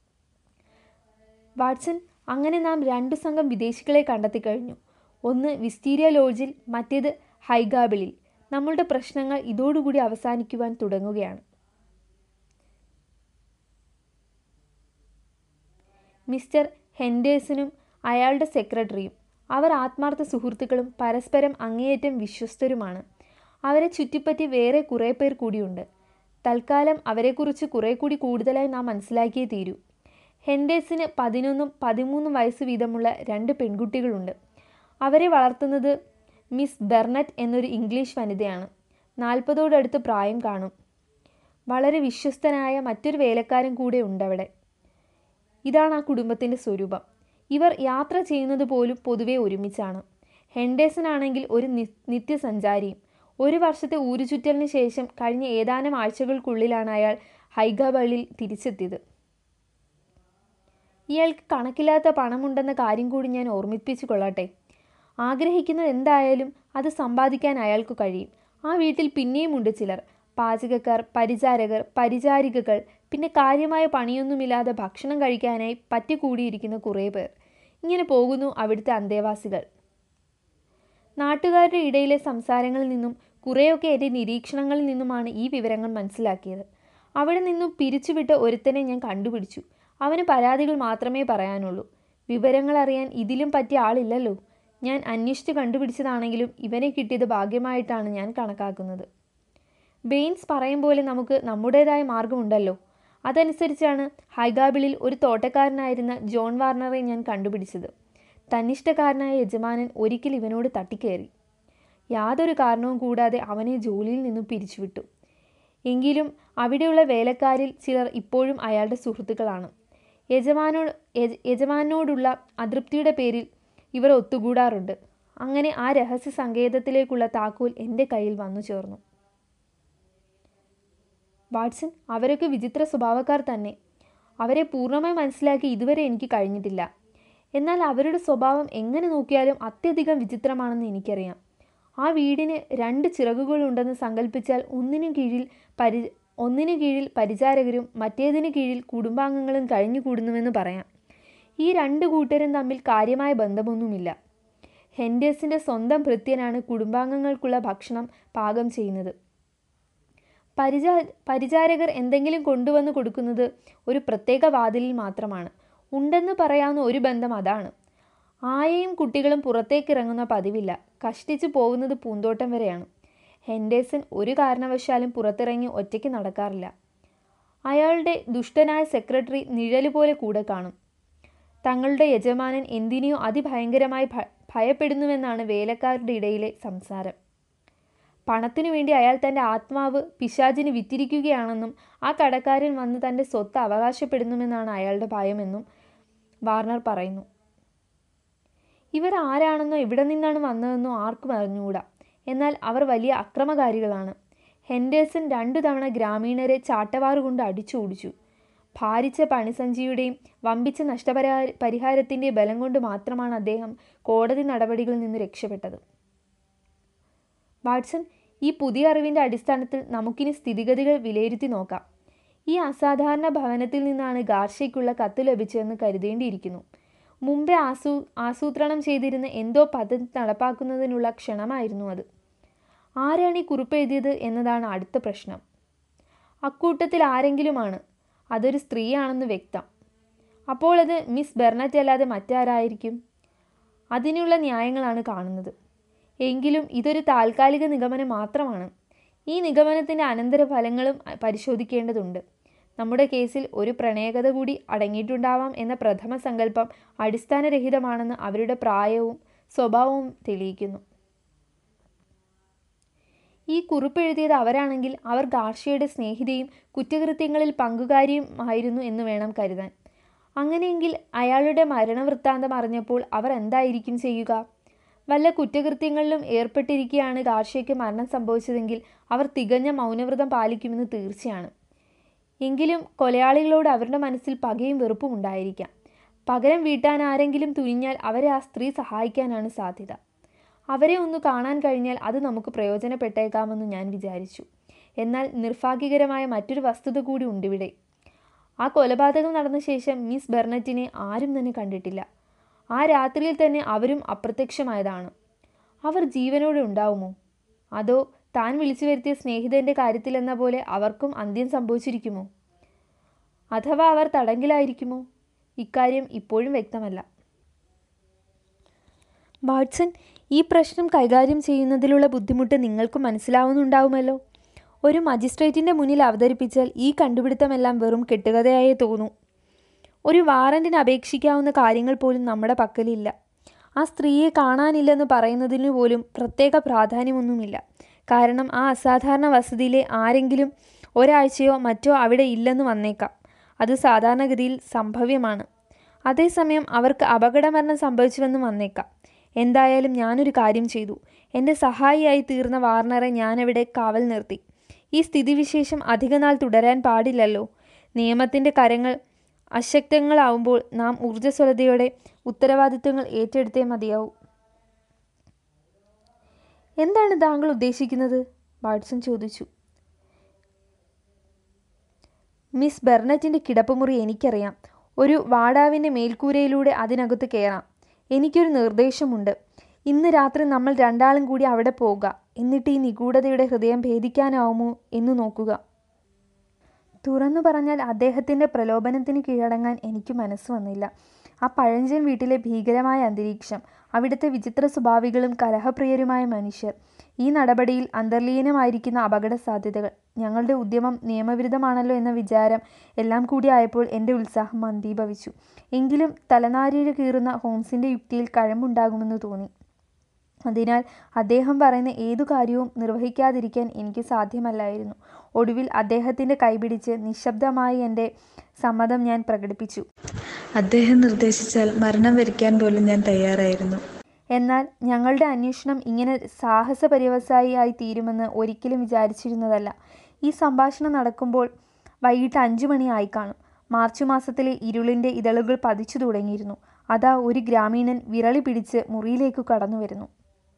വാട്സൺ അങ്ങനെ നാം രണ്ടു സംഘം വിദേശികളെ കണ്ടെത്തി കഴിഞ്ഞു ഒന്ന് വിസ്റ്റീരിയ ലോഡ്ജിൽ മറ്റേത് ഹൈഗാബിളിൽ നമ്മളുടെ പ്രശ്നങ്ങൾ ഇതോടുകൂടി അവസാനിക്കുവാൻ തുടങ്ങുകയാണ് മിസ്റ്റർ ഹെൻഡേഴ്സനും അയാളുടെ സെക്രട്ടറിയും അവർ ആത്മാർത്ഥ സുഹൃത്തുക്കളും പരസ്പരം അങ്ങേയറ്റം വിശ്വസ്തരുമാണ് അവരെ ചുറ്റിപ്പറ്റി വേറെ കുറേ പേർ കൂടിയുണ്ട് തൽക്കാലം അവരെക്കുറിച്ച് കുറേ കൂടി കൂടുതലായി നാം മനസ്സിലാക്കിയേ തീരൂ ഹെൻഡേഴ്സിന് പതിനൊന്നും പതിമൂന്നും വയസ്സ് വീതമുള്ള രണ്ട് പെൺകുട്ടികളുണ്ട് അവരെ വളർത്തുന്നത് മിസ് ബെർണറ്റ് എന്നൊരു ഇംഗ്ലീഷ് വനിതയാണ് നാൽപ്പതോടടുത്ത് പ്രായം കാണും വളരെ വിശ്വസ്തനായ മറ്റൊരു വേലക്കാരൻ കൂടെ ഉണ്ടവിടെ ഇതാണ് ആ കുടുംബത്തിൻ്റെ സ്വരൂപം ഇവർ യാത്ര ചെയ്യുന്നത് പോലും പൊതുവെ ഒരുമിച്ചാണ് ഹെൻഡേഴ്സൺ ആണെങ്കിൽ ഒരു നിത്യസഞ്ചാരിയും ഒരു വർഷത്തെ ഊരുചുറ്റലിന് ശേഷം കഴിഞ്ഞ ഏതാനും ആഴ്ചകൾക്കുള്ളിലാണ് അയാൾ ഹൈഗാബളിൽ തിരിച്ചെത്തിയത് ഇയാൾക്ക് കണക്കില്ലാത്ത പണമുണ്ടെന്ന കാര്യം കൂടി ഞാൻ ഓർമ്മിപ്പിച്ചു കൊള്ളട്ടെ ആഗ്രഹിക്കുന്നത് എന്തായാലും അത് സമ്പാദിക്കാൻ അയാൾക്ക് കഴിയും ആ വീട്ടിൽ പിന്നെയും ഉണ്ട് ചിലർ പാചകക്കാർ പരിചാരകർ പരിചാരികകൾ പിന്നെ കാര്യമായ പണിയൊന്നുമില്ലാതെ ഭക്ഷണം കഴിക്കാനായി പറ്റിക്കൂടിയിരിക്കുന്ന കുറേ പേർ ഇങ്ങനെ പോകുന്നു അവിടുത്തെ അന്തേവാസികൾ നാട്ടുകാരുടെ ഇടയിലെ സംസാരങ്ങളിൽ നിന്നും കുറേയൊക്കെ എൻ്റെ നിരീക്ഷണങ്ങളിൽ നിന്നുമാണ് ഈ വിവരങ്ങൾ മനസ്സിലാക്കിയത് അവിടെ നിന്നും പിരിച്ചുവിട്ട ഒരുത്തനെ ഞാൻ കണ്ടുപിടിച്ചു അവന് പരാതികൾ മാത്രമേ പറയാനുള്ളൂ വിവരങ്ങൾ അറിയാൻ ഇതിലും പറ്റിയ ആളില്ലല്ലോ ഞാൻ അന്വേഷിച്ച് കണ്ടുപിടിച്ചതാണെങ്കിലും ഇവനെ കിട്ടിയത് ഭാഗ്യമായിട്ടാണ് ഞാൻ കണക്കാക്കുന്നത് ബെയിൻസ് പറയും പോലെ നമുക്ക് നമ്മുടേതായ മാർഗമുണ്ടല്ലോ അതനുസരിച്ചാണ് ഹൈഗാബിളിൽ ഒരു തോട്ടക്കാരനായിരുന്ന ജോൺ വാർണറെ ഞാൻ കണ്ടുപിടിച്ചത് തന്നിഷ്ടക്കാരനായ യജമാനൻ ഒരിക്കൽ ഇവനോട് തട്ടിക്കയറി യാതൊരു കാരണവും കൂടാതെ അവനെ ജോലിയിൽ നിന്നും പിരിച്ചുവിട്ടു എങ്കിലും അവിടെയുള്ള വേലക്കാരിൽ ചിലർ ഇപ്പോഴും അയാളുടെ സുഹൃത്തുക്കളാണ് യജമാനോട് യജമാനോടുള്ള അതൃപ്തിയുടെ പേരിൽ ഇവർ ഒത്തുകൂടാറുണ്ട് അങ്ങനെ ആ രഹസ്യ സങ്കേതത്തിലേക്കുള്ള താക്കോൽ എൻ്റെ കയ്യിൽ വന്നു ചേർന്നു വാട്സൺ അവരൊക്കെ വിചിത്ര സ്വഭാവക്കാർ തന്നെ അവരെ പൂർണ്ണമായി മനസ്സിലാക്കി ഇതുവരെ എനിക്ക് കഴിഞ്ഞിട്ടില്ല എന്നാൽ അവരുടെ സ്വഭാവം എങ്ങനെ നോക്കിയാലും അത്യധികം വിചിത്രമാണെന്ന് എനിക്കറിയാം ആ വീടിന് രണ്ട് ചിറകുകളുണ്ടെന്ന് സങ്കല്പിച്ചാൽ ഒന്നിനു കീഴിൽ പരി ഒന്നിനു കീഴിൽ പരിചാരകരും മറ്റേതിനു കീഴിൽ കുടുംബാംഗങ്ങളും കഴിഞ്ഞുകൂടുന്നുവെന്ന് പറയാം ഈ രണ്ട് കൂട്ടരും തമ്മിൽ കാര്യമായ ബന്ധമൊന്നുമില്ല ഹെൻഡേഴ്സിൻ്റെ സ്വന്തം ഭൃത്യനാണ് കുടുംബാംഗങ്ങൾക്കുള്ള ഭക്ഷണം പാകം ചെയ്യുന്നത് പരിചാ പരിചാരകർ എന്തെങ്കിലും കൊണ്ടുവന്ന് കൊടുക്കുന്നത് ഒരു പ്രത്യേക വാതിലിൽ മാത്രമാണ് ഉണ്ടെന്ന് പറയാവുന്ന ഒരു ബന്ധം അതാണ് ആയയും കുട്ടികളും പുറത്തേക്ക് ഇറങ്ങുന്ന പതിവില്ല കഷ്ടിച്ചു പോകുന്നത് പൂന്തോട്ടം വരെയാണ് ഹെൻഡേഴ്സൺ ഒരു കാരണവശാലും പുറത്തിറങ്ങി ഒറ്റയ്ക്ക് നടക്കാറില്ല അയാളുടെ ദുഷ്ടനായ സെക്രട്ടറി നിഴലുപോലെ കൂടെ കാണും തങ്ങളുടെ യജമാനൻ എന്തിനെയോ അതിഭയങ്കരമായി ഭയപ്പെടുന്നുവെന്നാണ് വേലക്കാരുടെ ഇടയിലെ സംസാരം പണത്തിനു വേണ്ടി അയാൾ തൻ്റെ ആത്മാവ് പിശാചിന് വിറ്റിരിക്കുകയാണെന്നും ആ കടക്കാരൻ വന്ന് തൻ്റെ സ്വത്ത് അവകാശപ്പെടുന്നുമെന്നാണ് അയാളുടെ ഭയമെന്നും വാർണർ പറയുന്നു ഇവർ ആരാണെന്നോ എവിടെ നിന്നാണ് വന്നതെന്നോ ആർക്കും അറിഞ്ഞുകൂടാ എന്നാൽ അവർ വലിയ അക്രമകാരികളാണ് ഹെൻഡേഴ്സൺ രണ്ടു തവണ ഗ്രാമീണരെ ചാട്ടവാറുകൊണ്ട് അടിച്ചു ഓടിച്ചു ഭാരിച്ച പണിസഞ്ചിയുടെയും വമ്പിച്ച നഷ്ടപരിഹാര പരിഹാരത്തിൻ്റെ ബലം കൊണ്ട് മാത്രമാണ് അദ്ദേഹം കോടതി നടപടികളിൽ നിന്ന് രക്ഷപ്പെട്ടത് വാട്സൺ ഈ പുതിയ അറിവിൻ്റെ അടിസ്ഥാനത്തിൽ നമുക്കിനി സ്ഥിതിഗതികൾ വിലയിരുത്തി നോക്കാം ഈ അസാധാരണ ഭവനത്തിൽ നിന്നാണ് ഗാർഷയ്ക്കുള്ള കത്ത് ലഭിച്ചതെന്ന് കരുതേണ്ടിയിരിക്കുന്നു മുമ്പേ ആസൂ ആസൂത്രണം ചെയ്തിരുന്ന എന്തോ പദ്ധതി നടപ്പാക്കുന്നതിനുള്ള ക്ഷണമായിരുന്നു അത് ആരാണ് ഈ കുറിപ്പ് എഴുതിയത് എന്നതാണ് അടുത്ത പ്രശ്നം അക്കൂട്ടത്തിൽ ആരെങ്കിലുമാണ് അതൊരു സ്ത്രീയാണെന്ന് വ്യക്തം അപ്പോൾ അത് മിസ് ബെർണറ്റ് അല്ലാതെ മറ്റാരായിരിക്കും അതിനുള്ള ന്യായങ്ങളാണ് കാണുന്നത് എങ്കിലും ഇതൊരു താൽക്കാലിക നിഗമനം മാത്രമാണ് ഈ നിഗമനത്തിൻ്റെ അനന്തരഫലങ്ങളും പരിശോധിക്കേണ്ടതുണ്ട് നമ്മുടെ കേസിൽ ഒരു പ്രണയകഥ കൂടി അടങ്ങിയിട്ടുണ്ടാവാം എന്ന പ്രഥമ സങ്കല്പം അടിസ്ഥാനരഹിതമാണെന്ന് അവരുടെ പ്രായവും സ്വഭാവവും തെളിയിക്കുന്നു ഈ കുറിപ്പ് എഴുതിയത് അവരാണെങ്കിൽ അവർ ഗാർഷ്യയുടെ സ്നേഹിതയും കുറ്റകൃത്യങ്ങളിൽ പങ്കുകാരിയും ആയിരുന്നു എന്ന് വേണം കരുതാൻ അങ്ങനെയെങ്കിൽ അയാളുടെ മരണവൃത്താന്തം അറിഞ്ഞപ്പോൾ അവർ എന്തായിരിക്കും ചെയ്യുക വല്ല കുറ്റകൃത്യങ്ങളിലും ഏർപ്പെട്ടിരിക്കെയാണ് ഗാർഷ്യയ്ക്ക് മരണം സംഭവിച്ചതെങ്കിൽ അവർ തികഞ്ഞ മൗനവ്രതം പാലിക്കുമെന്ന് തീർച്ചയാണ് എങ്കിലും കൊലയാളികളോട് അവരുടെ മനസ്സിൽ പകയും വെറുപ്പും ഉണ്ടായിരിക്കാം പകരം വീട്ടാൻ ആരെങ്കിലും തുനിഞ്ഞാൽ അവരെ ആ സ്ത്രീ സഹായിക്കാനാണ് സാധ്യത അവരെ ഒന്ന് കാണാൻ കഴിഞ്ഞാൽ അത് നമുക്ക് പ്രയോജനപ്പെട്ടേക്കാമെന്ന് ഞാൻ വിചാരിച്ചു എന്നാൽ നിർഭാഗ്യകരമായ മറ്റൊരു വസ്തുത കൂടി ഉണ്ടിവിടെ ആ കൊലപാതകം നടന്ന ശേഷം മിസ് ബെർണറ്റിനെ ആരും തന്നെ കണ്ടിട്ടില്ല ആ രാത്രിയിൽ തന്നെ അവരും അപ്രത്യക്ഷമായതാണ് അവർ ജീവനോടെ ഉണ്ടാവുമോ അതോ താൻ വിളിച്ചു വരുത്തിയ സ്നേഹിതന്റെ കാര്യത്തിലെന്ന പോലെ അവർക്കും അന്ത്യം സംഭവിച്ചിരിക്കുമോ അഥവാ അവർ തടങ്കിലായിരിക്കുമോ ഇക്കാര്യം ഇപ്പോഴും വ്യക്തമല്ല വാട്സൺ ഈ പ്രശ്നം കൈകാര്യം ചെയ്യുന്നതിലുള്ള ബുദ്ധിമുട്ട് നിങ്ങൾക്ക് മനസ്സിലാവുന്നുണ്ടാവുമല്ലോ ഒരു മജിസ്ട്രേറ്റിൻ്റെ മുന്നിൽ അവതരിപ്പിച്ചാൽ ഈ കണ്ടുപിടുത്തമെല്ലാം വെറും കെട്ടുകഥയായേ തോന്നൂ ഒരു വാറന്റിന് അപേക്ഷിക്കാവുന്ന കാര്യങ്ങൾ പോലും നമ്മുടെ പക്കലില്ല ആ സ്ത്രീയെ കാണാനില്ലെന്ന് പറയുന്നതിന് പോലും പ്രത്യേക പ്രാധാന്യമൊന്നുമില്ല കാരണം ആ അസാധാരണ വസതിയിലെ ആരെങ്കിലും ഒരാഴ്ചയോ മറ്റോ അവിടെ ഇല്ലെന്ന് വന്നേക്കാം അത് സാധാരണഗതിയിൽ സംഭവ്യമാണ് അതേസമയം അവർക്ക് അപകടമരണം സംഭവിച്ചുവെന്ന് വന്നേക്കാം എന്തായാലും ഞാനൊരു കാര്യം ചെയ്തു എൻ്റെ സഹായിയായി തീർന്ന വാർണറെ ഞാനവിടെ കാവൽ നിർത്തി ഈ സ്ഥിതിവിശേഷം അധികനാൾ തുടരാൻ പാടില്ലല്ലോ നിയമത്തിൻ്റെ കരങ്ങൾ അശക്തങ്ങളാവുമ്പോൾ നാം ഊർജ്ജസ്വലതയോടെ ഉത്തരവാദിത്വങ്ങൾ ഏറ്റെടുത്തേ മതിയാവൂ എന്താണ് താങ്കൾ ഉദ്ദേശിക്കുന്നത് വാട്സൺ ചോദിച്ചു മിസ് ബെർണറ്റിൻ്റെ കിടപ്പുമുറി എനിക്കറിയാം ഒരു വാടാവിൻ്റെ മേൽക്കൂരയിലൂടെ അതിനകത്ത് കയറാം എനിക്കൊരു നിർദ്ദേശമുണ്ട് ഇന്ന് രാത്രി നമ്മൾ രണ്ടാളും കൂടി അവിടെ പോകുക എന്നിട്ട് ഈ നിഗൂഢതയുടെ ഹൃദയം ഭേദിക്കാനാവുമോ എന്ന് നോക്കുക തുറന്നു പറഞ്ഞാൽ അദ്ദേഹത്തിൻ്റെ പ്രലോഭനത്തിന് കീഴടങ്ങാൻ എനിക്ക് മനസ്സ് വന്നില്ല ആ പഴഞ്ചൻ വീട്ടിലെ ഭീകരമായ അന്തരീക്ഷം അവിടുത്തെ വിചിത്ര സ്വഭാവികളും കലഹപ്രിയരുമായ മനുഷ്യർ ഈ നടപടിയിൽ അന്തർലീനമായിരിക്കുന്ന അപകട സാധ്യതകൾ ഞങ്ങളുടെ ഉദ്യമം നിയമവിരുദ്ധമാണല്ലോ എന്ന വിചാരം എല്ലാം കൂടി ആയപ്പോൾ എൻ്റെ ഉത്സാഹം മന്ദീഭവിച്ചു എങ്കിലും തലനാരിഴ കീറുന്ന ഹോംസിൻ്റെ യുക്തിയിൽ കഴമ്പുണ്ടാകുമെന്ന് തോന്നി അതിനാൽ അദ്ദേഹം പറയുന്ന ഏതു കാര്യവും നിർവഹിക്കാതിരിക്കാൻ എനിക്ക് സാധ്യമല്ലായിരുന്നു ഒടുവിൽ അദ്ദേഹത്തിൻ്റെ കൈപിടിച്ച് നിശബ്ദമായി എൻ്റെ സമ്മതം ഞാൻ പ്രകടിപ്പിച്ചു അദ്ദേഹം നിർദ്ദേശിച്ചാൽ മരണം വരിക്കാൻ പോലും ഞാൻ തയ്യാറായിരുന്നു എന്നാൽ ഞങ്ങളുടെ അന്വേഷണം ഇങ്ങനെ സാഹസ പര്യവസായിയായി തീരുമെന്ന് ഒരിക്കലും വിചാരിച്ചിരുന്നതല്ല ഈ സംഭാഷണം നടക്കുമ്പോൾ വൈകിട്ട് അഞ്ചു മണിയായി കാണും മാർച്ച് മാസത്തിലെ ഇരുളിൻ്റെ ഇതളുകൾ പതിച്ചു തുടങ്ങിയിരുന്നു അതാ ഒരു ഗ്രാമീണൻ വിരളി പിടിച്ച് മുറിയിലേക്ക് കടന്നു വരുന്നു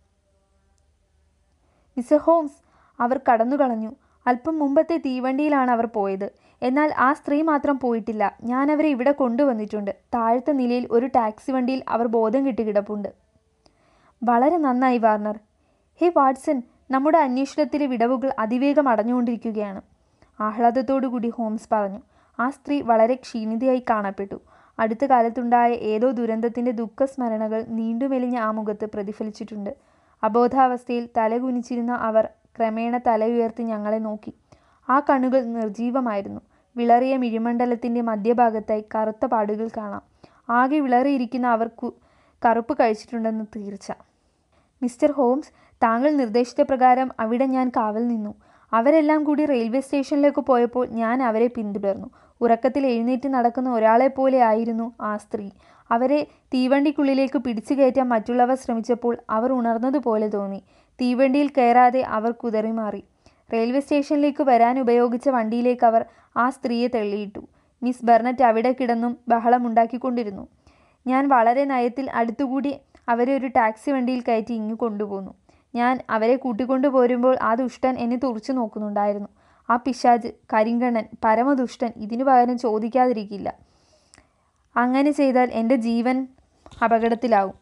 മിസ്റ്റർ ഹോംസ് അവർ കടന്നു കളഞ്ഞു അല്പം മുമ്പത്തെ തീവണ്ടിയിലാണ് അവർ പോയത് എന്നാൽ ആ സ്ത്രീ മാത്രം പോയിട്ടില്ല ഞാൻ അവരെ ഇവിടെ കൊണ്ടുവന്നിട്ടുണ്ട് താഴത്തെ നിലയിൽ ഒരു ടാക്സി വണ്ടിയിൽ അവർ ബോധം കെട്ടി കിടപ്പുണ്ട് വളരെ നന്നായി വാർണർ ഹേ വാട്സൺ നമ്മുടെ അന്വേഷണത്തിലെ വിടവുകൾ അതിവേഗം അടഞ്ഞുകൊണ്ടിരിക്കുകയാണ് ആഹ്ലാദത്തോടുകൂടി ഹോംസ് പറഞ്ഞു ആ സ്ത്രീ വളരെ ക്ഷീണിതയായി കാണപ്പെട്ടു അടുത്ത കാലത്തുണ്ടായ ഏതോ ദുരന്തത്തിൻ്റെ ദുഃഖസ്മരണകൾ നീണ്ടുമെലിഞ്ഞ ആ മുഖത്ത് പ്രതിഫലിച്ചിട്ടുണ്ട് അബോധാവസ്ഥയിൽ തലകുനിച്ചിരുന്ന അവർ ക്രമേണ തല ഉയർത്തി ഞങ്ങളെ നോക്കി ആ കണ്ണുകൾ നിർജീവമായിരുന്നു വിളറിയ മിഴിമണ്ഡലത്തിൻ്റെ മധ്യഭാഗത്തായി കറുത്ത പാടുകൾ കാണാം ആകെ വിളറിയിരിക്കുന്ന അവർ കു- കറുപ്പ് കഴിച്ചിട്ടുണ്ടെന്ന് തീർച്ച മിസ്റ്റർ ഹോംസ് താങ്കൾ നിർദ്ദേശിച്ച പ്രകാരം അവിടെ ഞാൻ കാവൽ നിന്നു അവരെല്ലാം കൂടി റെയിൽവേ സ്റ്റേഷനിലേക്ക് പോയപ്പോൾ ഞാൻ അവരെ പിന്തുടർന്നു ഉറക്കത്തിൽ എഴുന്നേറ്റ് നടക്കുന്ന ഒരാളെ പോലെ ആയിരുന്നു ആ സ്ത്രീ അവരെ തീവണ്ടിക്കുള്ളിലേക്ക് പിടിച്ചു കയറ്റാൻ മറ്റുള്ളവർ ശ്രമിച്ചപ്പോൾ അവർ ഉണർന്നതുപോലെ തോന്നി തീവണ്ടിയിൽ കയറാതെ അവർ കുതറിമാറി റെയിൽവേ സ്റ്റേഷനിലേക്ക് വരാൻ ഉപയോഗിച്ച വണ്ടിയിലേക്ക് അവർ ആ സ്ത്രീയെ തള്ളിയിട്ടു മിസ് ബർണറ്റ് അവിടെ കിടന്നും ബഹളമുണ്ടാക്കിക്കൊണ്ടിരുന്നു ഞാൻ വളരെ നയത്തിൽ അടുത്തുകൂടി അവരെ ഒരു ടാക്സി വണ്ടിയിൽ കയറ്റി ഇങ്ങു കൊണ്ടുപോന്നു ഞാൻ അവരെ കൂട്ടിക്കൊണ്ടു പോരുമ്പോൾ ആ ദുഷ്ടൻ എന്നെ തുറച്ചു നോക്കുന്നുണ്ടായിരുന്നു ആ പിശാജ് കരിങ്കണ്ണൻ പരമദുഷ്ടൻ ഇതിനു പകരം ചോദിക്കാതിരിക്കില്ല അങ്ങനെ ചെയ്താൽ എൻ്റെ ജീവൻ അപകടത്തിലാവും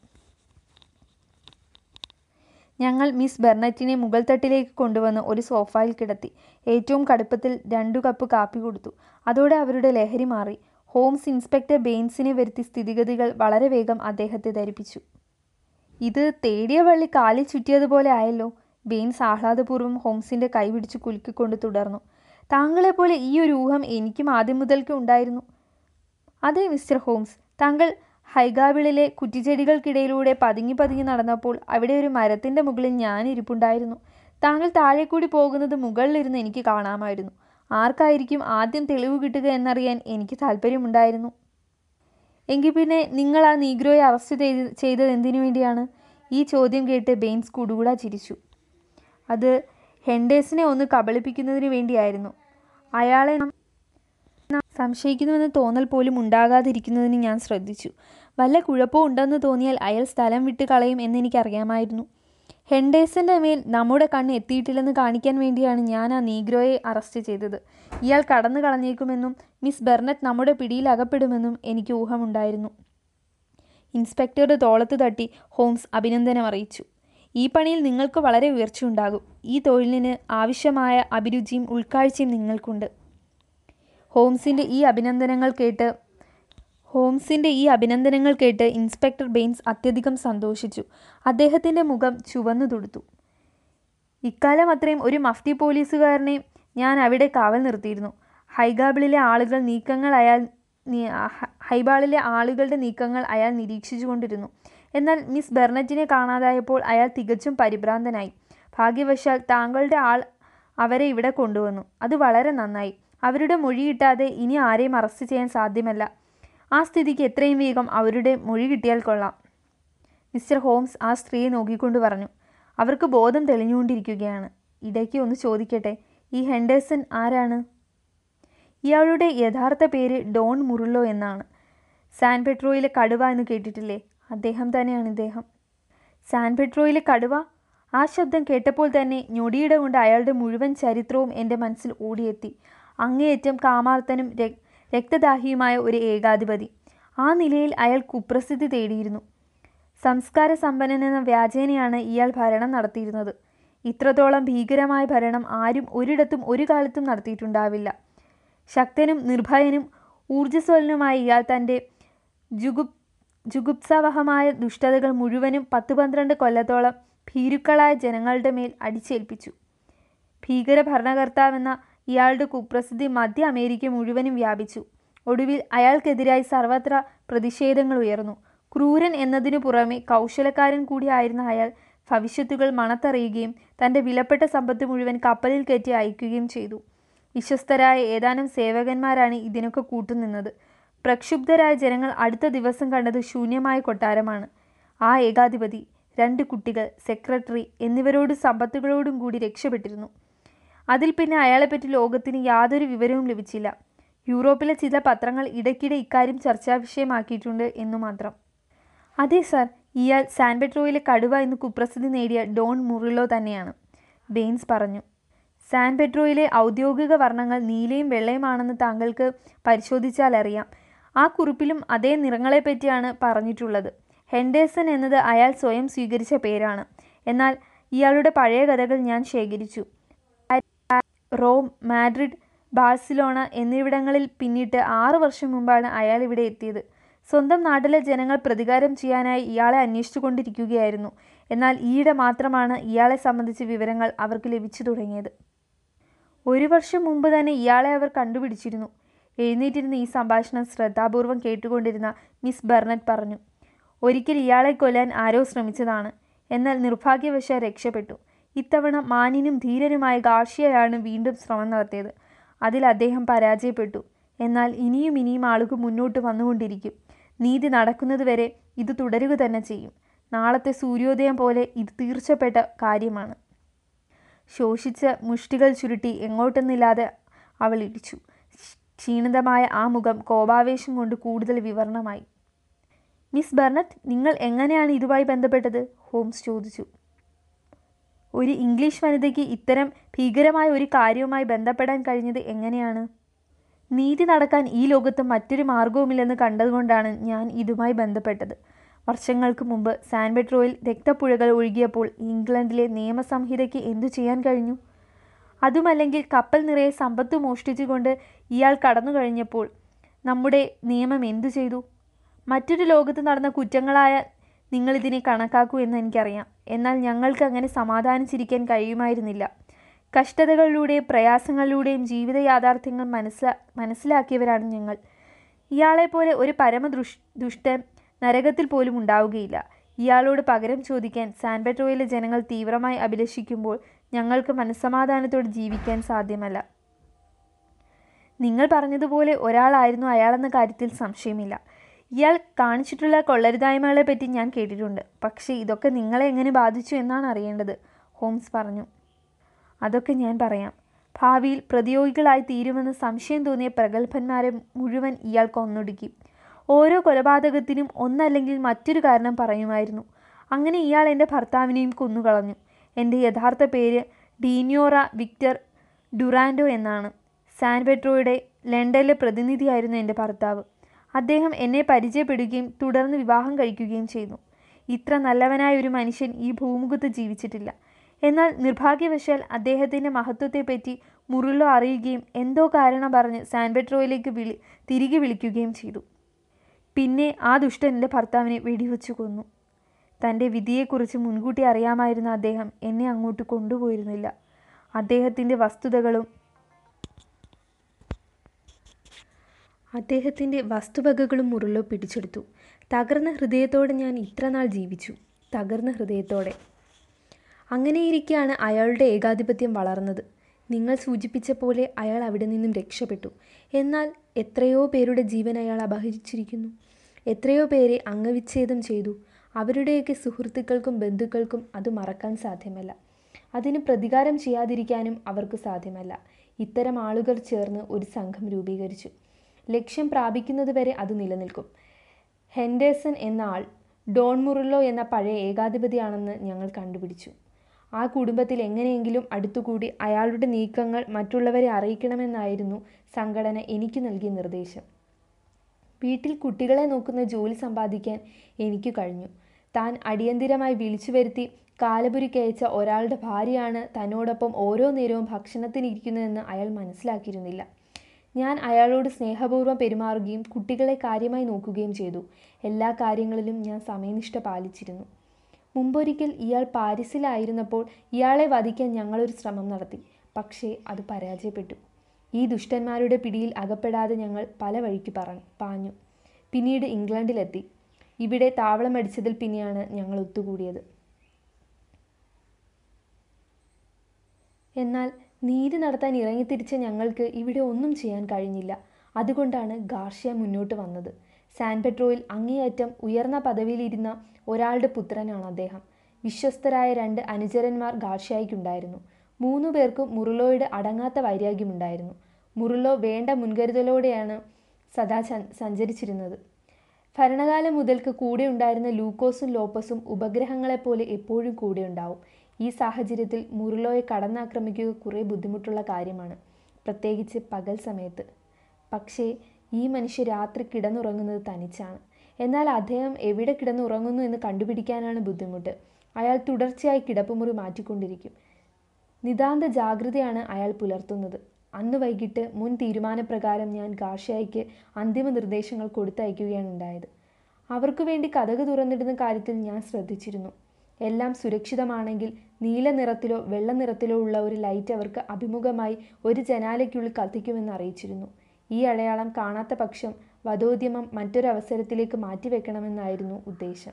ഞങ്ങൾ മിസ് ബെർണറ്റിനെ മുകൾ തട്ടിലേക്ക് കൊണ്ടുവന്ന് ഒരു സോഫായിൽ കിടത്തി ഏറ്റവും കടുപ്പത്തിൽ രണ്ടു കപ്പ് കാപ്പി കൊടുത്തു അതോടെ അവരുടെ ലഹരി മാറി ഹോംസ് ഇൻസ്പെക്ടർ ബെയിൻസിനെ വരുത്തി സ്ഥിതിഗതികൾ വളരെ വേഗം അദ്ദേഹത്തെ ധരിപ്പിച്ചു ഇത് തേടിയ വള്ളി കാലിൽ ചുറ്റിയതുപോലെ ആയല്ലോ ബെയിൻസ് ആഹ്ലാദപൂർവ്വം ഹോംസിന്റെ കൈ പിടിച്ച് കുലുക്കിക്കൊണ്ട് തുടർന്നു താങ്കളെപ്പോലെ ഈ ഒരു ഊഹം എനിക്കും ആദ്യം മുതൽക്ക് ഉണ്ടായിരുന്നു അതെ മിസ്റ്റർ ഹോംസ് താങ്കൾ ഹൈഗാവിളിലെ കുറ്റിച്ചെടികൾക്കിടയിലൂടെ പതുങ്ങി പതുങ്ങി നടന്നപ്പോൾ അവിടെ ഒരു മരത്തിന്റെ മുകളിൽ ഞാൻ ഇരിപ്പുണ്ടായിരുന്നു താങ്കൾ താഴെ കൂടി പോകുന്നത് മുകളിലിരുന്ന് എനിക്ക് കാണാമായിരുന്നു ആർക്കായിരിക്കും ആദ്യം തെളിവ് കിട്ടുക എന്നറിയാൻ എനിക്ക് താല്പര്യമുണ്ടായിരുന്നു എങ്കിൽ പിന്നെ നിങ്ങൾ ആ നീഗ്രോയെ അറസ്റ്റ് ചെയ്ത് ചെയ്തത് എന്തിനു വേണ്ടിയാണ് ഈ ചോദ്യം കേട്ട് ബെയിൻസ് കുടുകൂടാ ചിരിച്ചു അത് ഹെൻഡേഴ്സിനെ ഒന്ന് കബളിപ്പിക്കുന്നതിന് വേണ്ടിയായിരുന്നു അയാളെ നാം സംശയിക്കുന്നുവെന്ന് തോന്നൽ പോലും ഉണ്ടാകാതിരിക്കുന്നതിന് ഞാൻ ശ്രദ്ധിച്ചു വല്ല കുഴപ്പവും ഉണ്ടെന്ന് തോന്നിയാൽ അയാൾ സ്ഥലം വിട്ട് കളയും എന്നെനിക്കറിയാമായിരുന്നു ഹെൻഡേഴ്സന്റെ മേൽ നമ്മുടെ കണ്ണ് എത്തിയിട്ടില്ലെന്ന് കാണിക്കാൻ വേണ്ടിയാണ് ഞാൻ ആ നീഗ്രോയെ അറസ്റ്റ് ചെയ്തത് ഇയാൾ കടന്നു കളഞ്ഞേക്കുമെന്നും മിസ് ബെർണറ്റ് നമ്മുടെ പിടിയിൽ അകപ്പെടുമെന്നും എനിക്ക് ഊഹമുണ്ടായിരുന്നു ഇൻസ്പെക്ടറുടെ തോളത്ത് തട്ടി ഹോംസ് അഭിനന്ദനം അറിയിച്ചു ഈ പണിയിൽ നിങ്ങൾക്ക് വളരെ ഉയർച്ചയുണ്ടാകും ഈ തൊഴിലിന് ആവശ്യമായ അഭിരുചിയും ഉൾക്കാഴ്ചയും നിങ്ങൾക്കുണ്ട് ഹോംസിന്റെ ഈ അഭിനന്ദനങ്ങൾ കേട്ട് ഹോംസിന്റെ ഈ അഭിനന്ദനങ്ങൾ കേട്ട് ഇൻസ്പെക്ടർ ബെയിൻസ് അത്യധികം സന്തോഷിച്ചു അദ്ദേഹത്തിന്റെ മുഖം ചുവന്നു തുടുത്തു ഇക്കാലം അത്രയും ഒരു മഫ്തി പോലീസുകാരനെ ഞാൻ അവിടെ കാവൽ നിർത്തിയിരുന്നു ഹൈഗാബിളിലെ ആളുകൾ നീക്കങ്ങൾ അയാൾ നീ- ഹ- ഹൈബാളിലെ ആളുകളുടെ നീക്കങ്ങൾ അയാൾ നിരീക്ഷിച്ചുകൊണ്ടിരുന്നു എന്നാൽ മിസ് ബെർണറ്റിനെ കാണാതായപ്പോൾ അയാൾ തികച്ചും പരിഭ്രാന്തനായി ഭാഗ്യവശാൽ താങ്കളുടെ ആൾ അവരെ ഇവിടെ കൊണ്ടുവന്നു അത് വളരെ നന്നായി അവരുടെ മൊഴി കിട്ടാതെ ഇനി ആരെയും അറസ്റ്റ് ചെയ്യാൻ സാധ്യമല്ല ആ സ്ഥിതിക്ക് എത്രയും വേഗം അവരുടെ മൊഴി കിട്ടിയാൽ കൊള്ളാം മിസ്റ്റർ ഹോംസ് ആ സ്ത്രീയെ നോക്കിക്കൊണ്ട് പറഞ്ഞു അവർക്ക് ബോധം തെളിഞ്ഞുകൊണ്ടിരിക്കുകയാണ് ഇടയ്ക്ക് ഒന്ന് ചോദിക്കട്ടെ ഈ ഹെൻഡേഴ്സൺ ആരാണ് ഇയാളുടെ യഥാർത്ഥ പേര് ഡോൺ മുറുള്ളോ എന്നാണ് സാൻ പെട്രോയിലെ കടുവ എന്ന് കേട്ടിട്ടില്ലേ അദ്ദേഹം തന്നെയാണ് ഇദ്ദേഹം സാൻ പെട്രോയിലെ കടുവ ആ ശബ്ദം കേട്ടപ്പോൾ തന്നെ ഞൊടിയിട കൊണ്ട് അയാളുടെ മുഴുവൻ ചരിത്രവും എൻ്റെ മനസ്സിൽ ഓടിയെത്തി അങ്ങേയറ്റം കാമാർത്തനും രക്- രക്തദാഹിയുമായ ഒരു ഏകാധിപതി ആ നിലയിൽ അയാൾ കുപ്രസിദ്ധി തേടിയിരുന്നു സംസ്കാര സമ്പന്നൻ എന്ന വ്യാജേനയാണ് ഇയാൾ ഭരണം നടത്തിയിരുന്നത് ഇത്രത്തോളം ഭീകരമായ ഭരണം ആരും ഒരിടത്തും ഒരു കാലത്തും നടത്തിയിട്ടുണ്ടാവില്ല ശക്തനും നിർഭയനും ഊർജ്ജസ്വലനുമായ ഇയാൾ തൻ്റെ ജുഗുപ് ജുഗുപ്സാവഹമായ ദുഷ്ടതകൾ മുഴുവനും പത്ത് പന്ത്രണ്ട് കൊല്ലത്തോളം ഭീരുക്കളായ ജനങ്ങളുടെ മേൽ അടിച്ചേൽപ്പിച്ചു ഭീകര ഭരണകർത്താവെന്ന ഇയാളുടെ കുപ്രസിദ്ധി മധ്യ അമേരിക്ക മുഴുവനും വ്യാപിച്ചു ഒടുവിൽ അയാൾക്കെതിരായി സർവത്ര പ്രതിഷേധങ്ങൾ ഉയർന്നു ക്രൂരൻ എന്നതിനു പുറമെ കൗശലക്കാരൻ കൂടിയായിരുന്ന അയാൾ ഭവിഷ്യത്തുകൾ മണത്തറിയുകയും തൻ്റെ വിലപ്പെട്ട സമ്പത്ത് മുഴുവൻ കപ്പലിൽ കയറ്റി അയക്കുകയും ചെയ്തു വിശ്വസ്തരായ ഏതാനും സേവകന്മാരാണ് ഇതിനൊക്കെ കൂട്ടുനിന്നത് പ്രക്ഷുബ്ധരായ ജനങ്ങൾ അടുത്ത ദിവസം കണ്ടത് ശൂന്യമായ കൊട്ടാരമാണ് ആ ഏകാധിപതി രണ്ട് കുട്ടികൾ സെക്രട്ടറി എന്നിവരോട് സമ്പത്തുകളോടും കൂടി രക്ഷപ്പെട്ടിരുന്നു അതിൽ പിന്നെ അയാളെപ്പറ്റി ലോകത്തിന് യാതൊരു വിവരവും ലഭിച്ചില്ല യൂറോപ്പിലെ ചില പത്രങ്ങൾ ഇടയ്ക്കിടെ ഇക്കാര്യം ചർച്ചാ വിഷയമാക്കിയിട്ടുണ്ട് എന്നു മാത്രം അതെ സാർ ഇയാൾ സാൻ പെട്രോയിലെ കടുവ എന്ന് കുപ്രസിദ്ധി നേടിയ ഡോൺ മുറിലോ തന്നെയാണ് ബെയിൻസ് പറഞ്ഞു സാൻ പെട്രോയിലെ ഔദ്യോഗിക വർണ്ണങ്ങൾ നീലയും വെള്ളയുമാണെന്ന് താങ്കൾക്ക് പരിശോധിച്ചാൽ അറിയാം ആ കുറിപ്പിലും അതേ നിറങ്ങളെപ്പറ്റിയാണ് പറഞ്ഞിട്ടുള്ളത് ഹെൻഡേഴ്സൺ എന്നത് അയാൾ സ്വയം സ്വീകരിച്ച പേരാണ് എന്നാൽ ഇയാളുടെ പഴയ കഥകൾ ഞാൻ ശേഖരിച്ചു റോം മാഡ്രിഡ് ബാഴ്സിലോണ എന്നിവിടങ്ങളിൽ പിന്നിട്ട് ആറ് വർഷം മുമ്പാണ് അയാൾ ഇവിടെ എത്തിയത് സ്വന്തം നാട്ടിലെ ജനങ്ങൾ പ്രതികാരം ചെയ്യാനായി ഇയാളെ അന്വേഷിച്ചു കൊണ്ടിരിക്കുകയായിരുന്നു എന്നാൽ ഈയിടെ മാത്രമാണ് ഇയാളെ സംബന്ധിച്ച വിവരങ്ങൾ അവർക്ക് ലഭിച്ചു തുടങ്ങിയത് ഒരു വർഷം മുമ്പ് തന്നെ ഇയാളെ അവർ കണ്ടുപിടിച്ചിരുന്നു എഴുന്നേറ്റിരുന്ന ഈ സംഭാഷണം ശ്രദ്ധാപൂർവം കേട്ടുകൊണ്ടിരുന്ന മിസ് ബെർണറ്റ് പറഞ്ഞു ഒരിക്കൽ ഇയാളെ കൊല്ലാൻ ആരോ ശ്രമിച്ചതാണ് എന്നാൽ നിർഭാഗ്യവശാൽ രക്ഷപ്പെട്ടു ഇത്തവണ മാന്യനും ധീരനുമായ ഗാർഷിയയാണ് വീണ്ടും ശ്രമം നടത്തിയത് അതിൽ അദ്ദേഹം പരാജയപ്പെട്ടു എന്നാൽ ഇനിയും ഇനിയും ആളുകൾ മുന്നോട്ട് വന്നുകൊണ്ടിരിക്കും നീതി നടക്കുന്നതുവരെ ഇത് തുടരുക തന്നെ ചെയ്യും നാളത്തെ സൂര്യോദയം പോലെ ഇത് തീർച്ചപ്പെട്ട കാര്യമാണ് ശോഷിച്ച മുഷ്ടികൾ ചുരുട്ടി എങ്ങോട്ടെന്നില്ലാതെ അവൾ ഇടിച്ചു ക്ഷീണിതമായ ആ മുഖം കോപാവേശം കൊണ്ട് കൂടുതൽ വിവരണമായി മിസ് ബർണറ്റ് നിങ്ങൾ എങ്ങനെയാണ് ഇതുമായി ബന്ധപ്പെട്ടത് ഹോംസ് ചോദിച്ചു ഒരു ഇംഗ്ലീഷ് വനിതയ്ക്ക് ഇത്തരം ഭീകരമായ ഒരു കാര്യവുമായി ബന്ധപ്പെടാൻ കഴിഞ്ഞത് എങ്ങനെയാണ് നീതി നടക്കാൻ ഈ ലോകത്ത് മറ്റൊരു മാർഗവുമില്ലെന്ന് കണ്ടതുകൊണ്ടാണ് ഞാൻ ഇതുമായി ബന്ധപ്പെട്ടത് വർഷങ്ങൾക്ക് മുമ്പ് സാൻബെട്രോയിൽ രക്തപ്പുഴകൾ ഒഴുകിയപ്പോൾ ഇംഗ്ലണ്ടിലെ നിയമസംഹിതയ്ക്ക് എന്തു ചെയ്യാൻ കഴിഞ്ഞു അതുമല്ലെങ്കിൽ കപ്പൽ നിറയെ സമ്പത്ത് മോഷ്ടിച്ചുകൊണ്ട് ഇയാൾ കടന്നു കഴിഞ്ഞപ്പോൾ നമ്മുടെ നിയമം എന്തു ചെയ്തു മറ്റൊരു ലോകത്ത് നടന്ന കുറ്റങ്ങളായ നിങ്ങളിതിനെ കണക്കാക്കൂ എന്ന് എനിക്കറിയാം എന്നാൽ ഞങ്ങൾക്ക് അങ്ങനെ സമാധാനിച്ചിരിക്കാൻ കഴിയുമായിരുന്നില്ല കഷ്ടതകളിലൂടെയും പ്രയാസങ്ങളിലൂടെയും ജീവിത യാഥാർത്ഥ്യങ്ങൾ മനസ്സിലാ മനസ്സിലാക്കിയവരാണ് ഞങ്ങൾ ഇയാളെപ്പോലെ ഒരു പരമ ദുഷ് ദുഷ്ടൻ നരകത്തിൽ പോലും ഉണ്ടാവുകയില്ല ഇയാളോട് പകരം ചോദിക്കാൻ സാൻപെട്രോയിലെ ജനങ്ങൾ തീവ്രമായി അഭിലഷിക്കുമ്പോൾ ഞങ്ങൾക്ക് മനസ്സമാധാനത്തോടെ ജീവിക്കാൻ സാധ്യമല്ല നിങ്ങൾ പറഞ്ഞതുപോലെ ഒരാളായിരുന്നു അയാളെന്ന കാര്യത്തിൽ സംശയമില്ല ഇയാൾ കാണിച്ചിട്ടുള്ള കൊള്ളരുതായ്മകളെ പറ്റി ഞാൻ കേട്ടിട്ടുണ്ട് പക്ഷേ ഇതൊക്കെ നിങ്ങളെ എങ്ങനെ ബാധിച്ചു എന്നാണ് അറിയേണ്ടത് ഹോംസ് പറഞ്ഞു അതൊക്കെ ഞാൻ പറയാം ഭാവിയിൽ പ്രതിയോഗികളായി തീരുമെന്ന് സംശയം തോന്നിയ പ്രഗത്ഭന്മാരെ മുഴുവൻ ഇയാൾ കൊന്നൊടുക്കി ഓരോ കൊലപാതകത്തിനും ഒന്നല്ലെങ്കിൽ മറ്റൊരു കാരണം പറയുമായിരുന്നു അങ്ങനെ ഇയാൾ എൻ്റെ ഭർത്താവിനെയും കൊന്നുകളഞ്ഞു എൻ്റെ യഥാർത്ഥ പേര് ഡീനിയോറ വിക്ടർ ഡുറാൻഡോ എന്നാണ് സാൻ പെട്രോയുടെ ലണ്ടനിലെ പ്രതിനിധിയായിരുന്നു എൻ്റെ ഭർത്താവ് അദ്ദേഹം എന്നെ പരിചയപ്പെടുകയും തുടർന്ന് വിവാഹം കഴിക്കുകയും ചെയ്തു ഇത്ര നല്ലവനായ ഒരു മനുഷ്യൻ ഈ ഭൂമുഖത്ത് ജീവിച്ചിട്ടില്ല എന്നാൽ നിർഭാഗ്യവശാൽ അദ്ദേഹത്തിൻ്റെ മഹത്വത്തെപ്പറ്റി മുറിലോ അറിയുകയും എന്തോ കാരണം പറഞ്ഞ് സാൻപെട്രോയിലേക്ക് വിളി തിരികെ വിളിക്കുകയും ചെയ്തു പിന്നെ ആ ദുഷ്ടൻ എൻ്റെ ഭർത്താവിനെ വെടിവെച്ചു കൊന്നു തൻ്റെ വിധിയെക്കുറിച്ച് മുൻകൂട്ടി അറിയാമായിരുന്ന അദ്ദേഹം എന്നെ അങ്ങോട്ട് കൊണ്ടുപോയിരുന്നില്ല അദ്ദേഹത്തിൻ്റെ വസ്തുതകളും അദ്ദേഹത്തിൻ്റെ വസ്തുവകകളും മുറിലോ പിടിച്ചെടുത്തു തകർന്ന ഹൃദയത്തോടെ ഞാൻ ഇത്രനാൾ ജീവിച്ചു തകർന്ന ഹൃദയത്തോടെ അങ്ങനെയിരിക്കെയാണ് അയാളുടെ ഏകാധിപത്യം വളർന്നത് നിങ്ങൾ സൂചിപ്പിച്ച പോലെ അയാൾ അവിടെ നിന്നും രക്ഷപ്പെട്ടു എന്നാൽ എത്രയോ പേരുടെ ജീവൻ അയാൾ അപഹരിച്ചിരിക്കുന്നു എത്രയോ പേരെ അംഗവിച്ഛേദം ചെയ്തു അവരുടെയൊക്കെ സുഹൃത്തുക്കൾക്കും ബന്ധുക്കൾക്കും അത് മറക്കാൻ സാധ്യമല്ല അതിന് പ്രതികാരം ചെയ്യാതിരിക്കാനും അവർക്ക് സാധ്യമല്ല ഇത്തരം ആളുകൾ ചേർന്ന് ഒരു സംഘം രൂപീകരിച്ചു ലക്ഷ്യം പ്രാപിക്കുന്നതുവരെ അത് നിലനിൽക്കും ഹെൻഡേഴ്സൺ എന്ന ആൾ ഡോൺ മുറില്ലോ എന്ന പഴയ ഏകാധിപതിയാണെന്ന് ഞങ്ങൾ കണ്ടുപിടിച്ചു ആ കുടുംബത്തിൽ എങ്ങനെയെങ്കിലും അടുത്തുകൂടി അയാളുടെ നീക്കങ്ങൾ മറ്റുള്ളവരെ അറിയിക്കണമെന്നായിരുന്നു സംഘടന എനിക്ക് നൽകിയ നിർദ്ദേശം വീട്ടിൽ കുട്ടികളെ നോക്കുന്ന ജോലി സമ്പാദിക്കാൻ എനിക്ക് കഴിഞ്ഞു താൻ അടിയന്തിരമായി വിളിച്ചു വരുത്തി കാലപുരിക്കയച്ച ഒരാളുടെ ഭാര്യയാണ് തന്നോടൊപ്പം ഓരോ നേരവും ഭക്ഷണത്തിനിരിക്കുന്നതെന്ന് അയാൾ മനസ്സിലാക്കിയിരുന്നില്ല ഞാൻ അയാളോട് സ്നേഹപൂർവ്വം പെരുമാറുകയും കുട്ടികളെ കാര്യമായി നോക്കുകയും ചെയ്തു എല്ലാ കാര്യങ്ങളിലും ഞാൻ സമയനിഷ്ഠ പാലിച്ചിരുന്നു മുമ്പൊരിക്കൽ ഇയാൾ പാരീസിലായിരുന്നപ്പോൾ ഇയാളെ വധിക്കാൻ ഞങ്ങളൊരു ശ്രമം നടത്തി പക്ഷേ അത് പരാജയപ്പെട്ടു ഈ ദുഷ്ടന്മാരുടെ പിടിയിൽ അകപ്പെടാതെ ഞങ്ങൾ പല വഴിക്ക് പറ പാഞ്ഞു പിന്നീട് ഇംഗ്ലണ്ടിലെത്തി ഇവിടെ താവളമടിച്ചതിൽ പിന്നെയാണ് ഞങ്ങൾ ഒത്തുകൂടിയത് എന്നാൽ നീതി നടത്താൻ ഇറങ്ങിത്തിരിച്ച ഞങ്ങൾക്ക് ഇവിടെ ഒന്നും ചെയ്യാൻ കഴിഞ്ഞില്ല അതുകൊണ്ടാണ് ഗാർഷ്യ മുന്നോട്ട് വന്നത് സാൻ പെട്രോയിൽ അങ്ങേയറ്റം ഉയർന്ന പദവിയിലിരുന്ന ഒരാളുടെ പുത്രനാണ് അദ്ദേഹം വിശ്വസ്തരായ രണ്ട് അനുചരന്മാർ ഗാർഷ്യയ്ക്കുണ്ടായിരുന്നു മൂന്നു പേർക്കും മുറിലോയുടെ അടങ്ങാത്ത വൈരാഗ്യമുണ്ടായിരുന്നു മുറിലോ വേണ്ട മുൻകരുതലോടെയാണ് സദാ സഞ്ചരിച്ചിരുന്നത് ഭരണകാലം മുതൽക്ക് കൂടെ ഉണ്ടായിരുന്ന ലൂക്കോസും ലോപ്പസും ഉപഗ്രഹങ്ങളെപ്പോലെ എപ്പോഴും കൂടെ ഉണ്ടാവും ഈ സാഹചര്യത്തിൽ മുറിലോയെ കടന്നാക്രമിക്കുക കുറേ ബുദ്ധിമുട്ടുള്ള കാര്യമാണ് പ്രത്യേകിച്ച് പകൽ സമയത്ത് പക്ഷേ ഈ മനുഷ്യ രാത്രി കിടന്നുറങ്ങുന്നത് തനിച്ചാണ് എന്നാൽ അദ്ദേഹം എവിടെ കിടന്നുറങ്ങുന്നു എന്ന് കണ്ടുപിടിക്കാനാണ് ബുദ്ധിമുട്ട് അയാൾ തുടർച്ചയായി കിടപ്പുമുറി മാറ്റിക്കൊണ്ടിരിക്കും നിതാന്ത ജാഗ്രതയാണ് അയാൾ പുലർത്തുന്നത് അന്ന് വൈകിട്ട് മുൻ തീരുമാനപ്രകാരം ഞാൻ ഗാർഷ്യയ്ക്ക് അന്തിമ നിർദ്ദേശങ്ങൾ കൊടുത്തയക്കുകയാണ് ഉണ്ടായത് അവർക്ക് വേണ്ടി കഥക് തുറന്നിടുന്ന കാര്യത്തിൽ ഞാൻ ശ്രദ്ധിച്ചിരുന്നു എല്ലാം സുരക്ഷിതമാണെങ്കിൽ നീല നിറത്തിലോ വെള്ള നിറത്തിലോ ഉള്ള ഒരു ലൈറ്റ് അവർക്ക് അഭിമുഖമായി ഒരു ജനാലയ്ക്കുള്ളിൽ കത്തിക്കുമെന്ന് അറിയിച്ചിരുന്നു ഈ അടയാളം കാണാത്ത പക്ഷം വധോദ്യമം മറ്റൊരവസരത്തിലേക്ക് മാറ്റിവെക്കണമെന്നായിരുന്നു ഉദ്ദേശം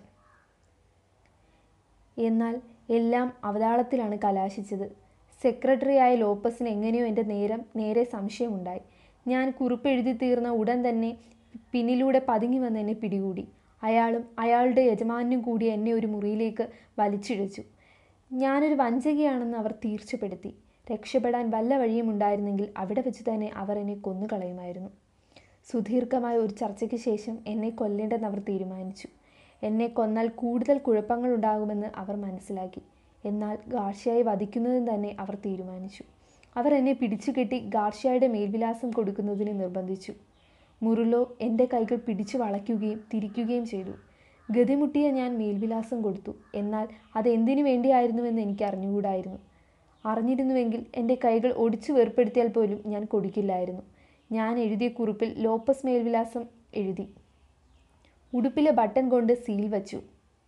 എന്നാൽ എല്ലാം അവതാളത്തിലാണ് കലാശിച്ചത് സെക്രട്ടറിയായ ലോപ്പസിന് എങ്ങനെയോ എൻ്റെ നേരം നേരെ സംശയമുണ്ടായി ഞാൻ കുറിപ്പ് എഴുതി തീർന്ന ഉടൻ തന്നെ പിന്നിലൂടെ പതുങ്ങി വന്ന് എന്നെ പിടികൂടി അയാളും അയാളുടെ യജമാനും കൂടി എന്നെ ഒരു മുറിയിലേക്ക് വലിച്ചിഴച്ചു ഞാനൊരു വഞ്ചകയാണെന്ന് അവർ തീർച്ചപ്പെടുത്തി രക്ഷപ്പെടാൻ വല്ല വഴിയും ഉണ്ടായിരുന്നെങ്കിൽ അവിടെ വെച്ച് തന്നെ അവർ എന്നെ കൊന്നുകളയുമായിരുന്നു സുദീർഘമായ ഒരു ചർച്ചയ്ക്ക് ശേഷം എന്നെ കൊല്ലേണ്ടെന്ന് അവർ തീരുമാനിച്ചു എന്നെ കൊന്നാൽ കൂടുതൽ കുഴപ്പങ്ങളുണ്ടാകുമെന്ന് അവർ മനസ്സിലാക്കി എന്നാൽ ഗാർഷ്യയെ വധിക്കുന്നതിന് തന്നെ അവർ തീരുമാനിച്ചു അവർ എന്നെ പിടിച്ചുകെട്ടി ഗാർഷ്യയുടെ മേൽവിലാസം കൊടുക്കുന്നതിന് നിർബന്ധിച്ചു മുറുലോ എൻ്റെ കൈകൾ പിടിച്ചു വളയ്ക്കുകയും തിരിക്കുകയും ചെയ്തു ഗതിമുട്ടിയ ഞാൻ മേൽവിലാസം കൊടുത്തു എന്നാൽ അത് എന്തിനു വേണ്ടിയായിരുന്നുവെന്ന് എനിക്ക് അറിഞ്ഞുകൂടായിരുന്നു അറിഞ്ഞിരുന്നുവെങ്കിൽ എൻ്റെ കൈകൾ ഒടിച്ചു വേർപ്പെടുത്തിയാൽ പോലും ഞാൻ കൊടുക്കില്ലായിരുന്നു ഞാൻ എഴുതിയ കുറിപ്പിൽ ലോപ്പസ് മേൽവിലാസം എഴുതി ഉടുപ്പിലെ ബട്ടൺ കൊണ്ട് സീൽ വച്ചു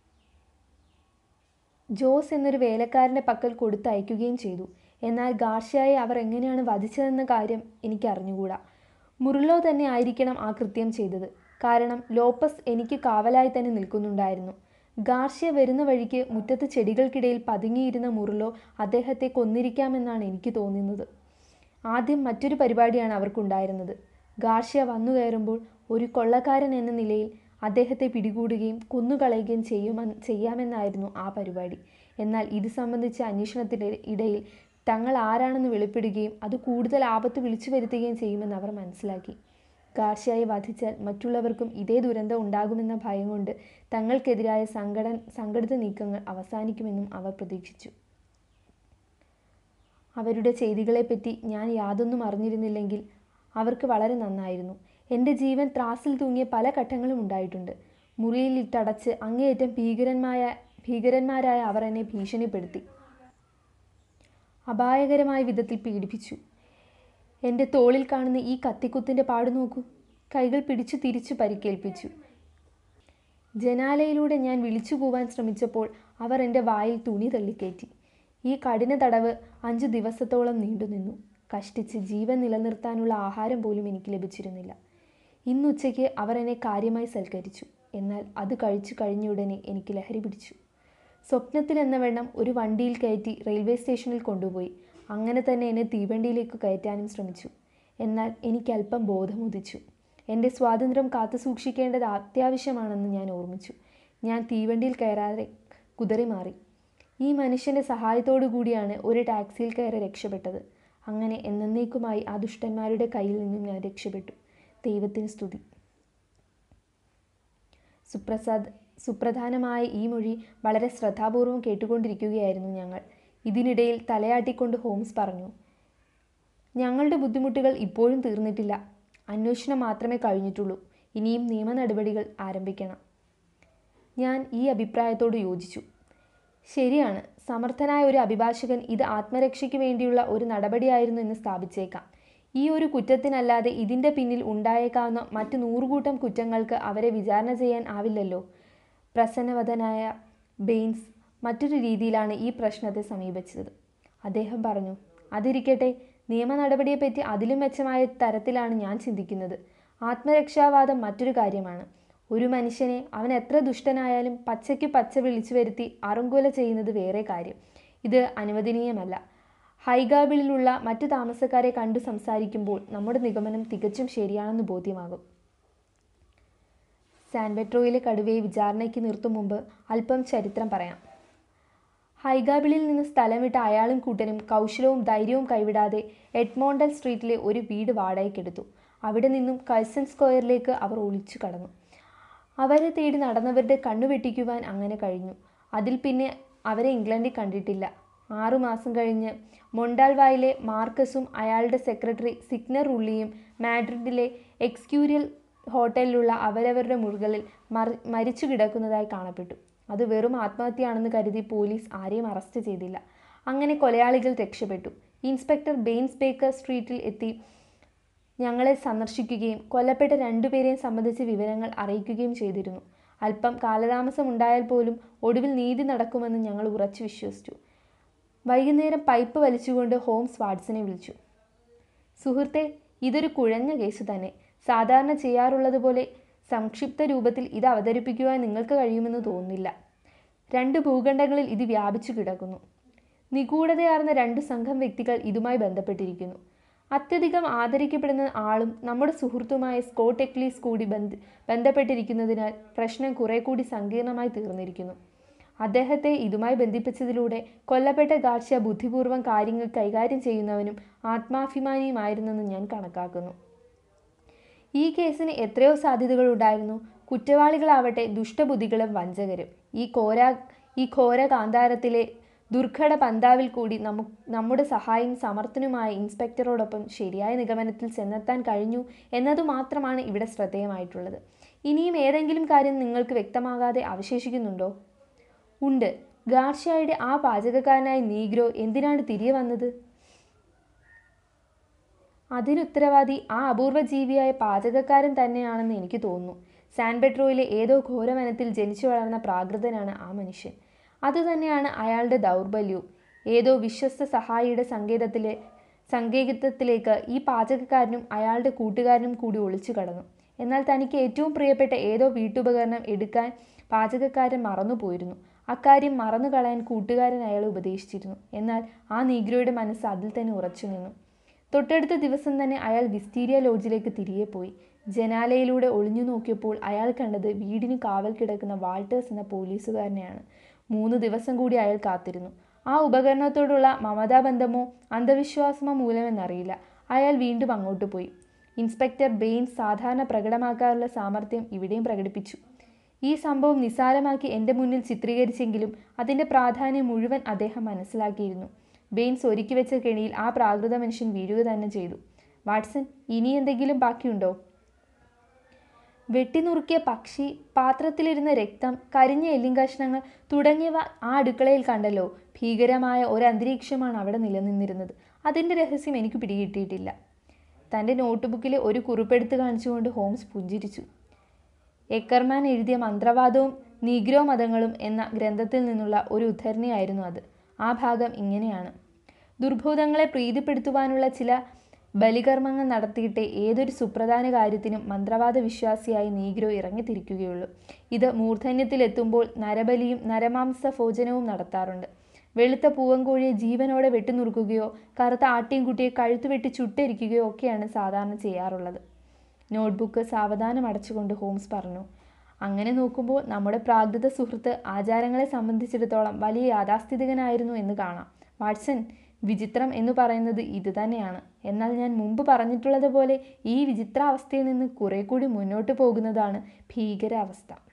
ജോസ് എന്നൊരു വേലക്കാരൻ്റെ പക്കൽ കൊടുത്തയക്കുകയും ചെയ്തു എന്നാൽ ഗാർഷ്യയെ അവർ എങ്ങനെയാണ് വധിച്ചതെന്ന കാര്യം എനിക്ക് അറിഞ്ഞുകൂടാ മുറിലോ തന്നെ ആയിരിക്കണം ആ കൃത്യം ചെയ്തത് കാരണം ലോപ്പസ് എനിക്ക് കാവലായി തന്നെ നിൽക്കുന്നുണ്ടായിരുന്നു ഗാർഷ്യ വരുന്ന വഴിക്ക് മുറ്റത്ത് ചെടികൾക്കിടയിൽ പതുങ്ങിയിരുന്ന മുറിലോ അദ്ദേഹത്തെ കൊന്നിരിക്കാമെന്നാണ് എനിക്ക് തോന്നുന്നത് ആദ്യം മറ്റൊരു പരിപാടിയാണ് അവർക്കുണ്ടായിരുന്നത് ഗാർഷ്യ വന്നു കയറുമ്പോൾ ഒരു കൊള്ളക്കാരൻ എന്ന നിലയിൽ അദ്ദേഹത്തെ പിടികൂടുകയും കൊന്നുകളയുകയും ചെയ്യുമെന്ന് ചെയ്യാമെന്നായിരുന്നു ആ പരിപാടി എന്നാൽ ഇത് സംബന്ധിച്ച അന്വേഷണത്തിൻ്റെ ഇടയിൽ തങ്ങൾ ആരാണെന്ന് വെളിപ്പെടുകയും അത് കൂടുതൽ ആപത്ത് വിളിച്ചു വരുത്തുകയും ചെയ്യുമെന്ന് അവർ മനസ്സിലാക്കി ഗാർഷ്യയെ വധിച്ചാൽ മറ്റുള്ളവർക്കും ഇതേ ദുരന്തം ഉണ്ടാകുമെന്ന ഭയം കൊണ്ട് തങ്ങൾക്കെതിരായ സംഘടന സംഘടിത നീക്കങ്ങൾ അവസാനിക്കുമെന്നും അവർ പ്രതീക്ഷിച്ചു അവരുടെ ചെയ്തികളെപ്പറ്റി ഞാൻ യാതൊന്നും അറിഞ്ഞിരുന്നില്ലെങ്കിൽ അവർക്ക് വളരെ നന്നായിരുന്നു എൻ്റെ ജീവൻ ത്രാസിൽ തൂങ്ങിയ പല ഘട്ടങ്ങളും ഉണ്ടായിട്ടുണ്ട് മുറിയിൽ ഇട്ടടച്ച് അങ്ങേയറ്റം ഭീകരന്മായ ഭീകരന്മാരായ അവർ എന്നെ ഭീഷണിപ്പെടുത്തി അപായകരമായ വിധത്തിൽ പീഡിപ്പിച്ചു എൻ്റെ തോളിൽ കാണുന്ന ഈ കത്തിക്കുത്തിൻ്റെ പാട് നോക്കൂ കൈകൾ പിടിച്ചു തിരിച്ചു പരിക്കേൽപ്പിച്ചു ജനാലയിലൂടെ ഞാൻ വിളിച്ചു പോവാൻ ശ്രമിച്ചപ്പോൾ അവർ എൻ്റെ വായിൽ തുണി തള്ളിക്കയറ്റി ഈ കഠിന തടവ് അഞ്ചു ദിവസത്തോളം നീണ്ടുനിന്നു കഷ്ടിച്ച് ജീവൻ നിലനിർത്താനുള്ള ആഹാരം പോലും എനിക്ക് ലഭിച്ചിരുന്നില്ല ഇന്നുച്ചയ്ക്ക് അവർ എന്നെ കാര്യമായി സൽക്കരിച്ചു എന്നാൽ അത് കഴിച്ചു കഴിഞ്ഞയുടനെ എനിക്ക് ലഹരി പിടിച്ചു സ്വപ്നത്തിൽ എന്ന വണ്ണം ഒരു വണ്ടിയിൽ കയറ്റി റെയിൽവേ സ്റ്റേഷനിൽ കൊണ്ടുപോയി അങ്ങനെ തന്നെ എന്നെ തീവണ്ടിയിലേക്ക് കയറ്റാനും ശ്രമിച്ചു എന്നാൽ എനിക്ക് അല്പം ബോധമുദിച്ചു എൻ്റെ സ്വാതന്ത്ര്യം കാത്തു സൂക്ഷിക്കേണ്ടത് അത്യാവശ്യമാണെന്ന് ഞാൻ ഓർമ്മിച്ചു ഞാൻ തീവണ്ടിയിൽ കയറാതെ കുതറി മാറി ഈ മനുഷ്യൻ്റെ സഹായത്തോടു കൂടിയാണ് ഒരു ടാക്സിയിൽ കയറി രക്ഷപ്പെട്ടത് അങ്ങനെ എന്നേക്കുമായി ആ ദുഷ്ടന്മാരുടെ കയ്യിൽ നിന്നും ഞാൻ രക്ഷപ്പെട്ടു ദൈവത്തിന് സ്തുതി സുപ്രസാദ് സുപ്രധാനമായ ഈ മൊഴി വളരെ ശ്രദ്ധാപൂർവം കേട്ടുകൊണ്ടിരിക്കുകയായിരുന്നു ഞങ്ങൾ ഇതിനിടയിൽ തലയാട്ടിക്കൊണ്ട് ഹോംസ് പറഞ്ഞു ഞങ്ങളുടെ ബുദ്ധിമുട്ടുകൾ ഇപ്പോഴും തീർന്നിട്ടില്ല അന്വേഷണം മാത്രമേ കഴിഞ്ഞിട്ടുള്ളൂ ഇനിയും നിയമ നടപടികൾ ആരംഭിക്കണം ഞാൻ ഈ അഭിപ്രായത്തോട് യോജിച്ചു ശരിയാണ് സമർത്ഥനായ ഒരു അഭിഭാഷകൻ ഇത് ആത്മരക്ഷയ്ക്ക് വേണ്ടിയുള്ള ഒരു നടപടിയായിരുന്നു എന്ന് സ്ഥാപിച്ചേക്കാം ഈ ഒരു കുറ്റത്തിനല്ലാതെ ഇതിൻ്റെ പിന്നിൽ ഉണ്ടായേക്കാവുന്ന മറ്റ് നൂറുകൂട്ടം കുറ്റങ്ങൾക്ക് അവരെ വിചാരണ ചെയ്യാൻ ആവില്ലല്ലോ പ്രസന്നവദനായ ബെയിൻസ് മറ്റൊരു രീതിയിലാണ് ഈ പ്രശ്നത്തെ സമീപിച്ചത് അദ്ദേഹം പറഞ്ഞു അതിരിക്കട്ടെ നിയമ നടപടിയെപ്പറ്റി അതിലും മെച്ചമായ തരത്തിലാണ് ഞാൻ ചിന്തിക്കുന്നത് ആത്മരക്ഷാവാദം മറ്റൊരു കാര്യമാണ് ഒരു മനുഷ്യനെ അവൻ എത്ര ദുഷ്ടനായാലും പച്ചയ്ക്ക് പച്ച വിളിച്ചു വരുത്തി അറുങ്കൊല ചെയ്യുന്നത് വേറെ കാര്യം ഇത് അനുവദനീയമല്ല ഹൈഗാബിളിലുള്ള മറ്റു താമസക്കാരെ കണ്ടു സംസാരിക്കുമ്പോൾ നമ്മുടെ നിഗമനം തികച്ചും ശരിയാണെന്ന് ബോധ്യമാകും സാൻബെട്രോയിലെ കടുവയെ വിചാരണയ്ക്ക് നിർത്തും മുമ്പ് അല്പം ചരിത്രം പറയാം ഹൈഗാബിളിൽ നിന്ന് സ്ഥലം വിട്ട അയാളും കൂട്ടനും കൗശലവും ധൈര്യവും കൈവിടാതെ എഡ്മോണ്ടൽ സ്ട്രീറ്റിലെ ഒരു വീട് വാടകയ്ക്കെടുത്തു അവിടെ നിന്നും കഴ്സൺ സ്ക്വയറിലേക്ക് അവർ ഒളിച്ചു കടന്നു അവരെ തേടി നടന്നവരുടെ കണ്ണു വെട്ടിക്കുവാൻ അങ്ങനെ കഴിഞ്ഞു അതിൽ പിന്നെ അവരെ ഇംഗ്ലണ്ടിൽ കണ്ടിട്ടില്ല ആറുമാസം കഴിഞ്ഞ് മൊണ്ടാൽവായിലെ മാർക്കസും അയാളുടെ സെക്രട്ടറി സിഗ്നർ ഉള്ളിയും മാഡ്രിഡിലെ എക്സ്ക്യൂരിയൽ ഹോട്ടലിലുള്ള അവരവരുടെ മുറികളിൽ മറി മരിച്ചു കിടക്കുന്നതായി കാണപ്പെട്ടു അത് വെറും ആത്മഹത്യയാണെന്ന് കരുതി പോലീസ് ആരെയും അറസ്റ്റ് ചെയ്തില്ല അങ്ങനെ കൊലയാളികൾ രക്ഷപ്പെട്ടു ഇൻസ്പെക്ടർ ബെയിൻസ് ബേക്കർ സ്ട്രീറ്റിൽ എത്തി ഞങ്ങളെ സന്ദർശിക്കുകയും കൊല്ലപ്പെട്ട രണ്ടുപേരെയും സംബന്ധിച്ച് വിവരങ്ങൾ അറിയിക്കുകയും ചെയ്തിരുന്നു അല്പം കാലതാമസം ഉണ്ടായാൽ പോലും ഒടുവിൽ നീതി നടക്കുമെന്ന് ഞങ്ങൾ ഉറച്ചു വിശ്വസിച്ചു വൈകുന്നേരം പൈപ്പ് വലിച്ചുകൊണ്ട് ഹോംസ് വാട്സനെ വിളിച്ചു സുഹൃത്തെ ഇതൊരു കുഴഞ്ഞ കേസ് തന്നെ സാധാരണ ചെയ്യാറുള്ളതുപോലെ സംക്ഷിപ്ത രൂപത്തിൽ ഇത് അവതരിപ്പിക്കുവാൻ നിങ്ങൾക്ക് കഴിയുമെന്ന് തോന്നുന്നില്ല രണ്ട് ഭൂഖണ്ഡങ്ങളിൽ ഇത് വ്യാപിച്ചു കിടക്കുന്നു നിഗൂഢതയാർന്ന രണ്ട് സംഘം വ്യക്തികൾ ഇതുമായി ബന്ധപ്പെട്ടിരിക്കുന്നു അത്യധികം ആദരിക്കപ്പെടുന്ന ആളും നമ്മുടെ സുഹൃത്തുമായ സ്കോട്ട് എക്ലീസ് കൂടി ബന്ധ ബന്ധപ്പെട്ടിരിക്കുന്നതിനാൽ പ്രശ്നം കുറെ കൂടി സങ്കീർണമായി തീർന്നിരിക്കുന്നു അദ്ദേഹത്തെ ഇതുമായി ബന്ധിപ്പിച്ചതിലൂടെ കൊല്ലപ്പെട്ട ഗാർഷ്യ ബുദ്ധിപൂർവ്വം കാര്യങ്ങൾ കൈകാര്യം ചെയ്യുന്നവനും ആത്മാഭിമാനിയുമായിരുന്നെന്ന് ഞാൻ കണക്കാക്കുന്നു ഈ കേസിന് എത്രയോ സാധ്യതകൾ ഉണ്ടായിരുന്നു കുറ്റവാളികളാവട്ടെ ദുഷ്ടബുദ്ധികളും വഞ്ചകരും ഈ കോര ഈ ഘോര കാന്താരത്തിലെ ദുർഘട പന്താവിൽ കൂടി നമു നമ്മുടെ സഹായം സമർത്ഥനുമായ ഇൻസ്പെക്ടറോടൊപ്പം ശരിയായ നിഗമനത്തിൽ ചെന്നെത്താൻ കഴിഞ്ഞു എന്നതു മാത്രമാണ് ഇവിടെ ശ്രദ്ധേയമായിട്ടുള്ളത് ഇനിയും ഏതെങ്കിലും കാര്യം നിങ്ങൾക്ക് വ്യക്തമാകാതെ അവശേഷിക്കുന്നുണ്ടോ ഉണ്ട് ഗാർഷ്യയുടെ ആ പാചകക്കാരനായ നീഗ്രോ എന്തിനാണ് തിരികെ വന്നത് അതിനുത്തരവാദി ആ അപൂർവ ജീവിയായ പാചകക്കാരൻ തന്നെയാണെന്ന് എനിക്ക് തോന്നുന്നു സാൻ പെട്രോയിലെ ഏതോ ഘോരവനത്തിൽ ജനിച്ചു വളർന്ന പ്രാകൃതനാണ് ആ മനുഷ്യൻ അതുതന്നെയാണ് അയാളുടെ ദൗർബല്യവും ഏതോ വിശ്വസ്ത സഹായിയുടെ സങ്കേതത്തിലെ സങ്കേതത്തിലേക്ക് ഈ പാചകക്കാരനും അയാളുടെ കൂട്ടുകാരനും കൂടി ഒളിച്ചു കടന്നു എന്നാൽ തനിക്ക് ഏറ്റവും പ്രിയപ്പെട്ട ഏതോ വീട്ടുപകരണം എടുക്കാൻ പാചകക്കാരൻ മറന്നുപോയിരുന്നു അക്കാര്യം മറന്നു കളയാൻ കൂട്ടുകാരൻ അയാളെ ഉപദേശിച്ചിരുന്നു എന്നാൽ ആ നീഗ്രോയുടെ മനസ്സ് അതിൽ തന്നെ ഉറച്ചു നിന്നു തൊട്ടടുത്ത ദിവസം തന്നെ അയാൾ വിസ്റ്റീരിയ ലോഡ്ജിലേക്ക് തിരികെ പോയി ജനാലയിലൂടെ ഒളിഞ്ഞു നോക്കിയപ്പോൾ അയാൾ കണ്ടത് വീടിന് കാവൽ കിടക്കുന്ന വാൾട്ടേഴ്സ് എന്ന പോലീസുകാരനെയാണ് മൂന്ന് ദിവസം കൂടി അയാൾ കാത്തിരുന്നു ആ ഉപകരണത്തോടുള്ള മമതാബന്ധമോ അന്ധവിശ്വാസമോ മൂലമെന്നറിയില്ല അയാൾ വീണ്ടും അങ്ങോട്ട് പോയി ഇൻസ്പെക്ടർ ബെയിൻസ് സാധാരണ പ്രകടമാക്കാറുള്ള സാമർഥ്യം ഇവിടെയും പ്രകടിപ്പിച്ചു ഈ സംഭവം നിസ്സാരമാക്കി എൻ്റെ മുന്നിൽ ചിത്രീകരിച്ചെങ്കിലും അതിൻ്റെ പ്രാധാന്യം മുഴുവൻ അദ്ദേഹം മനസ്സിലാക്കിയിരുന്നു ബെയിൻസ് ഒരുക്കി വെച്ച കെണിയിൽ ആ പ്രാകൃത മനുഷ്യൻ വീഴുക തന്നെ ചെയ്തു വാട്സൺ ഇനി എന്തെങ്കിലും ബാക്കിയുണ്ടോ വെട്ടിനുറുക്കിയ പക്ഷി പാത്രത്തിലിരുന്ന രക്തം കരിഞ്ഞ എല്ലിൻകഷ്ണങ്ങൾ തുടങ്ങിയവ ആ അടുക്കളയിൽ കണ്ടല്ലോ ഭീകരമായ ഒരു അന്തരീക്ഷമാണ് അവിടെ നിലനിന്നിരുന്നത് അതിൻ്റെ രഹസ്യം എനിക്ക് പിടികിട്ടിയിട്ടില്ല തൻ്റെ നോട്ട്ബുക്കിലെ ഒരു കുറിപ്പെടുത്ത് കാണിച്ചുകൊണ്ട് ഹോംസ് പുഞ്ചിരിച്ചു എക്കർമാൻ എഴുതിയ മന്ത്രവാദവും നീഗ്രോ മതങ്ങളും എന്ന ഗ്രന്ഥത്തിൽ നിന്നുള്ള ഒരു ഉദ്ധരണിയായിരുന്നു അത് ആ ഭാഗം ഇങ്ങനെയാണ് ദുർഭൂതങ്ങളെ പ്രീതിപ്പെടുത്തുവാനുള്ള ചില ബലികർമ്മങ്ങൾ നടത്തിയിട്ടേ ഏതൊരു സുപ്രധാന കാര്യത്തിനും മന്ത്രവാദ വിശ്വാസിയായി നീഗ്രോ ഇറങ്ങിത്തിരിക്കുകയുള്ളൂ ഇത് മൂർധന്യത്തിലെത്തുമ്പോൾ നരബലിയും നരമാംസ ഭോജനവും നടത്താറുണ്ട് വെളുത്ത പൂവൻകോഴിയെ ജീവനോടെ വെട്ടിനുറുക്കുകയോ കറുത്ത ആട്ടിൻകുട്ടിയെ കഴുത്തുവെട്ടി ചുട്ടരിക്കുകയോ ഒക്കെയാണ് സാധാരണ ചെയ്യാറുള്ളത് നോട്ട്ബുക്ക് സാവധാനം അടച്ചുകൊണ്ട് ഹോംസ് പറഞ്ഞു അങ്ങനെ നോക്കുമ്പോൾ നമ്മുടെ പ്രാകൃത സുഹൃത്ത് ആചാരങ്ങളെ സംബന്ധിച്ചിടത്തോളം വലിയ യാഥാസ്ഥിതികനായിരുന്നു എന്ന് കാണാം വാട്സൺ വിചിത്രം എന്ന് പറയുന്നത് ഇത് തന്നെയാണ് എന്നാൽ ഞാൻ മുമ്പ് പറഞ്ഞിട്ടുള്ളതുപോലെ ഈ വിചിത്രാവസ്ഥയിൽ നിന്ന് കുറെ കൂടി മുന്നോട്ട് പോകുന്നതാണ് ഭീകരാവസ്ഥ